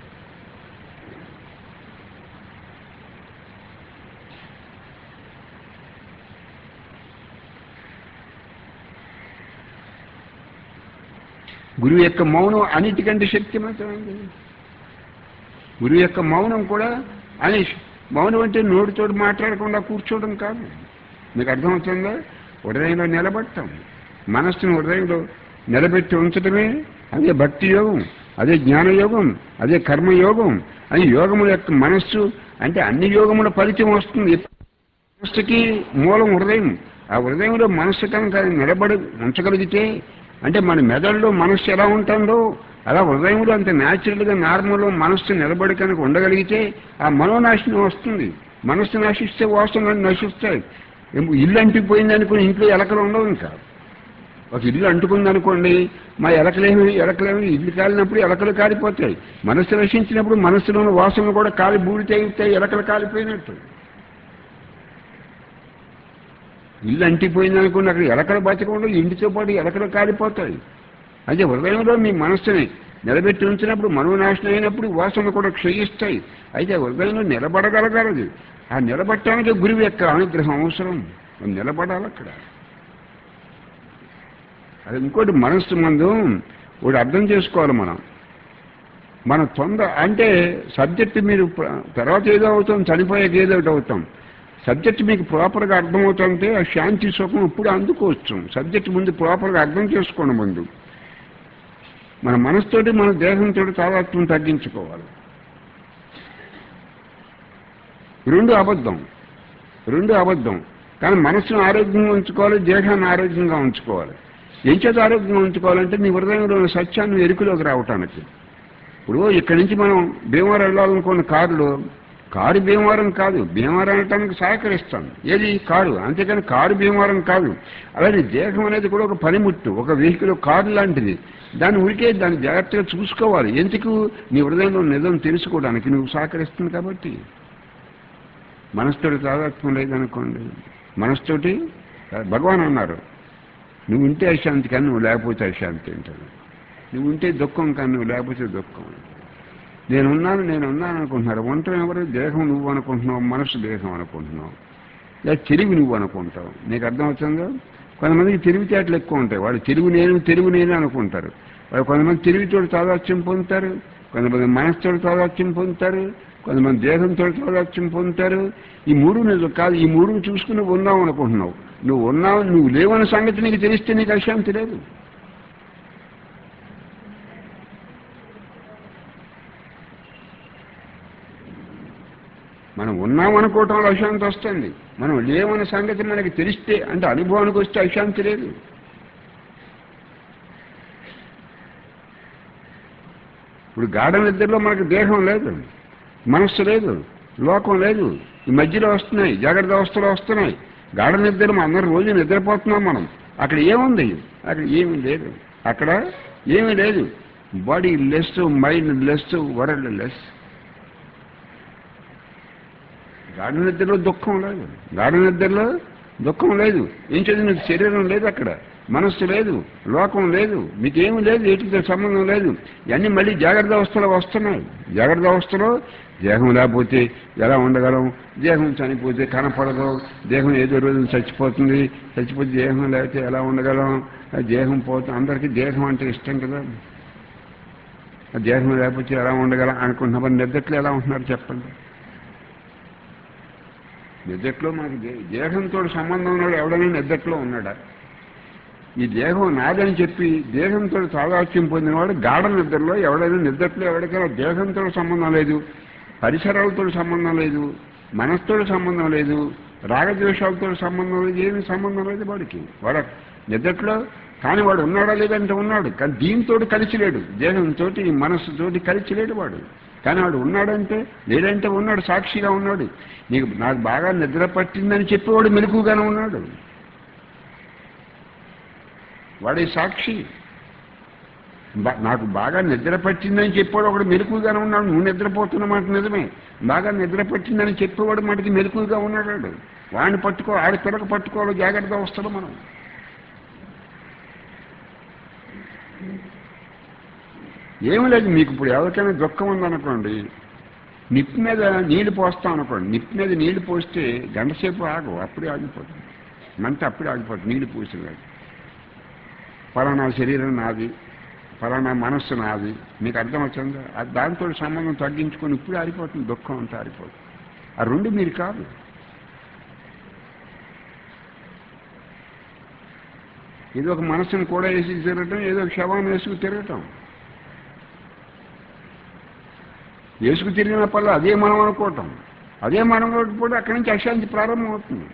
గురువు యొక్క మౌనం అన్నిటికంటే శక్తివంతమైంది గురువు యొక్క మౌనం కూడా అని మౌనం అంటే నోటితోటి మాట్లాడకుండా కూర్చోవడం కాదు మీకు అర్థమవుతుందా హృదయంలో నిలబడటం మనస్సును హృదయంలో నిలబెట్టి ఉంచడమే అదే భక్తి యోగం అదే జ్ఞానయోగం అదే కర్మయోగం అని యోగముల యొక్క మనస్సు అంటే అన్ని యోగముల ఫలితం వస్తుంది మనస్సుకి మూలం హృదయం ఆ హృదయంలో మనస్సు కనుక నిలబడి ఉంచగలిగితే అంటే మన మెదడులో మనస్సు ఎలా ఉంటుందో అలా హృదయంలో అంత న్యాచురల్గా నార్మల్లో మనస్సు నిలబడి కనుక ఉండగలిగితే ఆ మనోనాశనం వస్తుంది మనస్సు నశిస్తే వాసనలు నశిస్తాయి ఏం- ఇల్లు అంటిపోయింది అనుకుని ఇంట్లో ఎలకలు ఉండవు ఇంకా ఒక ఇల్లు అంటుకుంది అనుకోండి మా ఎలకలేమి ఎలకలేమి ఇల్లు కాలినప్పుడు ఎలకలు కాలిపోతాయి మనస్సు నశించినప్పుడు మనస్సులోని వాసనలు కూడా కాలి బూడితే ఎలకలు కాలిపోయినట్టు ఇల్లు అంటిపోయింది అనుకోండి అక్కడ ఎలకలు బతకుండా ఇంటితో పాటు ఎలకలు కాలిపోతాయి అదే హృదయంలో మీ మనస్సుని నిలబెట్టి ఉంచినప్పుడు మనోనాశనం అయినప్పుడు వాసనలు కూడా క్షయిస్తాయి అయితే హృదయంలో నిలబడగలగలదు ఆ నిలబట్టడానికి గురువు యొక్క అనుగ్రహం అవసరం అది నిలబడాలి అక్కడ అది ఇంకోటి మనస్సు మందు ఒకటి అర్థం చేసుకోవాలి మనం మన తొందర అంటే సబ్జెక్ట్ మీరు ప్ర- తర్వాత ఏదో అవుతాం చనిపోయాక ఏదో ఒకటి అవుతాం సబ్జెక్ట్ మీకు ప్రాపర్గా అర్థమవుతుంటే ఆ శాంతి సుఖం ఇప్పుడు అందుకోవచ్చు సబ్జెక్ట్ ముందు ప్రాపర్గా అర్థం చేసుకోండి ముందు మన మనసుతోటి మన దేహంతో తాదాత్వం తగ్గించుకోవాలి రెండు అబద్ధం రెండు అబద్ధం కానీ మనసును ఆరోగ్యంగా ఉంచుకోవాలి దేహాన్ని ఆరోగ్యంగా ఉంచుకోవాలి ఏం చేత ఆరోగ్యంగా ఉంచుకోవాలంటే నీ హృదయంలో ఉన్న సత్యాన్ని ఎరుకులోకి రావటానికి ఇప్పుడు ఇక్కడి నుంచి మనం భీమవరం వెళ్ళాలనుకున్న కారులో కారు భీమవరం కాదు భీమవరం అనటానికి సహకరిస్తాం ఏది కారు అంతేకాని కారు భీమవరం కాదు అలాగే దేహం అనేది కూడా ఒక పనిముట్టు ఒక వెహికల్ కారు లాంటిది దాన్ని ఉరికే దాన్ని జాగ్రత్తగా చూసుకోవాలి ఎందుకు నీ హృదయంలో నిజం తెలుసుకోవడానికి నువ్వు సహకరిస్తుంది కాబట్టి మనసుతోటి తాదాత్మ్యం లేదనుకోండి మనసుతోటి భగవాన్ అన్నారు నువ్వు ఉంటే అశాంతి కానీ నువ్వు లేకపోతే అశాంతి అంటాడు నువ్వు ఉంటే దుఃఖం కానీ నువ్వు లేకపోతే దుఃఖం నేను ఉన్నాను నేను ఉన్నాను అనుకుంటున్నారు ఒంటరి ఎవరు దేహం నువ్వు అనుకుంటున్నావు మనసు దేహం అనుకుంటున్నావు లేదా తెలివి నువ్వు అనుకుంటావు నీకు అర్థమవుతుందో కొంతమందికి తెలివితేటలు ఎక్కువ ఉంటాయి వాళ్ళు తెలుగు నేను తెలుగు నేను అనుకుంటారు వాళ్ళు కొంతమంది తెలివితో తాదాత్యం పొందుతారు కొంతమంది మనసుతో తాదాత్యం పొందుతారు కొంతమంది దేహంతో తాదాత్యం పొందుతారు ఈ మూడు నువ్వు కాదు ఈ మూడు చూసుకుని ఉన్నావు అనుకుంటున్నావు నువ్వు ఉన్నావు నువ్వు లేవన్న సంగతి నీకు తెలిస్తే నీకు అశాంతి లేదు మనం ఉన్నాం అనుకోవటంలో అశాంతి వస్తుంది మనం లేవన్న సంగతి మనకి తెలిస్తే అంటే అనుభవానికి వస్తే అశాంతి లేదు ఇప్పుడు గాఢ నిద్రలో మనకు దేహం లేదు మనస్సు లేదు లోకం లేదు ఈ మధ్యలో వస్తున్నాయి జాగ్రత్త అవస్థలు వస్తున్నాయి గాఢ నిద్ర మనం అందరం రోజు నిద్రపోతున్నాం మనం అక్కడ ఏముంది అక్కడ ఏమీ లేదు అక్కడ ఏమీ లేదు body less mind less world less గాఢ నిద్రలో దుఃఖం లేదు గాఢ నిద్రలో దుఃఖం లేదు ఏం చదివి నీకు శరీరం లేదు అక్కడ మనస్సు లేదు లోకం లేదు మీకేమీ లేదు వీటితో సంబంధం లేదు ఇవన్నీ మళ్ళీ జాగ్రత్త అవస్థలో వస్తున్నాయి జాగ్రత్త అవస్థలో దేహం లేకపోతే ఎలా ఉండగలం దేహం చనిపోతే కనపడదు దేహం ఏదో రోజు చచ్చిపోతుంది చచ్చిపోతే దేహం లేకపోతే ఎలా ఉండగలం ఆ దేహం పోతుంది అందరికీ దేహం అంటే ఇష్టం కదా ఆ దేహం లేకపోతే ఎలా ఉండగలం అనుకుంటున్నా మరి నిద్రట్లో ఎలా ఉంటున్నారు చెప్పండి నిద్రలో మనకి దే- దేహంతో సంబంధం ఉన్నాడు ఎవడైనా నిద్రలో ఉన్నాడా ఈ దేహం నాదని చెప్పి దేహంతో తాదాత్యం పొందినవాడు గాఢ నిద్రలో ఎవడైనా నిద్రలో ఎవరికైనా దేహంతో సంబంధం లేదు పరిసరాలతో సంబంధం లేదు మనసుతో సంబంధం లేదు రాగద్వేషాలతో సంబంధం లేదు ఏమి సంబంధం లేదు వాడికి వాడు నిద్రలో కానీ వాడు ఉన్నాడా లేదంటే ఉన్నాడు కానీ దీంతో కలిసి లేడు దేహంతో మనస్సుతోటి కలిసి లేడు వాడు కానీ వాడు ఉన్నాడంటే లేదంటే ఉన్నాడు సాక్షిగా ఉన్నాడు నీకు నాకు బాగా నిద్ర పట్టిందని చెప్పేవాడు మెలకుగానే ఉన్నాడు వాడే సాక్షి బా- నాకు బాగా నిద్ర పట్టిందని చెప్పాడు ఒకడు మెలకుగానే ఉన్నాడు నువ్వు నిద్రపోతున్న మాట నిజమే బాగా నిద్ర పట్టిందని చెప్పేవాడు మటుకి మెలకుగా ఉన్నాడు వాడు. వాడిని పట్టుకో ఆడి పిల్లక పట్టుకోవాలి జాగ్రత్తగా వస్తాడు మనం ఏమి లేదు మీకు ఇప్పుడు ఎవరికైనా దుఃఖం ఉందనుకోండి నిప్పు మీద నీళ్లు పోస్తాం అనుకోండి నిప్పు మీద నీళ్లు పోస్తే గంట సేపు ఆగవు అప్పుడే ఆగిపోతుంది మంట అప్పుడే ఆగిపోతుంది నీళ్లు పోసేవాడు ఫలానా శరీరం నాది ఫలానా మనస్సు నాది మీకు అర్థమవుతుందా అది దాంతో సంబంధం తగ్గించుకొని ఇప్పుడు ఆరిపోతుంది దుఃఖం అంతా ఆరిపోతుంది ఆ రెండు మీరు కాదు ఏదో ఒక మనస్సును కూడా వేసి తిరగటం ఏదో ఒక శవాన్ని వేసుకు తిరగటం వేసుకు తిరిగిన పనులు అదే మనం అనుకోవటం అదే మనం అనుకోవడం అక్కడి నుంచి అశాంతి ప్రారంభం అవుతుంది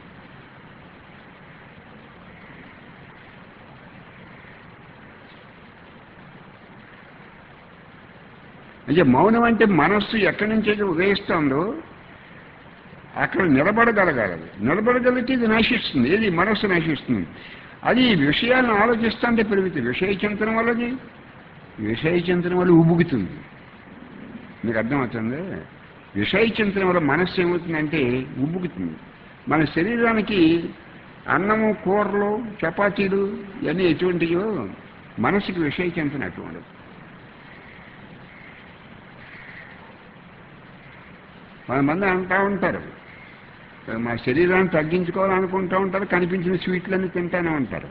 అంటే మౌనం అంటే మనస్సు ఎక్కడి నుంచి అయితే ఉదయిస్తుందో అక్కడ నిలబడగలగాలి అది. నిలబడగలిగితే ఇది నశిస్తుంది ఏది మనస్సు నశిస్తుంది అది విషయాలను ఆలోచిస్తుంటే పెరుగుతుంది విషయ చింతన వల్లది విషయ చింతన వల్ల ఉబుకుతుంది మీకు అర్థమవుతుంది విషయ చింతన వల్ల మనస్సు ఏమవుతుందంటే ఉబ్బుకుతుంది మన శరీరానికి అన్నము కూరలు చపాతీలు ఇవన్నీ ఎటువంటివో మనసుకి విషయ చింతన అటువంటిది మన మంది అంటూ ఉంటారు మా శరీరాన్ని తగ్గించుకోవాలనుకుంటూ ఉంటారు కనిపించిన స్వీట్లన్నీ తింటానే ఉంటారు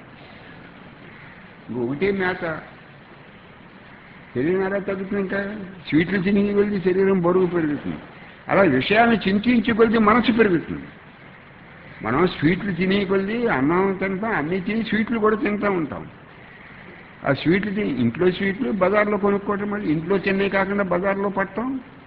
ఒకటే మేత శరీరం ఎలా తగ్గుతుంది ఇంకా స్వీట్లు తిని కొలిది శరీరం బరువు పెరుగుతుంది అలా విషయాన్ని చింతించి కొలిది మనసు పెరుగుతుంది మనం స్వీట్లు తిని కొలిది అన్నం తింటాం అన్నీ తిని స్వీట్లు కూడా తింటూ ఉంటాం ఆ స్వీట్లు తిని ఇంట్లో స్వీట్లు బజార్లో కొనుక్కోవటం మళ్ళీ ఇంట్లో తినే కాకుండా బజార్లో పట్టడం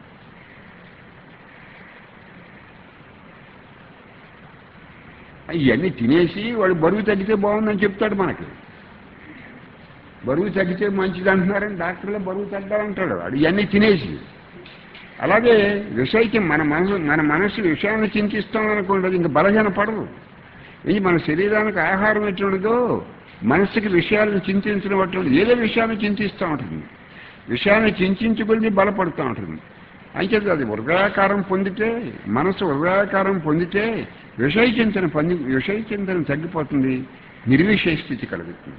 ఇవన్నీ తినేసి వాడు బరువు తగ్గితే బాగుందని చెప్తాడు మనకి బరువు తగ్గితే మంచిది అంటున్నారని డాక్టర్లో బరువు తగ్గాలంటాడు వాడు ఇవన్నీ తినేసి అలాగే విషయకి మన మనసు మన మనసు విషయాన్ని చింతిస్తాం అనుకోండి అది ఇంక బలహీన పడదు ఇది మన శరీరానికి ఆహారం ఎటువంటిదో మనసుకి విషయాలను చింతించడం అటువంటి ఏదో విషయాన్ని చింతిస్తూ ఉంటుంది విషయాన్ని చింతించుకొని బలపడుతూ ఉంటుంది అంచేది అది హృదయాకారం పొందితే మనసు హృదయాకారం పొందితే విషయ చింతన పొంది విషయ చింతన తగ్గిపోతుంది నిర్విషయ స్థితి కలుగుతుంది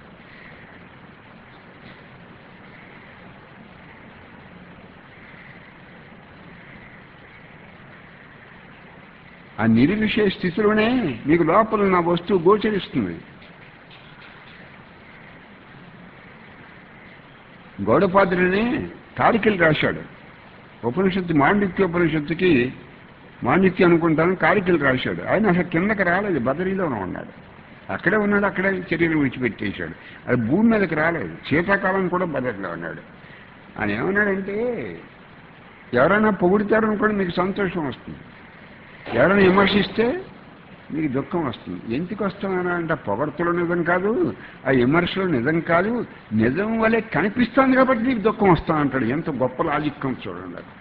ఆ నిర్విషయ స్థితిలోనే మీకు లోపల నా వస్తువు గోచరిస్తుంది గౌడపాత్రుని కారికలు రాశాడు ఉపనిషత్తు మాండిత్య ఉపనిషత్తుకి మాండిత్యం అనుకుంటాను కారికలు రాశాడు ఆయన అసలు కిందకి రాలేదు బదరీలోనే ఉన్నాడు అక్కడే ఉన్నాడు అక్కడే శరీరం విడిచిపెట్టేశాడు అది భూమి మీదకి రాలేదు శీతాకాలం కూడా బదరిలో ఉన్నాడు ఆయన ఏమన్నాడంటే ఎవరైనా పొగుడుతారనుకోండి మీకు సంతోషం వస్తుంది ఎవరైనా విమర్శిస్తే మీకు దుఃఖం వస్తుంది ఎందుకు వస్తుందనా అంటే పొగడ్తలో నిజం కాదు ఆ విమర్శలో నిజం కాదు నిజం వలె కనిపిస్తుంది కాబట్టి నీకు దుఃఖం వస్తా అంటాడు ఎంత గొప్ప లాజిక్కం చూడండి అది.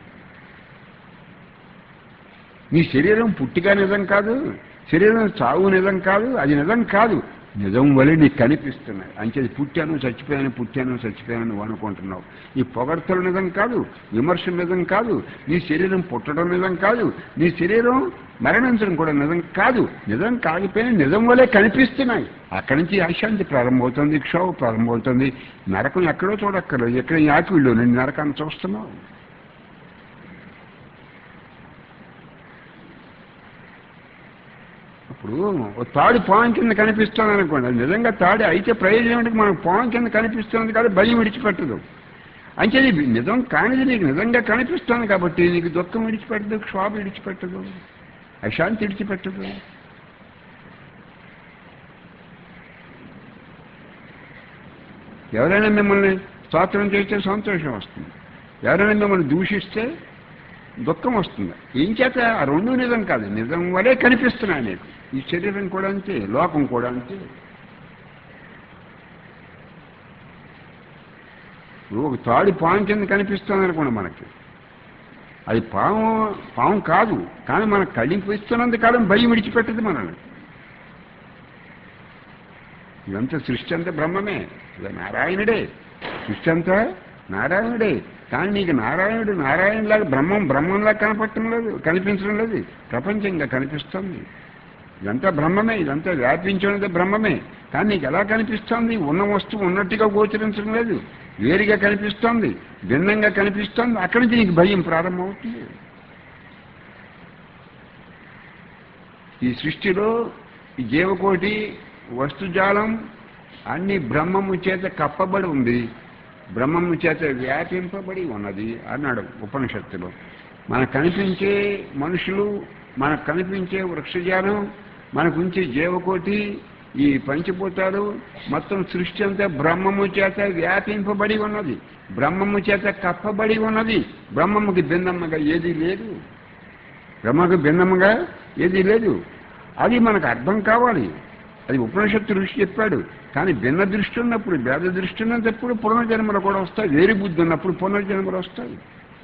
నీ శరీరం పుట్టిగా నిజం కాదు శరీరం చావు నిజం కాదు అది నిజం కాదు నిజం వలె నీకు కనిపిస్తున్నాయి అంచేది పుట్టాను చచ్చిపోయాను పుట్టాను చచ్చిపోయాను నువ్వు అనుకుంటున్నావు ఈ పొగడ్తలు నిజం కాదు విమర్శ నిజం కాదు నీ శరీరం పుట్టడం నిజం కాదు నీ శరీరం మరణించడం కూడా నిజం కాదు నిజం కాకపోయినా నిజం వలె కనిపిస్తున్నాయి అక్కడి నుంచి అశాంతి ప్రారంభమవుతుంది క్షోభ ప్రారంభమవుతుంది నరకం ఎక్కడో చూడక్కర్లేదు ఎక్కడ యాకిళ్ళు నేను నరకాన్ని చూస్తున్నావు ఇప్పుడు ఓ తాడు పావం కింద కనిపిస్తుంది అనుకోండి అది నిజంగా తాడు అయితే ప్రయోజనం ఏంటి మనకు పావం కింద కనిపిస్తుంది కాబట్టి భయం విడిచిపెట్టదు అంటే ఇది నిజం కానిది నీకు నిజంగా కనిపిస్తుంది కాబట్టి నీకు దుఃఖం విడిచిపెట్టదు క్షోభ విడిచిపెట్టదు అశాంతి విడిచిపెట్టదు ఎవరైనా మిమ్మల్ని స్తోత్రం చేస్తే సంతోషం వస్తుంది ఎవరైనా మిమ్మల్ని దూషిస్తే దుఃఖం వస్తుంది ఏం చేత ఆ రెండు నిజం కాదు నిజం వలే కనిపిస్తున్నాయి నీకు ఈ శరీరం కూడా అంతే లోకం కూడా అంతే ఇప్పుడు ఒక తాడి పాము కింద కనిపిస్తుంది అనుకోండి మనకి అది పాము పాము కాదు కానీ మనకు కనిపిస్తున్నంత కాలం భయం విడిచిపెట్టదు మనల్ని ఇదంతా సృష్టి అంతా బ్రహ్మమే ఇది నారాయణుడే సృష్టి అంతా నారాయణుడే కానీ నీకు నారాయణుడు నారాయణలాగా బ్రహ్మం బ్రహ్మంలా కనపడటం లేదు కనిపించడం లేదు ప్రపంచంగా కనిపిస్తుంది ఇదంతా బ్రహ్మమే ఇదంతా వ్యాపించినది బ్రహ్మమే కానీ నీకు ఎలా కనిపిస్తోంది ఉన్న వస్తువు ఉన్నట్టుగా గోచరించడం లేదు వేరుగా కనిపిస్తోంది భిన్నంగా కనిపిస్తోంది అక్కడి నుంచి నీకు భయం ప్రారంభమవుతుంది ఈ సృష్టిలో ఈ జీవకోటి వస్తుజాలం అన్ని బ్రహ్మము చేత కప్పబడి ఉంది బ్రహ్మము చేత వ్యాపింపబడి ఉన్నది అన్నాడు ఉపనిషత్తులో మనకు కనిపించే మనుషులు మనకు కనిపించే వృక్షజాలం మనకు ఉంచే జీవకోటి ఈ పంచభూతాలు మొత్తం సృష్టి అంతా బ్రహ్మము చేత వ్యాపింపబడి ఉన్నది బ్రహ్మము చేత కప్పబడి ఉన్నది బ్రహ్మముకి భిన్నముగా ఏది లేదు బ్రహ్మకు భిన్నముగా ఏది లేదు అది మనకు అర్థం కావాలి అది ఉపనిషత్తు ఋషి చెప్పాడు కానీ భిన్న దృష్టి ఉన్నప్పుడు భేద దృష్టి ఉన్నప్పుడు పునర్జన్మలు కూడా వస్తాయి వేరు బుద్ధి ఉన్నప్పుడు పునర్జన్మలు వస్తాయి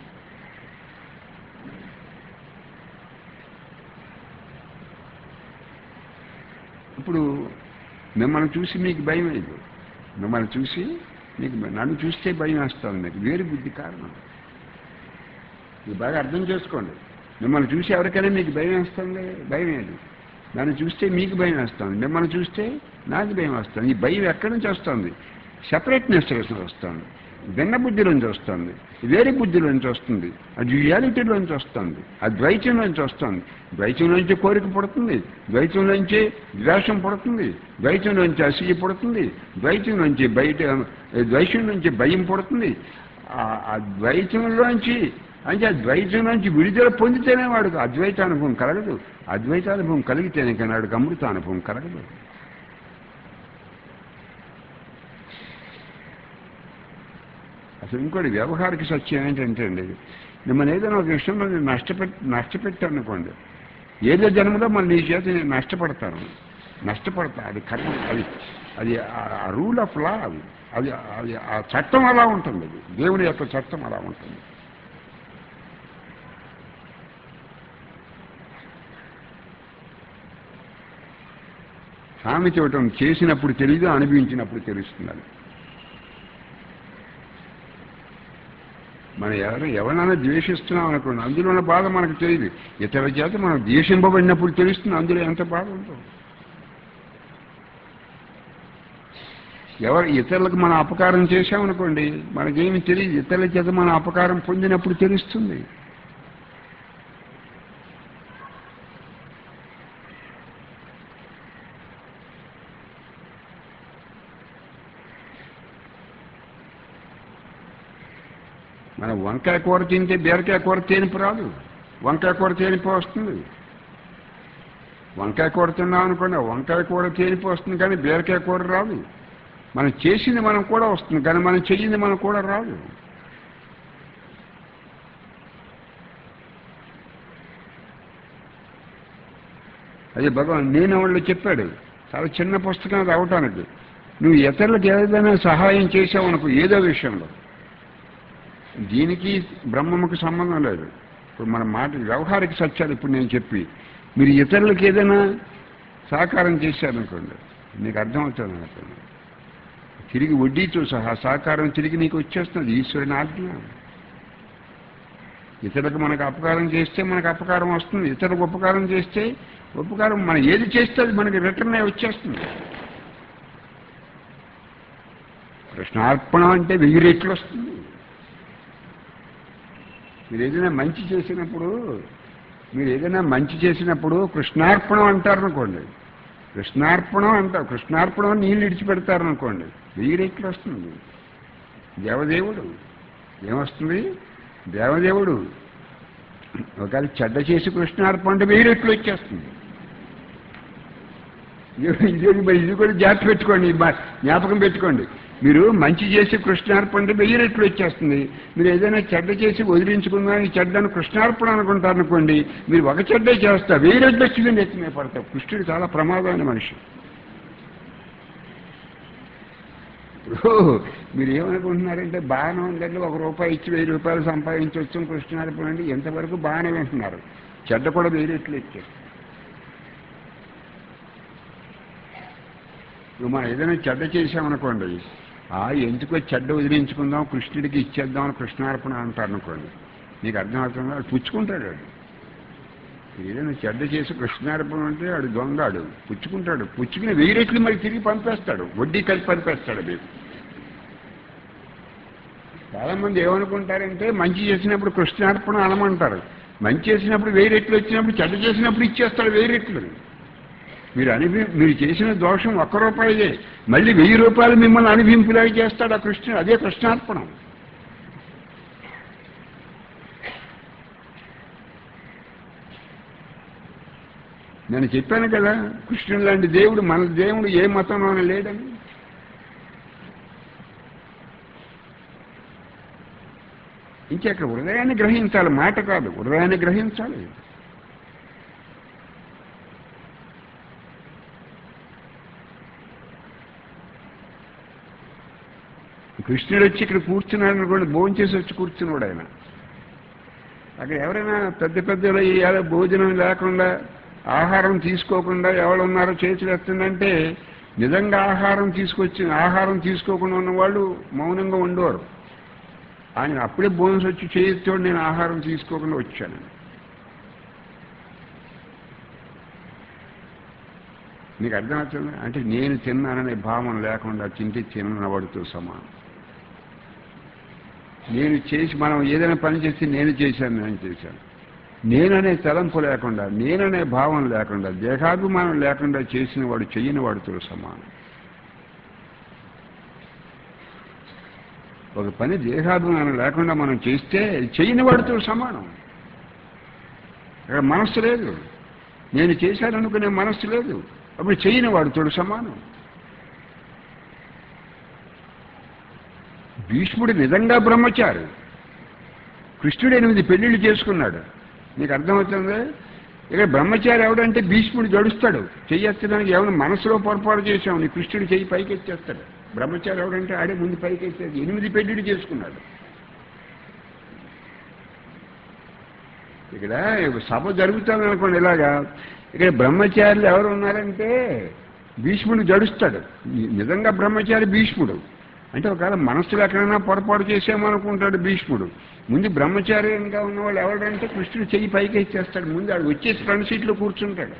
ఇప్పుడు మిమ్మల్ని చూసి మీకు భయం లేదు మిమ్మల్ని చూసి మీకు నన్ను చూస్తే భయం వేస్తుంది మీకు వేరు బుద్ధి కారణం ఇది బాగా అర్థం చేసుకోండి మిమ్మల్ని చూసి ఎవరికైనా మీకు భయం వేస్తుంది భయం లేదు నన్ను చూస్తే మీకు భయం వేస్తుంది మిమ్మల్ని చూస్తే నాకు భయం వస్తుంది ఈ భయం ఎక్కడి నుంచి వస్తుంది సెపరేట్నెస్ వస్తుంది భిన్న బుద్ధిలోంచి వస్తుంది వేరే బుద్ధిలోంచి వస్తుంది అది రియాలిటీలోంచి వస్తుంది ఆ ద్వైతంలోంచి వస్తుంది ద్వైతంలోంచి కోరిక పుడుతుంది ద్వైతంలోంచి ద్వేషం పుడుతుంది ద్వైతంలోంచి అసూయ పుడుతుంది ద్వైతంలోంచి బయట ద్వైతం నుంచి భయం పుడుతుంది ఆ ద్వైతంలోంచి అంటే ఆ ద్వైతం నుంచి విడుదల పొందితేనే వాడికి అద్వైత అనుభవం కలగదు అద్వైత అనుభవం కలిగితేనే కానీ వాడికి అమృత అనుభవం కలగదు అసలు ఇంకోటి వ్యవహారిక సత్యం ఏంటంటే అండి మిమ్మల్ని ఏదైనా ఒక విషయంలో నేను నష్టపెట్టి నష్టపెట్టాను అనుకోండి ఏదో జన్మలో మళ్ళీ నీ చేత నేను నష్టపడతాను నష్టపడతా అది కర్మ అది అది ఆ రూల్ ఆఫ్ లా అది అది అది ఆ చట్టం అలా ఉంటుంది అది దేవుని యొక్క చట్టం అలా ఉంటుంది స్వామి చూడటం చేసినప్పుడు తెలీదు అనుభవించినప్పుడు తెలుస్తున్నది మనం ఎవరు ఎవరైనా ద్వేషిస్తున్నాం అనుకోండి అందులో ఉన్న బాధ మనకు తెలియదు ఇతరుల చేత మనం ద్వేషింపబడినప్పుడు తెలుస్తుంది అందులో ఎంత బాధ ఉందో ఎవరు ఇతరులకు మనం అపకారం చేశామనుకోండి మనకేమి తెలియదు ఇతరుల చేత మనం అపకారం పొందినప్పుడు తెలుస్తుంది మనం వంకాయ కూర తింటే బీరకాయ కూర తేనిపు రాదు వంకాయ కూర తేనిపు వస్తుంది వంకాయ కూర తిన్నాం అనుకోండి వంకాయ కూర తేనిపు వస్తుంది కానీ బీరకాయ కూర రాదు మనం చేసింది మనం కూడా వస్తుంది కానీ మనం చెయ్యింది మనం కూడా రాదు అదే భగవాన్ నేను వాళ్ళు చెప్పాడు చాలా చిన్న పుస్తకం అది అవటానికి నువ్వు ఇతరులకు ఏదైనా సహాయం చేసావు అనుకో ఏదో విషయంలో దీనికి బ్రహ్మముకు సంబంధం లేదు ఇప్పుడు మన మాట వ్యవహారిక సత్యాలు ఇప్పుడు నేను చెప్పి మీరు ఇతరులకు ఏదైనా సహకారం చేశారనుకోండి నీకు అర్థమవుతుంది అనుకోండి తిరిగి వడ్డీతో సహా సహకారం తిరిగి నీకు వచ్చేస్తుంది ఈశ్వరుని ఆజ్ఞ ఇతరులకు మనకు అపకారం చేస్తే మనకు అపకారం వస్తుంది ఇతరులకు ఉపకారం చేస్తే ఉపకారం మనం ఏది చేస్తే అది మనకి రిటర్న్ అయి వచ్చేస్తుంది కృష్ణార్పణం అంటే వెయ్యి రెట్లు వస్తుంది మీరు ఏదైనా మంచి చేసినప్పుడు మీరు ఏదైనా మంచి చేసినప్పుడు కృష్ణార్పణం అంటారనుకోండి కృష్ణార్పణం అంటారు కృష్ణార్పణం నీళ్ళు ఇడిచిపెడతారనుకోండి వెయ్యి రెట్లు వస్తుంది దేవదేవుడు ఏమొస్తుంది దేవదేవుడు ఒకవేళ చెడ్డ చేసి కృష్ణార్పణ అంటే వెయ్యి రెట్లు వచ్చేస్తుంది ఇది మరి ఇది కూడా జాగ్రత్త పెట్టుకోండి జ్ఞాపకం పెట్టుకోండి మీరు మంచి చేసి కృష్ణార్పణ అంటే వెయ్యి రెట్లు వచ్చేస్తుంది మీరు ఏదైనా చెడ్డ చేసి వదిలించుకుందాం ఈ చెడ్డను కృష్ణార్పణ అనుకుంటారనుకోండి మీరు ఒక చెడ్డే చేస్తారు వెయ్యి రెట్లు వచ్చింది నెత్తిమే పడతారు కృష్ణుడు చాలా ప్రమాదమైన మనిషి మీరు ఏమనుకుంటున్నారంటే బాగానే ఉందండి ఒక రూపాయి ఇచ్చి వెయ్యి రూపాయలు సంపాదించవచ్చు కృష్ణార్పణ అంటే ఎంతవరకు బాగానే వింటున్నారు చెడ్డ కూడా వెయ్యి రెట్లు ఇచ్చారు నువ్వు మనం ఏదైనా చెడ్డ చేసామనుకోండి ఆ ఎందుకో చెడ్డ వదిలించుకుందాం కృష్ణుడికి ఇచ్చేద్దాం అని కృష్ణార్పణ అంటారు అనుకోండి నీకు అర్థమవుతుందా వాడు పుచ్చుకుంటాడు వాడు ఏదైనా చెడ్డ చేసి కృష్ణార్పణ అంటే వాడు దొంగాడు పుచ్చుకుంటాడు పుచ్చుకుని వెయ్యి రెట్లు మరి తిరిగి పంపేస్తాడు వడ్డీ కలిపి పంపేస్తాడు మీకు చాలా మంది ఏమనుకుంటారంటే మంచి చేసినప్పుడు కృష్ణార్పణ అనమంటారు మంచి చేసినప్పుడు వెయ్యి రెట్లు వచ్చినప్పుడు చెడ్డ చేసినప్పుడు ఇచ్చేస్తాడు వెయ్యి రెట్లు మీరు అనిపి మీరు చేసిన దోషం ఒక్క రూపాయలే మళ్ళీ వెయ్యి రూపాయలు మిమ్మల్ని అనిపింపులాగా చేస్తాడు ఆ కృష్ణ అదే కృష్ణార్పణం నేను చెప్పాను కదా కృష్ణుడు లాంటి దేవుడు మన దేవుడు ఏ మతంలోనే లేడని ఇంకెక్కడ హృదయాన్ని గ్రహించాలి మాట కాదు హృదయాన్ని గ్రహించాలి కృష్ణుడు వచ్చి ఇక్కడ కూర్చున్నాడు అనుకోండి భోజనం చేసి వచ్చి కూర్చున్నాడు ఆయన అక్కడ ఎవరైనా పెద్ద పెద్దలు ఇవాళ భోజనం లేకుండా ఆహారం తీసుకోకుండా ఎవరున్నారో చేతులు ఎత్తుందంటే నిజంగా ఆహారం తీసుకొచ్చి ఆహారం తీసుకోకుండా ఉన్నవాళ్ళు మౌనంగా ఉండేవారు ఆయన అప్పుడే బోనస్ వచ్చి చేయొచ్చోడు నేను ఆహారం తీసుకోకుండా వచ్చాను నీకు అర్థమవుతుంది అంటే నేను తిన్నాననే భావన లేకుండా తింటే తిన్నవాడితో సమానం నేను చేసి మనం ఏదైనా పని చేస్తే నేను చేశాను నేను చేశాను నేననే తలంపు లేకుండా నేననే భావం లేకుండా దేహాభిమానం లేకుండా చేసిన వాడు చెయ్యని వాడితో సమానం ఒక పని దేహాభిమానం లేకుండా మనం చేస్తే చెయ్యని వాడితో సమానం ఇక్కడ మనస్సు లేదు నేను చేశాననుకునే మనస్సు లేదు అప్పుడు చెయ్యని వాడితో సమానం భీష్ముడు నిజంగా బ్రహ్మచారి కృష్ణుడు ఎనిమిది పెళ్లిళ్ళు చేసుకున్నాడు నీకు అర్థమవుతుంది ఇక బ్రహ్మచారి ఎవడంటే భీష్ముడు గడుస్తాడు చెయ్యెత్తడానికి ఏమైనా మనసులో పొరపాటు చేసావు నీ కృష్ణుడు చెయ్యి పైకి ఎత్తేస్తాడు బ్రహ్మచారి ఎవడంటే ఆడే ముందు పైకి ఎత్తేది ఎనిమిది పెళ్లిళ్ళు చేసుకున్నాడు ఇక్కడ సభ జరుగుతుంది అనుకోండి ఇలాగా ఇక్కడ బ్రహ్మచారులు ఎవరు ఉన్నారంటే భీష్ముడు జడుస్తాడు నిజంగా బ్రహ్మచారి భీష్ముడు అంటే ఒకవేళ మనస్సులో ఎక్కడైనా పొరపాటు చేసామనుకుంటాడు భీష్ముడు ముందు బ్రహ్మచార్యంగా ఉన్న వాళ్ళు ఎవరంటే కృష్ణుడు చెయ్యి పైకి ఇచ్చేస్తాడు ముందు ఆడు వచ్చేసి ఫ్రంట్ సీట్లో కూర్చుంటాడు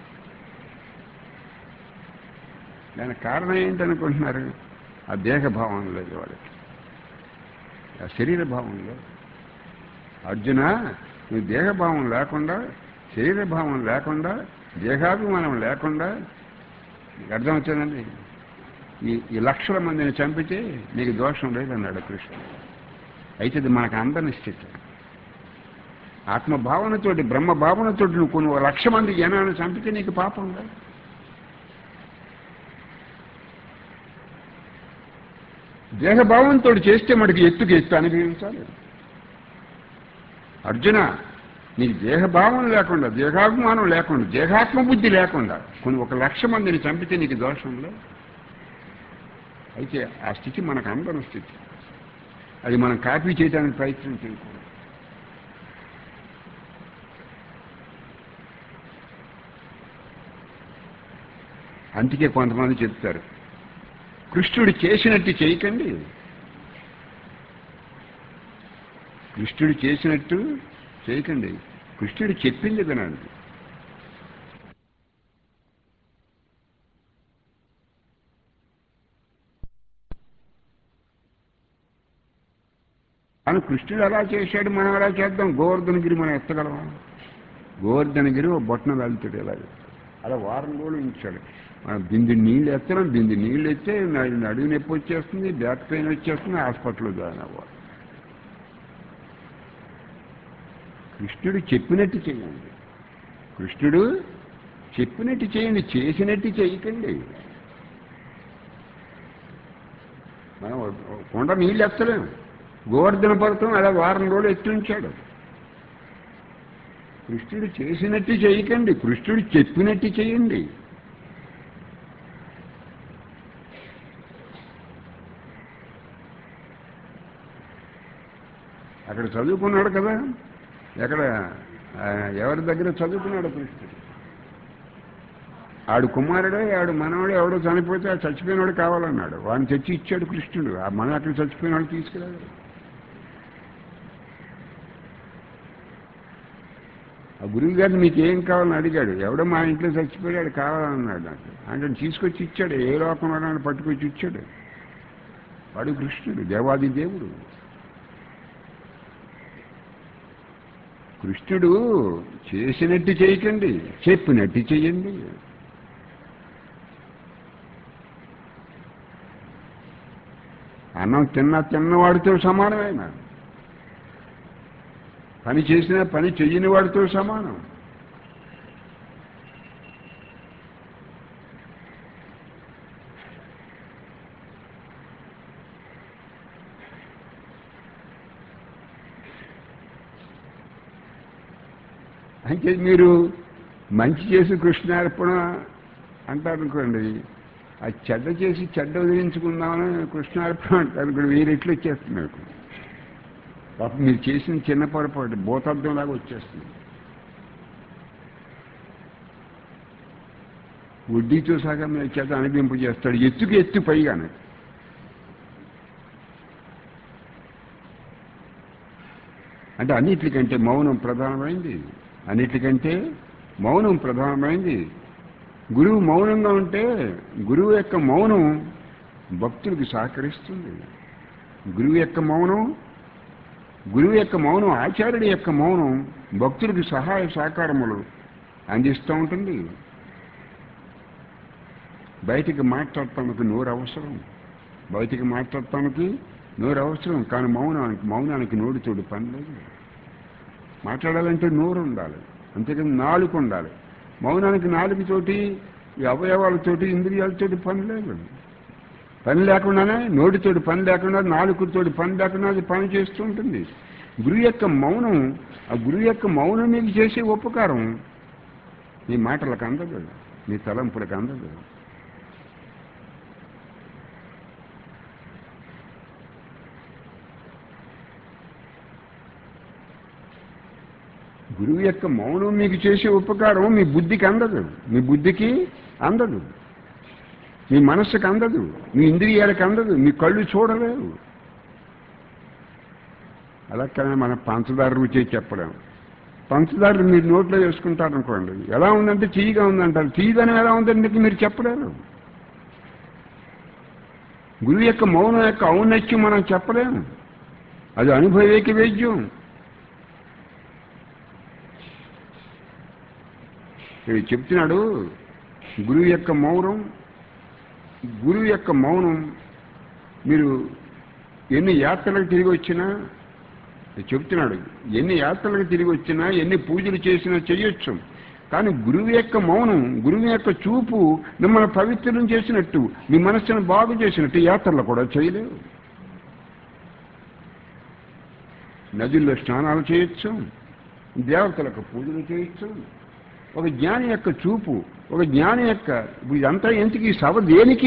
దానికి కారణం ఏంటనుకుంటున్నారు ఆ దేహభావం లేదు వాళ్ళకి ఆ శరీర భావం లేదు అర్జున నువ్వు దేహభావం లేకుండా శరీరభావం లేకుండా దేహాభిమానం లేకుండా నీకు అర్థమవుతుందండి ఈ ఈ లక్షల మందిని చంపితే నీకు దోషం లేదన్నాడు కృష్ణుడు అయితే ఇది మనకు అందని స్థితి ఆత్మభావనతోటి బ్రహ్మభావనతోటి నువ్వు కొన్ని లక్ష మంది జనాలను చంపితే నీకు పాపం లేదు దేహభావంతో చేస్తే మనకి ఎత్తుకి ఎత్తు అనుభవించాలి అర్జున నీకు దేహభావం లేకుండా దేహాభిమానం లేకుండా దేహాత్మ బుద్ధి లేకుండా కొన్ని ఒక లక్ష మందిని చంపితే నీకు దోషం లేదు అయితే ఆ స్థితి మనకు అందరం స్థితి అది మనం కాపీ చేయడానికి ప్రయత్నం చేయకూడదు అందుకే కొంతమంది చెప్తారు కృష్ణుడు చేసినట్టు చేయకండి కృష్ణుడు చేసినట్టు చేయకండి కృష్ణుడు చెప్పింది వినండి కానీ కృష్ణుడు ఎలా చేశాడు మనం ఎలా చేద్దాం గోవర్ధనగిరి మనం ఎత్తగలమా గోవర్ధనగిరి ఓ బొట్టన వెళ్తాడు ఇలాగ అలా వారం రోజులు ఉంచాడు మనం బింది నీళ్ళు ఎత్తడం బింది నీళ్ళు ఎత్తే నా- నడుము నొప్పి వచ్చేస్తుంది బ్యాక్ పెయిన్ వచ్చేస్తుంది హాస్పిటల్లో జాయిన్ అవ్వాలి కృష్ణుడు చెప్పినట్టు చేయండి కృష్ణుడు చెప్పినట్టు చేయండి చేసినట్టు చేయకండి మనం ఓ కొండ నీళ్ళు ఎత్తలేము గోవర్ధన పర్వతం అలా వారం రోజులు ఎత్తి ఉంచాడు కృష్ణుడు చేసినట్టు చేయకండి కృష్ణుడు చెప్పినట్టు చేయండి అక్కడ చదువుకున్నాడు కదా ఎక్కడ ఆ, ఎవరి దగ్గర చదువుకున్నాడు కృష్ణుడు ఆడు కుమారుడే ఆడు మనవాడు ఎవడో చనిపోతే ఆ చచ్చిపోయినవాడు కావాలన్నాడు వాడిని తెచ్చి ఇచ్చాడు కృష్ణుడు ఆ మనం అక్కడ చచ్చిపోయిన వాడు తీసుకురాడు ఆ గురువు గారిని మీకు ఏం కావాలని అడిగాడు ఎవడో మా ఇంట్లో చచ్చిపోయాడు కావాలన్నాడు నాకు అంటే తీసుకొచ్చి ఇచ్చాడు ఏ లోకంలో పట్టుకొచ్చి ఇచ్చాడు వాడు కృష్ణుడు దేవాది దేవుడు కృష్ణుడు చేసినట్టు చేయకండి చెప్పినట్టు చెయ్యండి అన్నం తిన్న తిన్నవాడితో సమానమైన పని చేసిన పని చెయ్యని వాడితో సమానం అంటే మీరు మంచి చేసి కృష్ణార్పణ అంటారనుకోండి ఆ చెడ్డ చేసి చెడ్డ వదిలించుకుందామని కృష్ణార్పణ అంటారు అనుకోండి వెయ్యి రెట్లు వచ్చేస్తుంది మీకు పాపం మీరు చేసిన చిన్న పొరపాటు భూతత్వం లాగా వచ్చేస్తుంది వడ్డీతో సహా మీరు చేత అనిపింపు చేస్తాడు ఎత్తుకు ఎత్తు పైగానే అంటే అన్నిటికంటే మౌనం ప్రధానమైంది అన్నిటికంటే మౌనం ప్రధానమైంది గురువు మౌనంగా ఉంటే గురువు యొక్క మౌనం భక్తులకు సహకరిస్తుంది గురువు యొక్క మౌనం గురువు యొక్క మౌనం ఆచార్యుడి యొక్క మౌనం భక్తులకు సహాయ సహకారములు అందిస్తూ ఉంటుంది బయటికి మాట్లాడటానికి నోరు అవసరం బయటికి మాట్లాడటానికి నోరు అవసరం కానీ మౌనానికి మౌనానికి నోటితోడు పని లేదు మాట్లాడాలంటే నోరు ఉండాలి అంతేకాని నాలుగు ఉండాలి మౌనానికి నాలుగుతోటి ఈ అవయవాలతోటి ఇంద్రియాలతోటి పని లేదు పని లేకుండానే నోటితోటి పని లేకుండా నాలుగుతోటి పని లేకుండా అది పని చేస్తూ ఉంటుంది గురువు యొక్క మౌనం ఆ గురువు యొక్క మౌనం మీకు చేసే ఉపకారం మీ మాటలకు అందదు మీ తలంపులకు అందదు గురువు యొక్క మౌనం మీకు చేసే ఉపకారం మీ బుద్ధికి అందదు మీ బుద్ధికి అందదు మీ మనస్సుకు అందదు మీ ఇంద్రియాలకు అందదు మీ కళ్ళు చూడలేవు అలా కానీ మన పంచదార రుచి చెప్పలేము పంచదార మీరు నోట్లో వేసుకుంటారు అనుకోండి ఎలా ఉందంటే తీయగా ఉందంటారు తీయదనం ఎలా ఉందంటే మీరు చెప్పలేరు గురువు యొక్క మౌనం యొక్క ఔన్నత్యం మనం చెప్పలేము అది అనుభవేక వేద్యం ఇక్కడ చెప్తున్నాడు గురువు యొక్క మౌనం గురువు యొక్క మౌనం మీరు ఎన్ని యాత్రలకు తిరిగి వచ్చినా చెప్తున్నాడు ఎన్ని యాత్రలకు తిరిగి వచ్చినా ఎన్ని పూజలు చేసినా చెయ్యొచ్చు కానీ గురువు యొక్క మౌనం గురువు యొక్క చూపు మిమ్మల్ని పవిత్రం చేసినట్టు మీ మనస్సును బాగు చేసినట్టు యాత్రలు కూడా చేయలేవు నదుల్లో స్నానాలు చేయొచ్చు దేవతలకు పూజలు చేయొచ్చు ఒక జ్ఞాని యొక్క చూపు ఒక జ్ఞాని యొక్క ఇప్పుడు ఇదంతా ఎందుకు ఈ సభ దేనికి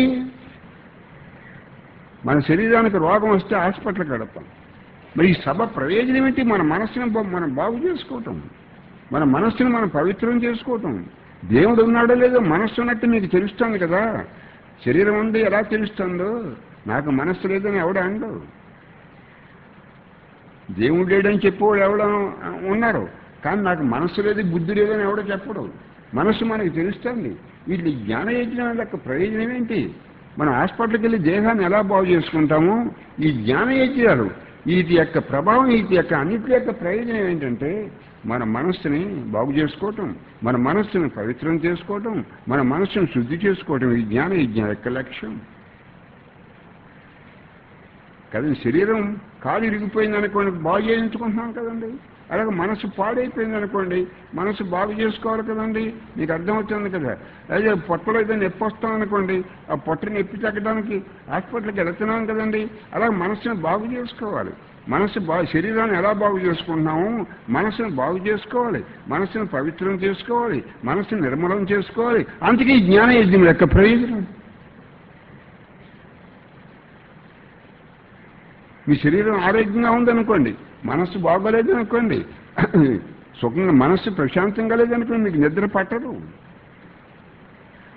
మన శరీరానికి రోగం వస్తే హాస్పిటల్ గడపాం మరి ఈ సభ ప్రయోజనం ఏంటి మన మనస్సును బా- మనం బాగు చేసుకోవటం మన మనస్సును మనం పవిత్రం చేసుకోవటం దేవుడు ఉన్నాడో లేదో మనస్సు ఉన్నట్టు మీకు తెలుస్తుంది కదా శరీరం ఉంది ఎలా తెలుస్తుందో నాకు మనస్సు లేదని ఎవడ అండవు దేవుడు లేడని చెప్పేవాడు ఎవడో ఉన్నారు కానీ నాకు మనస్సు లేదు బుద్ధి లేదని ఎవడో చెప్పడు మనస్సు మనకి తెలుస్తుంది వీటి జ్ఞాన యజ్ఞాల యొక్క ప్రయోజనం ఏంటి మనం హాస్పిటల్కి వెళ్ళి దేహాన్ని ఎలా బాగు చేసుకుంటామో ఈ జ్ఞాన యజ్ఞాలు వీటి యొక్క ప్రభావం వీటి యొక్క అన్నిటి యొక్క ప్రయోజనం ఏంటంటే మన మనస్సుని బాగు చేసుకోవటం మన మనస్సుని పవిత్రం చేసుకోవటం మన మనస్సును శుద్ధి చేసుకోవటం ఈ జ్ఞాన యజ్ఞం యొక్క లక్ష్యం కదండి శరీరం కాలు ఇరిగిపోయింది అనుకోండి బాగు చేయించుకుంటున్నాం కదండి అలాగే మనసు పాడైపోయింది అనుకోండి మనసు బాగు చేసుకోవాలి కదండి మీకు అర్థమవుతుంది కదా అదే పొట్టలో ఏదైనా నొప్పి వస్తాం అనుకోండి ఆ పొట్ట నొప్పి తగ్గడానికి హాస్పిటల్కి వెళుతున్నాం కదండి అలాగే మనసుని బాగు చేసుకోవాలి మనసు బా శరీరాన్ని ఎలా బాగు చేసుకుంటున్నాము మనసును బాగు చేసుకోవాలి మనసును పవిత్రం చేసుకోవాలి మనసును నిర్మలం చేసుకోవాలి అందుకే ఈ జ్ఞాన యజ్ఞం యొక్క ప్రయోజనం మీ శరీరం ఆరోగ్యంగా ఉందనుకోండి మనస్సు బాగోలేదు అనుకోండి సుఖంగా మనస్సు ప్రశాంతంగా లేదనుకోండి మీకు నిద్ర పట్టదు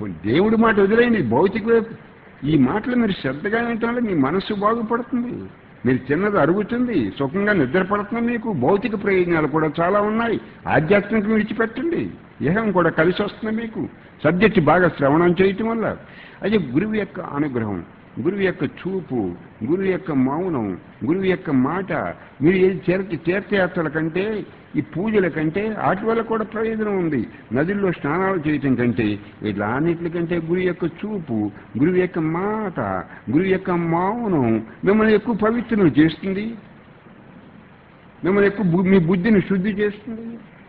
పోనీ దేవుడి మాట వదిలేయండి భౌతిక వైపు ఈ మాటలు మీరు శ్రద్ధగా వినటం వల్ల మీ మనస్సు బాగుపడుతుంది మీరు తిన్నది అరుగుతుంది సుఖంగా నిద్రపడుతుంది మీకు భౌతిక ప్రయోజనాలు కూడా చాలా ఉన్నాయి ఆధ్యాత్మికం విడిచిపెట్టండి ఇహం కూడా కలిసి వస్తుంది మీకు సబ్జెక్ట్ బాగా శ్రవణం చేయటం వల్ల అది గురువు యొక్క అనుగ్రహం గురువు యొక్క చూపు గురువు యొక్క మౌనం గురువు యొక్క మాట మీరు ఏది తీర్థ తీర్థయాత్రల కంటే ఈ పూజల కంటే వాటి వల్ల కూడా ప్రయోజనం ఉంది నదుల్లో స్నానాలు చేయటం కంటే ఇట్లా అన్నిటికంటే గురు యొక్క చూపు గురువు యొక్క మాట గురువు యొక్క మౌనం మిమ్మల్ని ఎక్కువ పవిత్రం చేస్తుంది మిమ్మల్ని ఎక్కువ బు- మీ బుద్ధిని శుద్ధి చేస్తుంది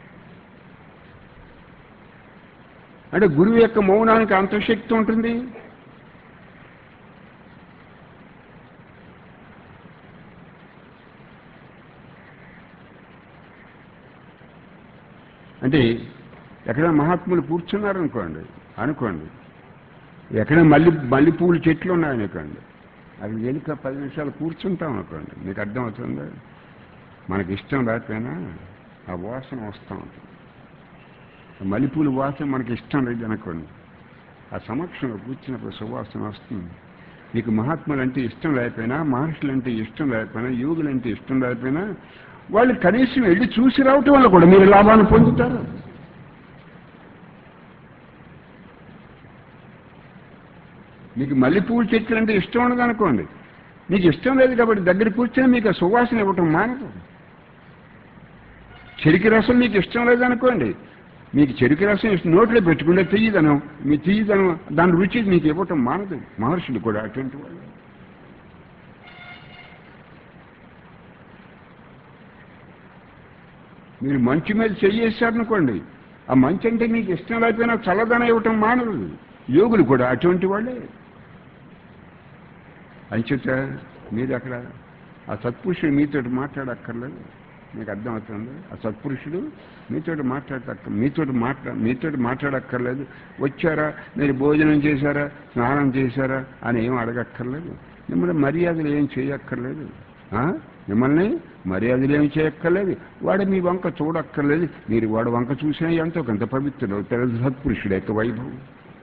అంటే గురువు యొక్క మౌనానికి అంత శక్తి ఉంటుంది అంటే ఎక్కడ మహాత్ములు కూర్చున్నారనుకోండి అనుకోండి ఎక్కడ మల్లి మల్లెపూలు చెట్లు ఉన్నాయనుకోండి అది వెనుక పది నిమిషాలు కూర్చుంటాం అనుకోండి మీకు అర్థమవుతుందా మనకి ఇష్టం లేకపోయినా ఆ వాసన వస్తూ ఉంటుంది ఆ మల్లెపూల వాసన మనకి ఇష్టం లేదు అనుకోండి ఆ సమక్షంలో కూర్చున్నప్పుడు సువాసన వస్తుంది మీకు మహాత్ములు అంటే ఇష్టం లేకపోయినా మహర్షులు అంటే ఇష్టం లేకపోయినా యోగులు అంటే ఇష్టం లేకపోయినా వాళ్ళు కనీసం వెళ్ళి చూసి రావటం వల్ల కూడా మీరు లాభాన్ని పొందుతారు మీకు మల్లెపూలు చెట్లు అంటే ఇష్టం ఉండదు అనుకోండి మీకు ఇష్టం లేదు కాబట్టి దగ్గర కూర్చొని మీకు ఆ సువాసన ఇవ్వటం మానదు చెరికి రసం మీకు ఇష్టం లేదనుకోండి మీకు చెరుకు రసం ఇష్టం నోట్లో పెట్టుకుంటే తీయదనం మీ తీయదనం దాని రుచి మీకు ఇవ్వటం మానదు మహర్షులు కూడా అటువంటి వాళ్ళు మీరు మంచు మీద చెయ్యేశారనుకోండి ఆ మంచి అంటే మీకు ఇష్టం లేకపోయినా చల్లదనం ఇవ్వటం మానదు యోగులు కూడా అటువంటి వాళ్ళే అంచేత మీరు అక్కడ ఆ సత్పురుషుడు మీతో మాట్లాడక్కర్లేదు మీకు అర్థమవుతుంది ఆ సత్పురుషుడు మీతో మాట్లాడక్క మీతో మాట్లా మీతో మాట్లాడక్కర్లేదు వచ్చారా మీరు భోజనం చేశారా స్నానం చేశారా అని ఏం అడగక్కర్లేదు మిమ్మల్ని మర్యాదలు ఏం చేయక్కర్లేదు ఆ? మిమ్మల్ని మర్యాదలు ఏం చేయక్కర్లేదు వాడు మీ వంక చూడక్కర్లేదు మీరు వాడు వంక చూసినా ఎంతో కొంత పవిత్రుడు తెలుసు సత్పురుషుడు యొక్క వైభవం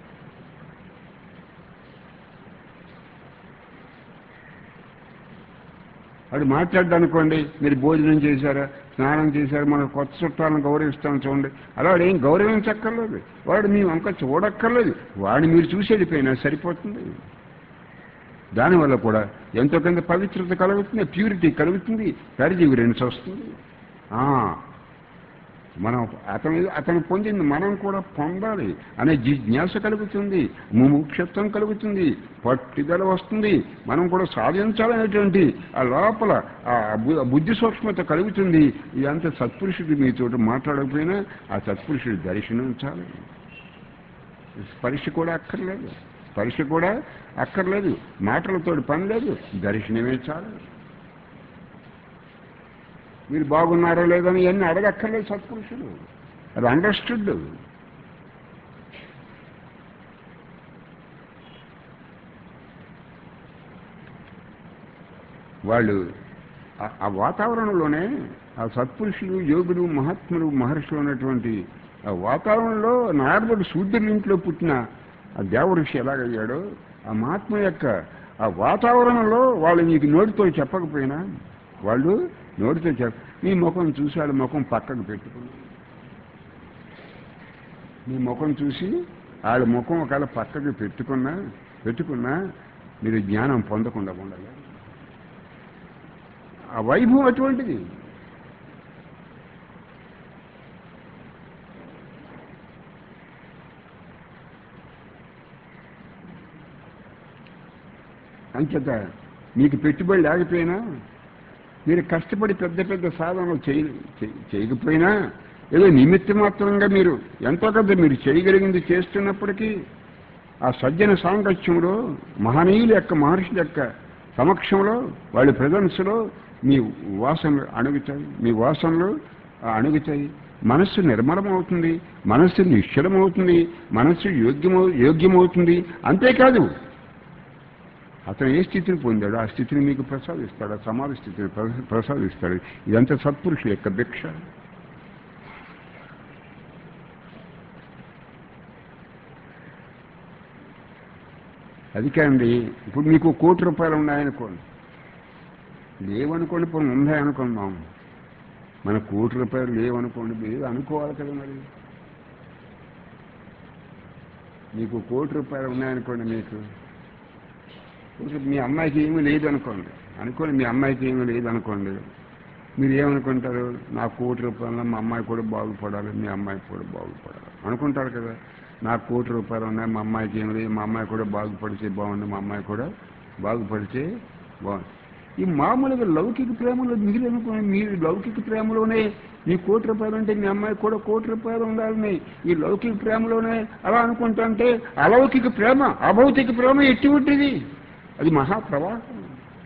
వాడు మాట్లాడ్డానుకోండి మీరు భోజనం చేశారా స్నానం చేశారా మన కొత్త చుట్టాలను గౌరవిస్తాను చూడండి అలా వాడు ఏం గౌరవించక్కర్లేదు వాడు మీ వంక చూడక్కర్లేదు వాడిని మీరు చూసి వెళ్ళిపోయినా సరిపోతుంది దానివల్ల కూడా ఎంతో కొంత పవిత్రత కలుగుతుంది ప్యూరిటీ కలుగుతుంది పరిజీవిరెన్స్ వస్తుంది ఆ, మనం అతను అతను పొందింది మనం కూడా పొందాలి అనే జిజ్ఞాస కలుగుతుంది ముముక్షత్వం కలుగుతుంది పట్టుదల వస్తుంది మనం కూడా సాధించాలనేటువంటి ఆ లోపల ఆ బు- బుద్ధి సూక్ష్మత కలుగుతుంది ఇదంతా సత్పురుషుడు మీతో మాట్లాడకపోయినా ఆ సత్పురుషుడి దర్శనం చాలు స్పర్శ కూడా అక్కర్లేదు స్పర్శ కూడా అక్కర్లేదు మాటలతో పని లేదు దర్శనమే చాలు మీరు బాగున్నారో లేదని ఇవన్నీ అడగక్కర్లేదు సత్పురుషుడు అది అండర్స్టూడ్ వాళ్ళు ఆ- ఆ వాతావరణంలోనే ఆ సత్పురుషులు యోగులు మహాత్ములు మహర్షులు ఉన్నటువంటి ఆ వాతావరణంలో నారదుడు శూద్రుల ఇంట్లో పుట్టిన ఆ దేవఋషి ఎలాగయ్యాడో ఆ మహాత్మ యొక్క ఆ వాతావరణంలో వాళ్ళు నీకు నోటితో చెప్పకపోయినా వాళ్ళు నోటితో చెప్ప మీ ముఖం చూసి వాళ్ళ ముఖం పక్కకు పెట్టుకున్నారు మీ ముఖం చూసి వాళ్ళ ముఖం ఒకవేళ పక్కకు పెట్టుకున్నా పెట్టుకున్నా మీరు జ్ఞానం పొందకుండా ఉండాలి ఆ వైభవం అటువంటిది అంచేత మీకు పెట్టుబడి లేకపోయినా మీరు కష్టపడి పెద్ద పెద్ద సాధనలు చేయ చేయ- చేయకపోయినా ఏదో నిమిత్త మాత్రంగా మీరు ఎంతో కొంత మీరు చేయగలిగింది చేస్తున్నప్పటికీ ఆ సజ్జన సాంగత్యంలో మహనీయుల యొక్క మహర్షుల యొక్క సమక్షంలో వాళ్ళ ప్రజెన్స్లో మీ వాసనలు అణుగుతాయి మీ వాసనలు ఆ, అణుగుతాయి మనస్సు నిర్మలమవుతుంది మనస్సు నిశ్చలమవుతుంది మనస్సు యోగ్యమవు యోగ్యమవుతుంది అంతేకాదు అతను ఏ స్థితిని పొందాడో ఆ స్థితిని మీకు ప్రసాదిస్తాడు ఆ సమాధి స్థితిని ప్ర- ప్రసాదిస్తాడు ఇదంతా సత్పురుషుల యొక్క భిక్ష అది కాండి ఇప్పుడు మీకు కోటి రూపాయలు ఉన్నాయనుకోండి లేవనుకోండి ఇప్పుడు ఉన్నాయనుకుందాం మన కోటి రూపాయలు లేవనుకోండి మీరు అనుకోవాలి కదా మరి మీకు కోటి రూపాయలు ఉన్నాయనుకోండి మీకు ఇప్పుడు మీ అమ్మాయికి ఏమీ లేదు అనుకోండి అనుకోండి మీ అమ్మాయికి ఏమీ లేదు అనుకోండి మీరు ఏమనుకుంటారు నా కోటి రూపాయలు మా అమ్మాయి కూడా బాగుపడాలి మీ అమ్మాయికి కూడా బాగుపడాలి అనుకుంటారు కదా నా కోటి రూపాయలు ఉన్నాయి మా అమ్మాయికి ఏమి లేదు మా అమ్మాయి కూడా బాగుపడితే బాగుంది మా అమ్మాయి కూడా బాగుపడితే బాగుంది ఈ మామూలుగా లౌకిక ప్రేమలో మీరు అనుకోండి మీరు లౌకిక ప్రేమలోనే మీ కోటి రూపాయలు అంటే మీ అమ్మాయి కూడా కోటి రూపాయలు ఉండాలని ఈ లౌకిక ప్రేమలోనే అలా అనుకుంటుంటే అలౌకిక ప్రేమ అభౌతిక ప్రేమ ఎట్టి ఉంటుంది అది మహాప్రవాహం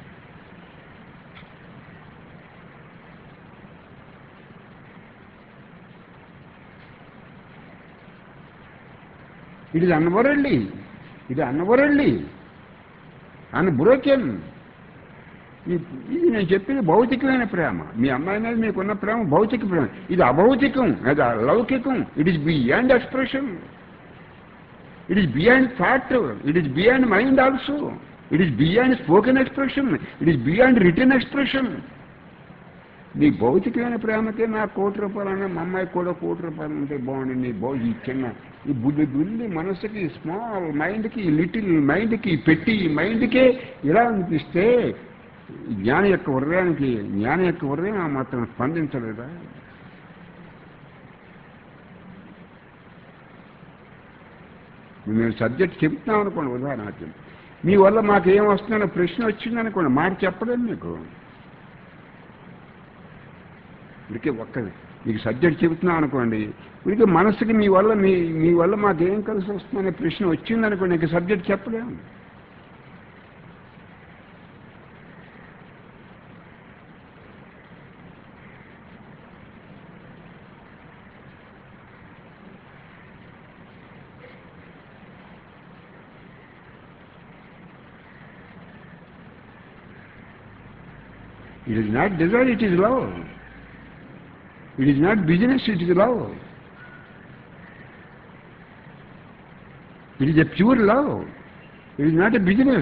ఇట్ ఇస్ అన్వరల్లి ఇది అన్వరల్లి అన్బ్రోకెన్ ఇది నేను చెప్పింది భౌతికమైన ప్రేమ మీ అమ్మాయి మీద మీకున్న ప్రేమ భౌతిక ప్రేమ ఇది అభౌతికం అది అలౌకికం it is beyond expression it is beyond thought it is beyond mind also it is beyond spoken expression it is beyond return expression నీ భౌతికమైన ప్రేమకే నా కోటి రూపాయలు అన్నా మా అమ్మాయి కూడా కోటి రూపాయలు ఉంటే బాగుంది నీ భౌ ఈ చిన్న ఈ బుద్ధి బుల్లి మనసుకి స్మాల్ మైండ్కి లిటిల్ మైండ్కి పెట్టి మైండ్కే ఇలా అనిపిస్తే జ్ఞాని యొక్క హృదయానికి జ్ఞాని యొక్క హృదయం ఆ మాత్రం స్పందించలేదా మేము సబ్జెక్ట్ చెప్తున్నాం అనుకోండి ఉదాహరణకి మీ వల్ల మాకు ఏం వస్తుందన్న ప్రశ్న వచ్చిందనుకోండి మాట చెప్పలేదు మీకు ఇదికే ఒక్కది మీకు సబ్జెక్ట్ చెబుతున్నాం అనుకోండి ఇదికే మనసుకి మీ వల్ల మీ మీ వల్ల మాకేం కలిసి వస్తుందనే ప్రశ్న వచ్చిందనుకోండి ఇంక సబ్జెక్ట్ చెప్పలేము It is not desire, it is love. It is not business, it is love. It is a pure love. It is not a business.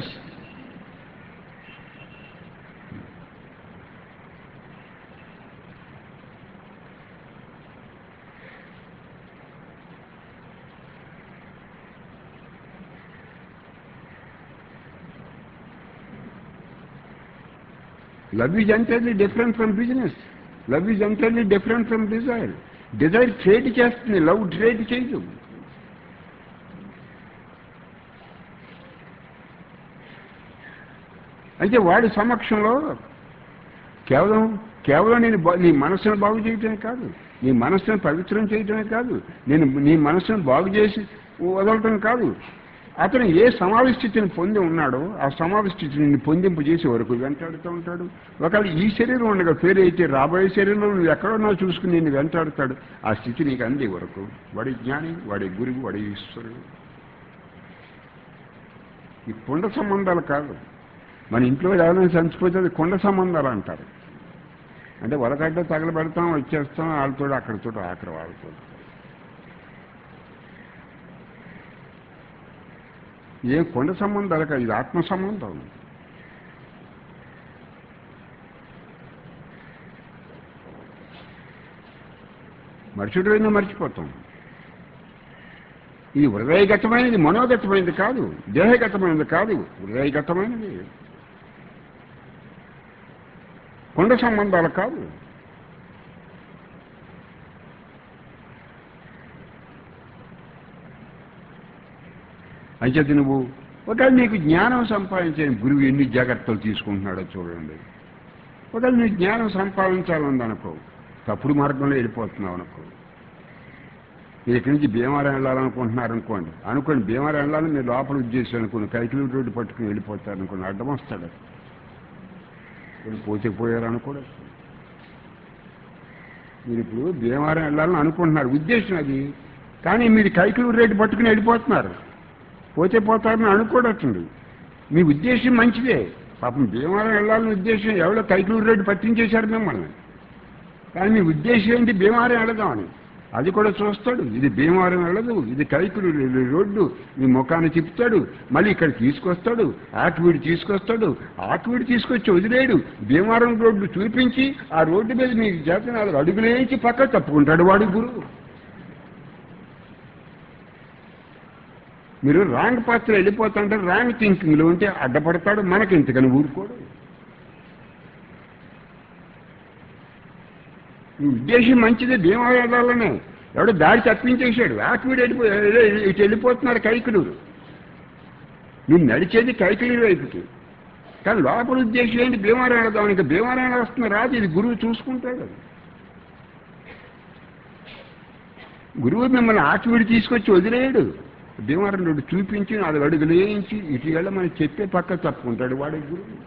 Love is entirely different from business. Love is entirely different from desire. Desire trade చేస్తుంది love trade చేయదు అయితే వాడి సమక్షంలో కేవలం కేవలం నేను బా- నీ మనస్సును బాగు చేయటమే కాదు నీ మనస్సును పవిత్రం చేయటమే కాదు నేను నీ మనస్సును బాగు చేసి వదలటం కాదు అతను ఏ సమాధి స్థితిని పొంది ఉన్నాడో ఆ సమాధి స్థితిని పొందింపు చేసే వరకు వెంటాడుతూ ఉంటాడు ఒకవేళ ఈ శరీరం ఉండగా ఫెయిల్ అయితే రాబోయే శరీరంలో నువ్వు ఎక్కడున్నా చూసుకుని నేను వెంటాడుతాడు ఆ స్థితి నీకు అందే వరకు వాడి జ్ఞాని వాడి గురువు వాడి ఈశ్వరుడు ఈ కుండ సంబంధాలు కాదు మన ఇంట్లో ఎవరైనా చనిపోతే అది కుండ సంబంధాలు అంటారు అంటే వరకడ్డ తగలబెడతాం వచ్చేస్తాం వాళ్ళతో అక్కడితో ఆఖరి వాళ్ళతో ఏ కొండ సంబంధాలు కాదు ఇది ఆత్మ సంబంధం మరుసటివైనా మర్చిపోతాం ఇది హృదయగతమైనది మనోగతమైనది కాదు దేహగతమైనది కాదు హృదయగతమైనది కొండ సంబంధాలు కాదు అంచేది నువ్వు ఒకవేళ నీకు జ్ఞానం సంపాదించే గురువు ఎన్ని జాగ్రత్తలు తీసుకుంటున్నాడో చూడండి ఒకవేళ నీకు జ్ఞానం సంపాదించాలందనుకో తప్పుడు మార్గంలో వెళ్ళిపోతున్నావు అనుకో మీరు ఇక్కడి నుంచి భీమవరం వెళ్ళాలనుకుంటున్నారు అనుకోండి అనుకోండి భీమవరం వెళ్ళాలని మీరు లోపల ఉద్దేశం అనుకోండి కైకిలీ రోడ్డు పట్టుకుని వెళ్ళిపోతారు అనుకోండి అడ్డం వస్తాడు కొన్ని పోతే పోయారు అనుకోడు మీరు ఇప్పుడు భీమవరం వెళ్ళాలని అనుకుంటున్నారు ఉద్దేశం అది కానీ మీరు కైకిలీ రేటు పట్టుకుని వెళ్ళిపోతున్నారు పోతే పోతారని అనుకోడటండి మీ ఉద్దేశం మంచిదే పాపం భీమవరం వెళ్ళాలని ఉద్దేశం ఎవరో కైకిలీ రేటు పట్టించేశారు మిమ్మల్ని కానీ మీ ఉద్దేశం ఏంటి భీమవరం వెళదామని అది కూడా చూస్తాడు ఇది భీమవరం వెళ్ళదు ఇది కైకులు ఇది రోడ్డు ఈ ముఖాన్ని తిప్పుతాడు మళ్ళీ ఇక్కడ తీసుకొస్తాడు ఆకువీడు తీసుకొస్తాడు ఆకువీడు తీసుకొచ్చి వదిలేడు భీమవరం రోడ్డు చూపించి ఆ రోడ్డు మీద మీకు చేత నాలుగు అడుగులేసి పక్క తప్పుకుంటాడు వాడు గురువు మీరు రాంగ్ పాత్ర వెళ్ళిపోతుంటే రాంగ్ థింకింగ్లో ఉంటే అడ్డపడతాడు మనకి ఇంతకని ఊరుకోడు ఈ ఉద్దేశం మంచిది భీమవరాలనే ఎవడో దారి తప్పించేశాడు ఆకువీడు వెళ్ళిపో ఇటు వెళ్ళిపోతున్నారు కైకులు నువ్వు నడిచేది కైకులు వైపుకి కానీ లోపల ఉద్దేశం ఏంటి భీమవరం వెళదాం ఇంకా భీమవరం వస్తున్న రాదు ఇది గురువు చూసుకుంటాడు గురువు మిమ్మల్ని ఆకువీడు తీసుకొచ్చి వదిలేయడు భీమవరం రోడ్డు చూపించి అది అడుగులు వేయించి ఇటు వెళ్ళమని చెప్పే పక్క తప్పుకుంటాడు వాడి గురువు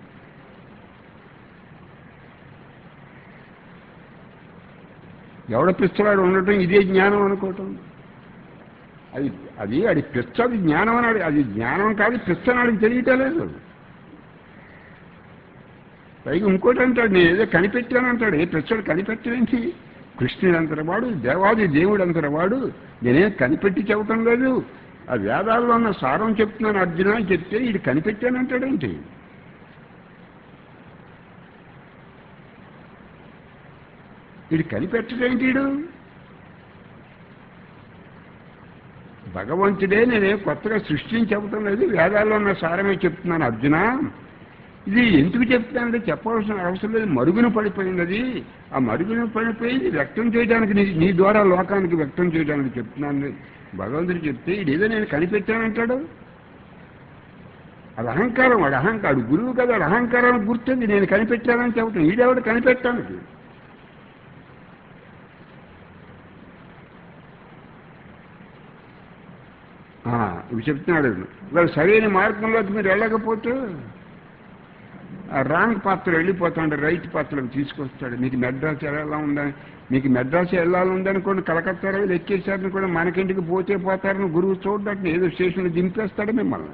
ఎవడ పిచ్చవాడు ఉండటం ఇదే జ్ఞానం అనుకోవటం అది అది అది పిచ్చది జ్ఞానం అన్నాడు అది జ్ఞానం కాదు పిచ్చనాడికి తెలియటలేదు పైగా ఇంకోటి అంటాడు నేను ఏదో కనిపెట్టానంటాడు ఏ పిచ్చడు కనిపెట్టేంటి కృష్ణుడు అంతటి వాడు దేవాది దేవుడు అంతటి వాడు నేనేం కనిపెట్టి చెప్పటం లేదు ఆ వేదాల్లో ఉన్న సారం చెప్తున్నాను అర్జున అని చెప్తే ఇది కనిపెట్టానంటాడేంటి ఇది కనిపెట్టడేంటి వీడు భగవంతుడే నేనే కొత్తగా సృష్టించి చెప్పటం లేదు వేదాల్లో ఉన్న సారమే చెప్తున్నాను అర్జున ఇది ఎందుకు చెప్తానంటే చెప్పవలసిన అవసరం లేదు మరుగున పడిపోయింది అది ఆ మరుగున పడిపోయింది వ్యక్తం చేయడానికి నీ నీ ద్వారా లోకానికి వ్యక్తం చేయడానికి చెప్తున్నాను భగవంతుడు చెప్తే ఇదేదో నేను కనిపెట్టానంటాడు అది అహంకారం వాడు అహంకారం గురువు కదా వాడు అహంకారానికి గుర్తుంది నేను కనిపెట్టానని చెప్పటం ఈడెవడు కనిపెట్టానికి ఆ, ఇవి చెప్తున్నాడు వాళ్ళు సరైన మార్గంలోకి మీరు వెళ్ళకపోతే ఆ రాంగ్ పాత్ర వెళ్ళిపోతాడు రైట్ పాత్రలకు తీసుకొస్తాడు మీకు మెడ్రాస్ ఎలా ఉందని మీకు మెడ్రాస్ వెళ్ళాలందనుకోండి కలకత్తా రైలు ఎక్కేసారని కూడా మనకింటికి పోతే పోతారని గురువు చూడటం ఏదో స్టేషన్లో దింపేస్తాడు మిమ్మల్ని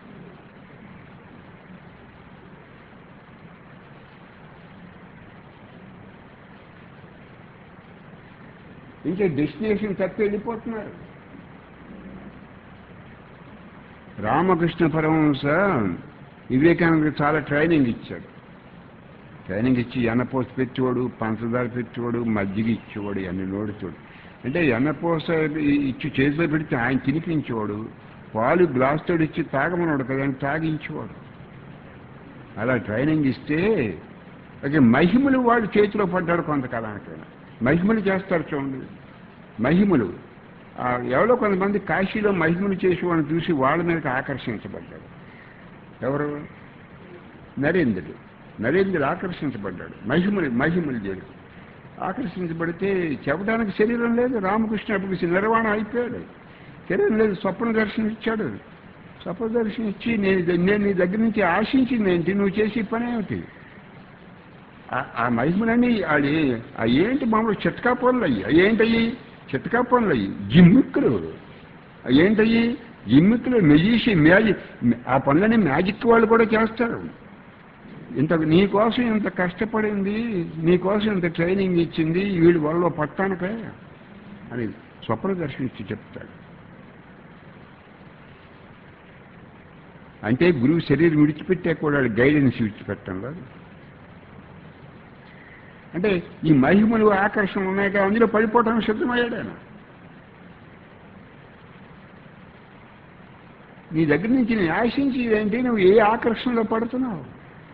ఇంకా డెస్టినేషన్ తప్పి వెళ్ళిపోతున్నారు రామకృష్ణ పరమహంస వివేకానందకి చాలా ట్రైనింగ్ ఇచ్చాడు ట్రైనింగ్ ఇచ్చి ఎన్నపోస పెట్టేవాడు పంచదార పెట్టేవాడు మజ్జిగ ఇచ్చేవాడు అన్ని నోడుతాడు అంటే ఎన్నపోస ఇచ్చి చేతిలో పెడితే ఆయన తినిపించేవాడు పాలు గ్లాస్ తోడు ఇచ్చి తాగమన్నాడు కదా ఆయన తాగించేవాడు అలా ట్రైనింగ్ ఇస్తే ఓకే మహిమలు వాడు చేతిలో పడ్డాడు కొంతకాలానికి మహిమలు చేస్తారు చూడండి మహిమలు ఆ, ఎవరో కొంతమంది కాశీలో మహిమలు చేసేవాడిని చూసి వాళ్ళ మీదకి ఆకర్షించబడ్డాడు ఎవరు నరేంద్రుడు నరేంద్రుడు ఆకర్షించబడ్డాడు మహిమలు మహిమలు చేయడు ఆకర్షించబడితే చెప్పడానికి శరీరం లేదు రామకృష్ణ అప్పుడు నిర్వాణ అయిపోయాడు శరీరం లేదు స్వప్న దర్శనం ఇచ్చాడు స్వప్న దర్శనం ఇచ్చి నేను నేను నీ దగ్గర నుంచి ఆశించింది ఏంటి నువ్వు చేసే పని ఏమిటి ఆ- ఆ మహిమలన్నీ అది ఆ ఏంటి మామూలు చిట్కా పనులు అయ్యి అవి ఏంటయ్యి చిట్కా పనులు అయ్యి జిమ్మిక్కులు అవి ఏంటయ్యి జిమ్మిక్కులు మెజిషియన్ మ్యాజిక్ ఆ పనులని మ్యాజిక్ వాళ్ళు కూడా చేస్తారు ఇంత నీ కోసం ఇంత కష్టపడింది నీ కోసం ఇంత ట్రైనింగ్ ఇచ్చింది వీడి వల్ల పట్టానికే అని స్వప్న దర్శనిచ్చి చెప్తాడు అంటే గురువు శరీరం విడిచిపెట్టే కూడా గైడెన్స్ విడిచిపెట్టడం కాదు అంటే ఈ మహిమలు ఆకర్షణ ఉన్నాయి కదా అందులో పడిపోవటానికి సిద్ధమయ్యాడు ఆయన నీ దగ్గర నుంచి నేను ఆశించి ఏంటి నువ్వు ఏ ఆకర్షణలో పడుతున్నావు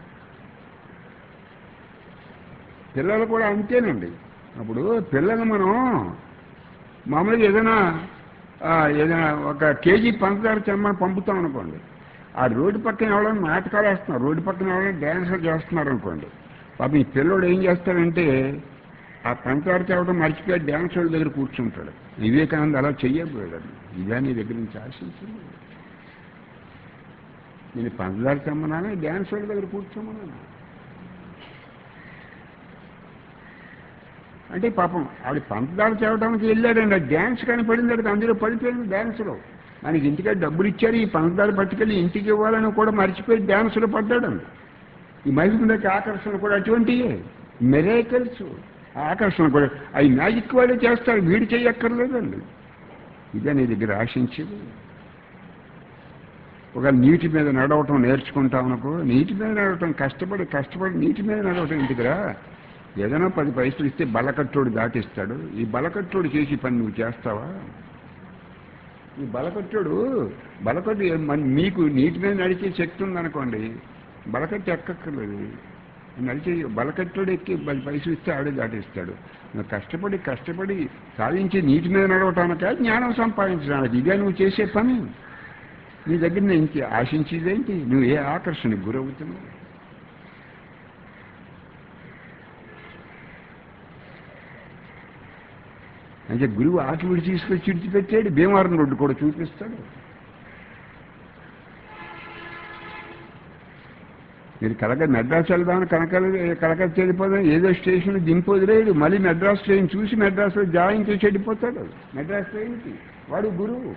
పిల్లలు కూడా అంతేనండి అప్పుడు పిల్లలు మనం మామూలుగా ఏదైనా ఆ, ఏదైనా ఒక కేజీ పంచదార తెమ్మని పంపుతాం అనుకోండి ఆ రోడ్డు పక్కన ఎవరైనా నాటకాలు వేస్తున్నారు రోడ్డు పక్కన ఎవరైనా డ్యాన్సులు చేస్తున్నారు అనుకోండి పాపం ఈ పిల్లోడు ఏం చేస్తాడంటే ఆ పంచదార తేవడం మర్చిపోయి డ్యాన్స్ వాళ్ళ దగ్గర కూర్చుంటాడు వివేకానంద అలా చెయ్యబోయాడు ఇదే నీ దగ్గర నుంచి ఆశించింది నేను పంచదార తెమ్మన్నాను డ్యాన్స్ వాళ్ళ దగ్గర కూర్చోమన్నాను అంటే పాపం ఆవిడ పంచదార తేవడానికి వెళ్ళాడండి ఆ డ్యాన్స్ కనపడింది అక్కడ అందులో పడిపోయింది డ్యాన్స్లో మనకి ఇంటికి డబ్బులు ఇచ్చారు ఈ పంచదార పట్టుకెళ్ళి ఇంటికి ఇవ్వాలని కూడా మర్చిపోయి డ్యాన్స్లో పడ్డాడండి ఈ మహిళకి ఆకర్షణ కూడా అటువంటివే మెరేకల్స్ ఆకర్షణ కూడా అవి మ్యాజిక్ వాళ్ళే చేస్తారు వీడు చేయక్కర్లేదండి ఇదే నీ దగ్గర ఆశించేది ఒక నీటి మీద నడవటం నేర్చుకుంటాం అనుకో నీటి మీద నడవటం కష్టపడి కష్టపడి నీటి మీద నడవటం ఇంటికిరా ఏదైనా పది పైసలు ఇస్తే బలకట్టోడు దాటిస్తాడు ఈ బలకట్టోడు చేసి పని నువ్వు చేస్తావా ఈ బలకట్టోడు బలకట్టు ఏ- మన- మీకు నీటి మీద నడిచే శక్తి ఉందనుకోండి బలకట్టు ఎక్కక్కర్లేదు నడిచే బలకట్టోడు ఎక్కి పది పైసలు ఇస్తే ఆడే దాటిస్తాడు నువ్వు కష్టపడి కష్టపడి సాధించి నీటి మీద నడవటానిక జ్ఞానం సంపాదించడానికి ఇదే నువ్వు చేసే పని నీ దగ్గర నుంచి ఆశించేదేంటి నువ్వు ఏ ఆకర్షణకు గురవుతున్నావు అంటే గురువు ఆకి విడి తీసుకొచ్చి విడిచిపెట్టాడు భీమవరం రోడ్డు కూడా చూపిస్తాడు మీరు కలక మెడ్రాస్ వెళ్దామని కనకల కలకత్తా వెళ్ళిపోదాం ఏదో స్టేషన్ దింపు వదిలేడు మళ్ళీ మెడ్రాస్ ట్రైన్ చూసి మెడ్రాస్లో జాయిన్ చేసి వెళ్ళిపోతాడు మెడ్రాస్ ట్రైన్కి వాడు గురువు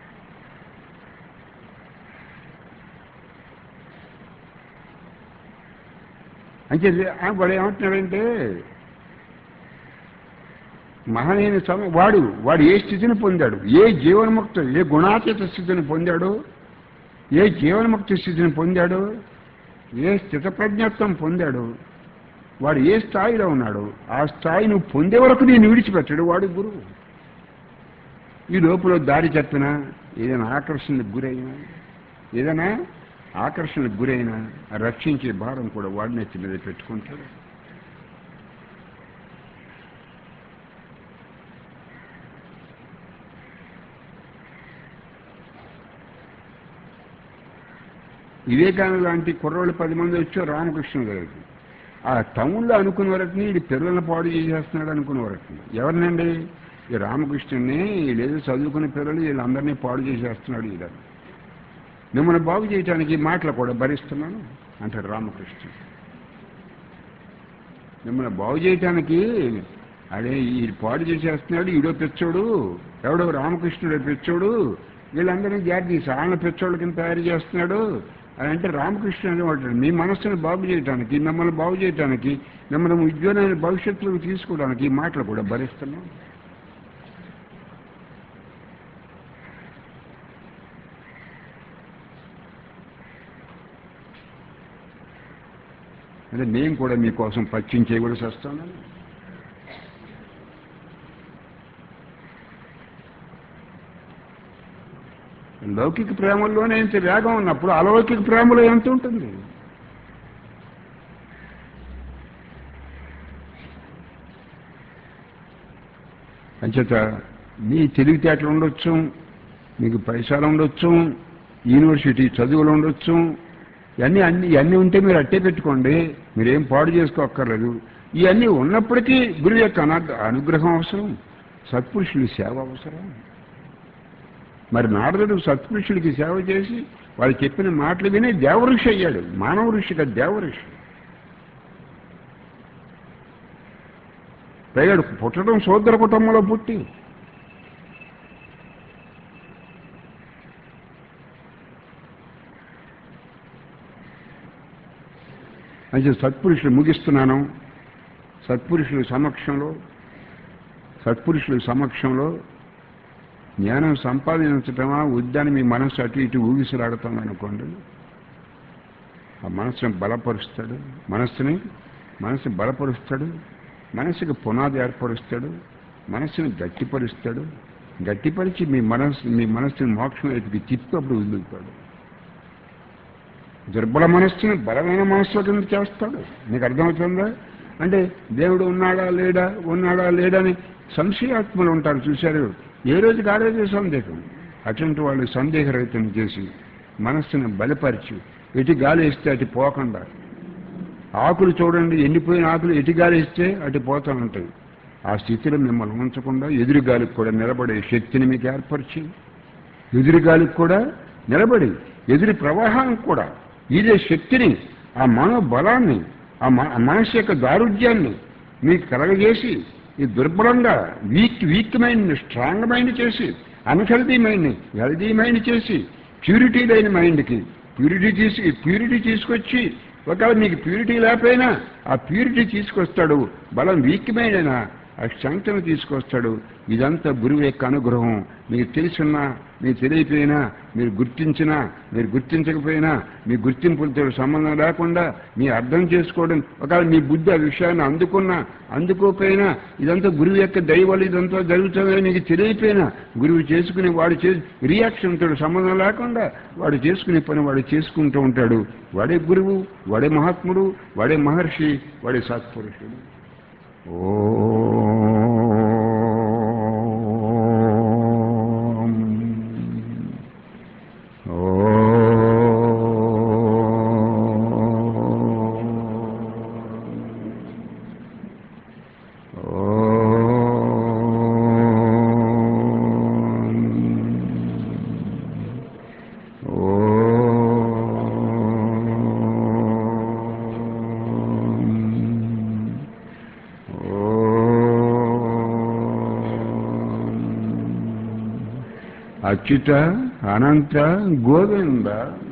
అంటే ఆ వాడు ఏమంటున్నాడంటే మహనీయుని సమ వాడు వాడు ఏ స్థితిని పొందాడు ఏ జీవన్ముక్త ఏ గుణాతీత స్థితిని పొందాడు ఏ జీవన్ముక్త స్థితిని పొందాడు ఏ స్థితప్రజ్ఞత్వం పొందాడు వాడు ఏ స్థాయిలో ఉన్నాడు ఆ స్థాయి నువ్వు పొందే వరకు నేను విడిచిపెట్టాడు వాడు గురువు ఈ లోపల దారి చెప్పినా ఏదైనా ఆకర్షణకు గురైనా ఏదైనా ఆకర్షణకు గురైనా రక్షించే భారం కూడా వాడి నెత్తి మీద పెట్టుకుంటాడు వివేకానంద లాంటి కుర్రోళ్ళు పది మంది వచ్చారు రామకృష్ణ గారికి ఆ టౌన్లో అనుకున్న వరకు వీడి పిల్లల్ని పాడు చేసేస్తున్నాడు అనుకున్న వరకు ఎవరినండి ఈ రామకృష్ణుని లేదు చదువుకున్న పిల్లలు వీళ్ళందరినీ పాడు చేసేస్తున్నాడు ఈడ మిమ్మల్ని బాగు చేయడానికి ఈ మాటలు కూడా భరిస్తున్నాను అంటాడు రామకృష్ణ మిమ్మల్ని బాగు చేయటానికి అదే ఈ పాడు చేసేస్తున్నాడు ఈడో పిచ్చోడు ఎవడో రామకృష్ణుడో పిచ్చోడు వీళ్ళందరినీ జాతి సాలన పిచ్చోళ్ళ కింద తయారు చేస్తున్నాడు అని అంటే రామకృష్ణ అనేవాడు మీ మనస్సును బాగు చేయడానికి మిమ్మల్ని బాగు చేయడానికి మిమ్మల్ని ఉద్యోగమైన భవిష్యత్తులోకి తీసుకోవడానికి ఈ మాటలు కూడా భరిస్తున్నాం అంటే మేము కూడా మీకోసం పచ్చిం చేయవలసి వస్తాను లౌకిక ప్రేమల్లోనే ఇంత వేగం ఉన్నప్పుడు అలౌకిక ప్రేమలో ఎంత ఉంటుంది అంచేత మీ తెలివితేటలు ఉండొచ్చు మీకు పైసలు ఉండొచ్చు యూనివర్సిటీ చదువులు ఉండొచ్చు ఇవన్నీ అన్ని ఇవన్నీ ఉంటే మీరు అట్టే పెట్టుకోండి మీరేం పాడు చేసుకోక్కర్లేదు ఇవన్నీ ఉన్నప్పటికీ గురువు యొక్క అన- అనుగ్రహం అవసరం సత్పురుషుల సేవ అవసరం మరి నారదుడు సత్పురుషుడికి సేవ చేసి వాళ్ళు చెప్పిన మాటలు విని దేవఋషి అయ్యాడు మానవ ఋషిగా దేవఋషి పైగా పుట్టడం సోదర కుటుంబంలో పుట్టి అయితే సత్పురుషులు ముగిస్తున్నాను సత్పురుషుల సమక్షంలో సత్పురుషుల సమక్షంలో జ్ఞానం సంపాదించటమా వద్దని మీ మనస్సు అటు ఇటు ఊగిసలాడతాం అనుకోండి ఆ మనస్సుని బలపరుస్తాడు మనస్సుని మనస్సు బలపరుస్తాడు మనస్సుకి పునాది ఏర్పరుస్తాడు మనస్సుని గట్టిపరుస్తాడు గట్టిపరిచి మీ మనస్సు మీ మనస్సుని మోక్షం వైపుకి తిప్పి అప్పుడు వదులుతాడు దుర్బల మనస్సుని బలమైన మనస్సు కింద చేస్తాడు నీకు అర్థమవుతుందా అంటే దేవుడు ఉన్నాడా లేడా ఉన్నాడా లేడా అని సంశయాత్మలు ఉంటారు చూశారు ఏ రోజుకి ఆ రోజే సందేహం అటువంటి వాళ్ళు సందేహరహితం చేసి మనస్సును బలపరిచి ఎటు గాలి ఇస్తే అటు పోకుండా ఆకులు చూడండి ఎండిపోయిన ఆకులు ఎటు గాలి ఇస్తే అటు పోతూ ఉంటాయి ఆ స్థితిలో మిమ్మల్ని ఉంచకుండా ఎదురు గాలికి కూడా నిలబడే శక్తిని మీకు ఏర్పరిచి ఎదురు గాలికి కూడా నిలబడి ఎదురు ప్రవాహానికి కూడా ఇదే శక్తిని ఆ మనోబలాన్ని ఆ మ- ఆ మనస్సు యొక్క దారుఢ్యాన్ని మీకు కలగజేసి ఈ దుర్బలంగా వీక్ వీక్ మైండ్ని స్ట్రాంగ్ మైండ్ చేసి అన్హెల్దీ మైండ్ని హెల్దీ మైండ్ చేసి ప్యూరిటీ లేని మైండ్కి ప్యూరిటీ తీసి ప్యూరిటీ తీసుకొచ్చి ఒకవేళ మీకు ప్యూరిటీ లేకపోయినా ఆ ప్యూరిటీ తీసుకొస్తాడు బలం వీక్యమైన ఆ శాంతిని తీసుకొస్తాడు ఇదంతా గురువు యొక్క అనుగ్రహం మీకు తెలుసున్నా మీకు తెలియపోయినా మీరు గుర్తించినా మీరు గుర్తించకపోయినా మీ గుర్తింపులతో సంబంధం లేకుండా మీ అర్థం చేసుకోవడం ఒకవేళ మీ బుద్ధి ఆ విషయాన్ని అందుకున్నా అందుకోకపోయినా ఇదంతా గురువు యొక్క దైవాలు ఇదంతా జరుగుతుందని మీకు తెలియపోయినా గురువు చేసుకుని వాడు చే రియాక్షన్తో సంబంధం లేకుండా వాడు చేసుకునే పని వాడు చేసుకుంటూ ఉంటాడు వాడే గురువు వాడే మహాత్ముడు వాడే మహర్షి వాడే సత్పురుషుడు ఓం అచ్యుత అనంత గోవింద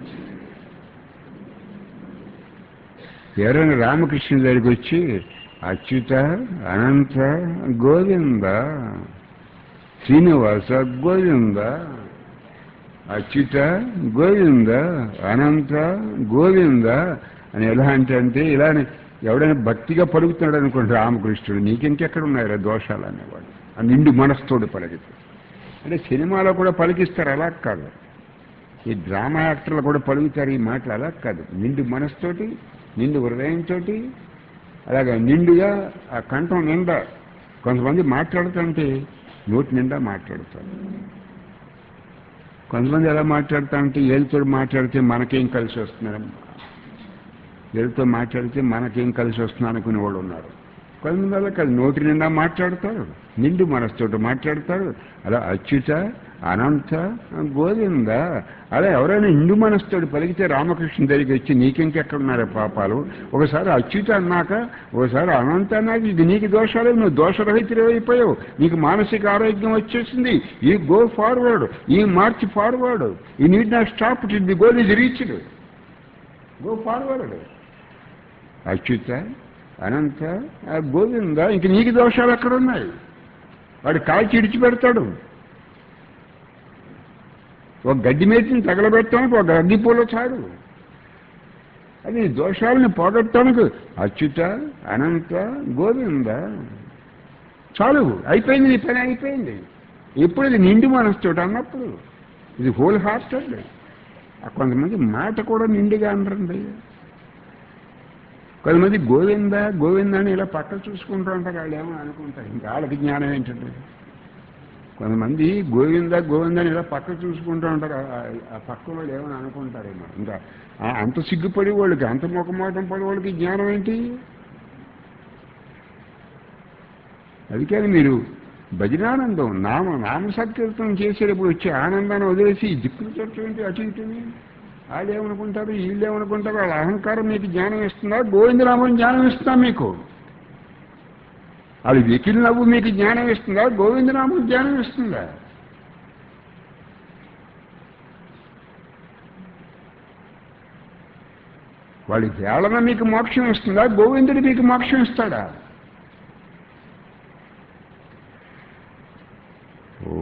ఎవరైనా రామకృష్ణ దగ్గరికి వచ్చి అచ్యుత అనంత గోవింద శ్రీనివాస గోవింద అచ్యుత గోవింద అనంత గోవింద అని ఎలా అంటే అంటే ఇలానే ఎవడైనా భక్తిగా పలుకుతున్నాడు అనుకోండి రామకృష్ణుడు నీకింకెక్కడ ఉన్నాయా దోషాలు అనేవాడు ఆ నిండు మనస్తోడు పలికితే అంటే సినిమాలో కూడా పలికిస్తారు అలా కాదు ఈ డ్రామా యాక్టర్లు కూడా పలుకుతారు ఈ మాటలు అలా కాదు నిండు మనసుతోటి నిండు హృదయంతో అలాగా నిండుగా ఆ కంఠం నిండా కొంతమంది మాట్లాడుతుంటే నోటి నిండా మాట్లాడతారు కొంతమంది ఎలా మాట్లాడుతారంటే ఏళ్ళతో మాట్లాడితే మనకేం కలిసి వస్తున్నారు ఏళ్ళతో మాట్లాడితే మనకేం కలిసి వస్తున్నా అనుకునే వాళ్ళు ఉన్నారు కొంతమంది అలా కాదు నోటి నిండా మాట్లాడతారు నిండు మనసుతో మాట్లాడతారు అలా అచ్యుత అనంత గోవింద అలా ఎవరైనా నిండు మనసుతోటి పలికితే రామకృష్ణ దగ్గరికి వచ్చి నీకింకెక్కడున్నారే పాపాలు ఒకసారి అచ్యుత అన్నాక ఒకసారి అనంత అన్నాక ఇది నీకు దోషాలు నువ్వు దోషరహితులైపోయావు నీకు మానసిక ఆరోగ్యం వచ్చేసింది ఈ గో ఫార్వర్డ్ ఈ మార్చ్ ఫార్వర్డ్ ఈ need not stop it the goal is reached go forward Achyuta Ananta ఆ గోవింద ఇంక నీకు దోషాలు ఎక్కడున్నాయి వాడు కాల్చి ఇడిచిపెడతాడు ఒక గడ్డి మేతిని తగలబెట్టడానికి ఒక గడ్డి పూల చాడు అది నీ దోషాలని పోగొట్టడానికి అచ్యుత అనంత గోవింద చాలు అయిపోయింది నీ పని అయిపోయింది ఎప్పుడు ఇది నిండు మనస్తోటి అన్నప్పుడు ఇది హోల్ హార్టెడ్ కొంతమంది మాట కూడా నిండుగా అనరండి కొంతమంది గోవింద గోవింద అని ఇలా పక్క చూసుకుంటూ ఉంటారు వాళ్ళు ఏమో అనుకుంటారు ఇంకా వాళ్ళకి జ్ఞానం ఏంటంటే కొంతమంది గోవింద గోవింద అని ఇలా పక్క చూసుకుంటూ ఉంటారు ఆ- ఆ పక్క వాళ్ళు ఏమని అనుకుంటారేమో ఇంకా ఆ అంత సిగ్గుపడి వాళ్ళకి అంత ముఖమాటం పడి వాళ్ళకి జ్ఞానం ఏంటి అందుకని మీరు భజనానందం నామ నామ సంకీర్తనం చేసేటప్పుడు వచ్చే ఆనందాన్ని వదిలేసి దిక్కులు చర్చండి అటు ఇటుని వాళ్ళు ఏమనుకుంటారు వీళ్ళు ఏమనుకుంటారు వాళ్ళ అహంకారం మీకు జ్ఞానం ఇస్తుందా గోవిందనామం జ్ఞానం ఇస్తుందా మీకు వాళ్ళు వెకిలి నవ్వు మీకు జ్ఞానం ఇస్తుందా గోవిందనామం జ్ఞానం ఇస్తుందా వాళ్ళ హేళన మీకు మోక్షం ఇస్తుందా గోవిందుడు మీకు మోక్షం ఇస్తాడా ఓ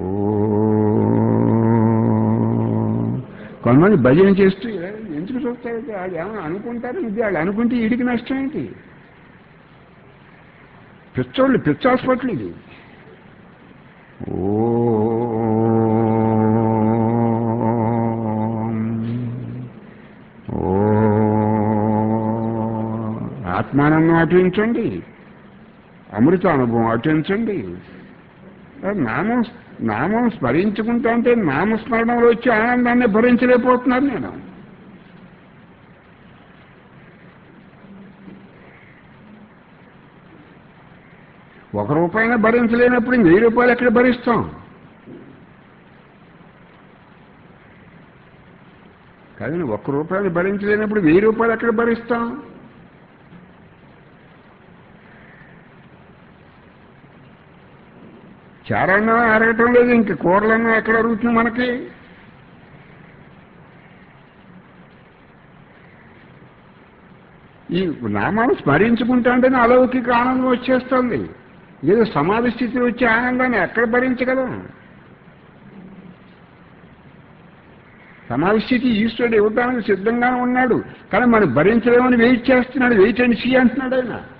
కొంతమంది భజన చేస్తూ "ఏ, ఎందుకు చూస్తారు వాళ్ళు ఏమైనా అనుకుంటారు ఇది వాళ్ళు అనుకుంటే ఇడికి నష్టం ఏంటి పిచ్చోళ్ళు పిచ్చ హాస్పిటల్ ఇది ఓం. ఓం. ఆత్మానందం అటించండి అమృత అనుభవం అటించండి నామం నామం స్మరించుకుంటా అంటే నామస్మరణంలో వచ్చే ఆనందాన్ని భరించలేకపోతున్నాను నేను ఒక రూపాయినా భరించలేనప్పుడు వెయ్యి రూపాయలు ఎక్కడ భరిస్తాం కానీ ఒక్క రూపాయలు భరించలేనప్పుడు వెయ్యి రూపాయలు ఎక్కడ భరిస్తాం చారన్నా అరగటం లేదు ఇంక కూరలన్నా ఎక్కడ అరుగుతుంది మనకి ఈ నామాన్ని స్మరించుకుంటాంటేనే అలౌకిక ఆనందం వచ్చేస్తుంది ఏదో సమాధి స్థితిలో వచ్చే ఆనందాన్ని ఎక్కడ భరించగలం సమాధి స్థితి ఈశ్వరుడు ఇవ్వడానికి సిద్ధంగా ఉన్నాడు కానీ మనం భరించలేమని వెయిట్ చేస్తున్నాడు వెయిట్ అండ్ సీ అంటున్నాడు ఆయన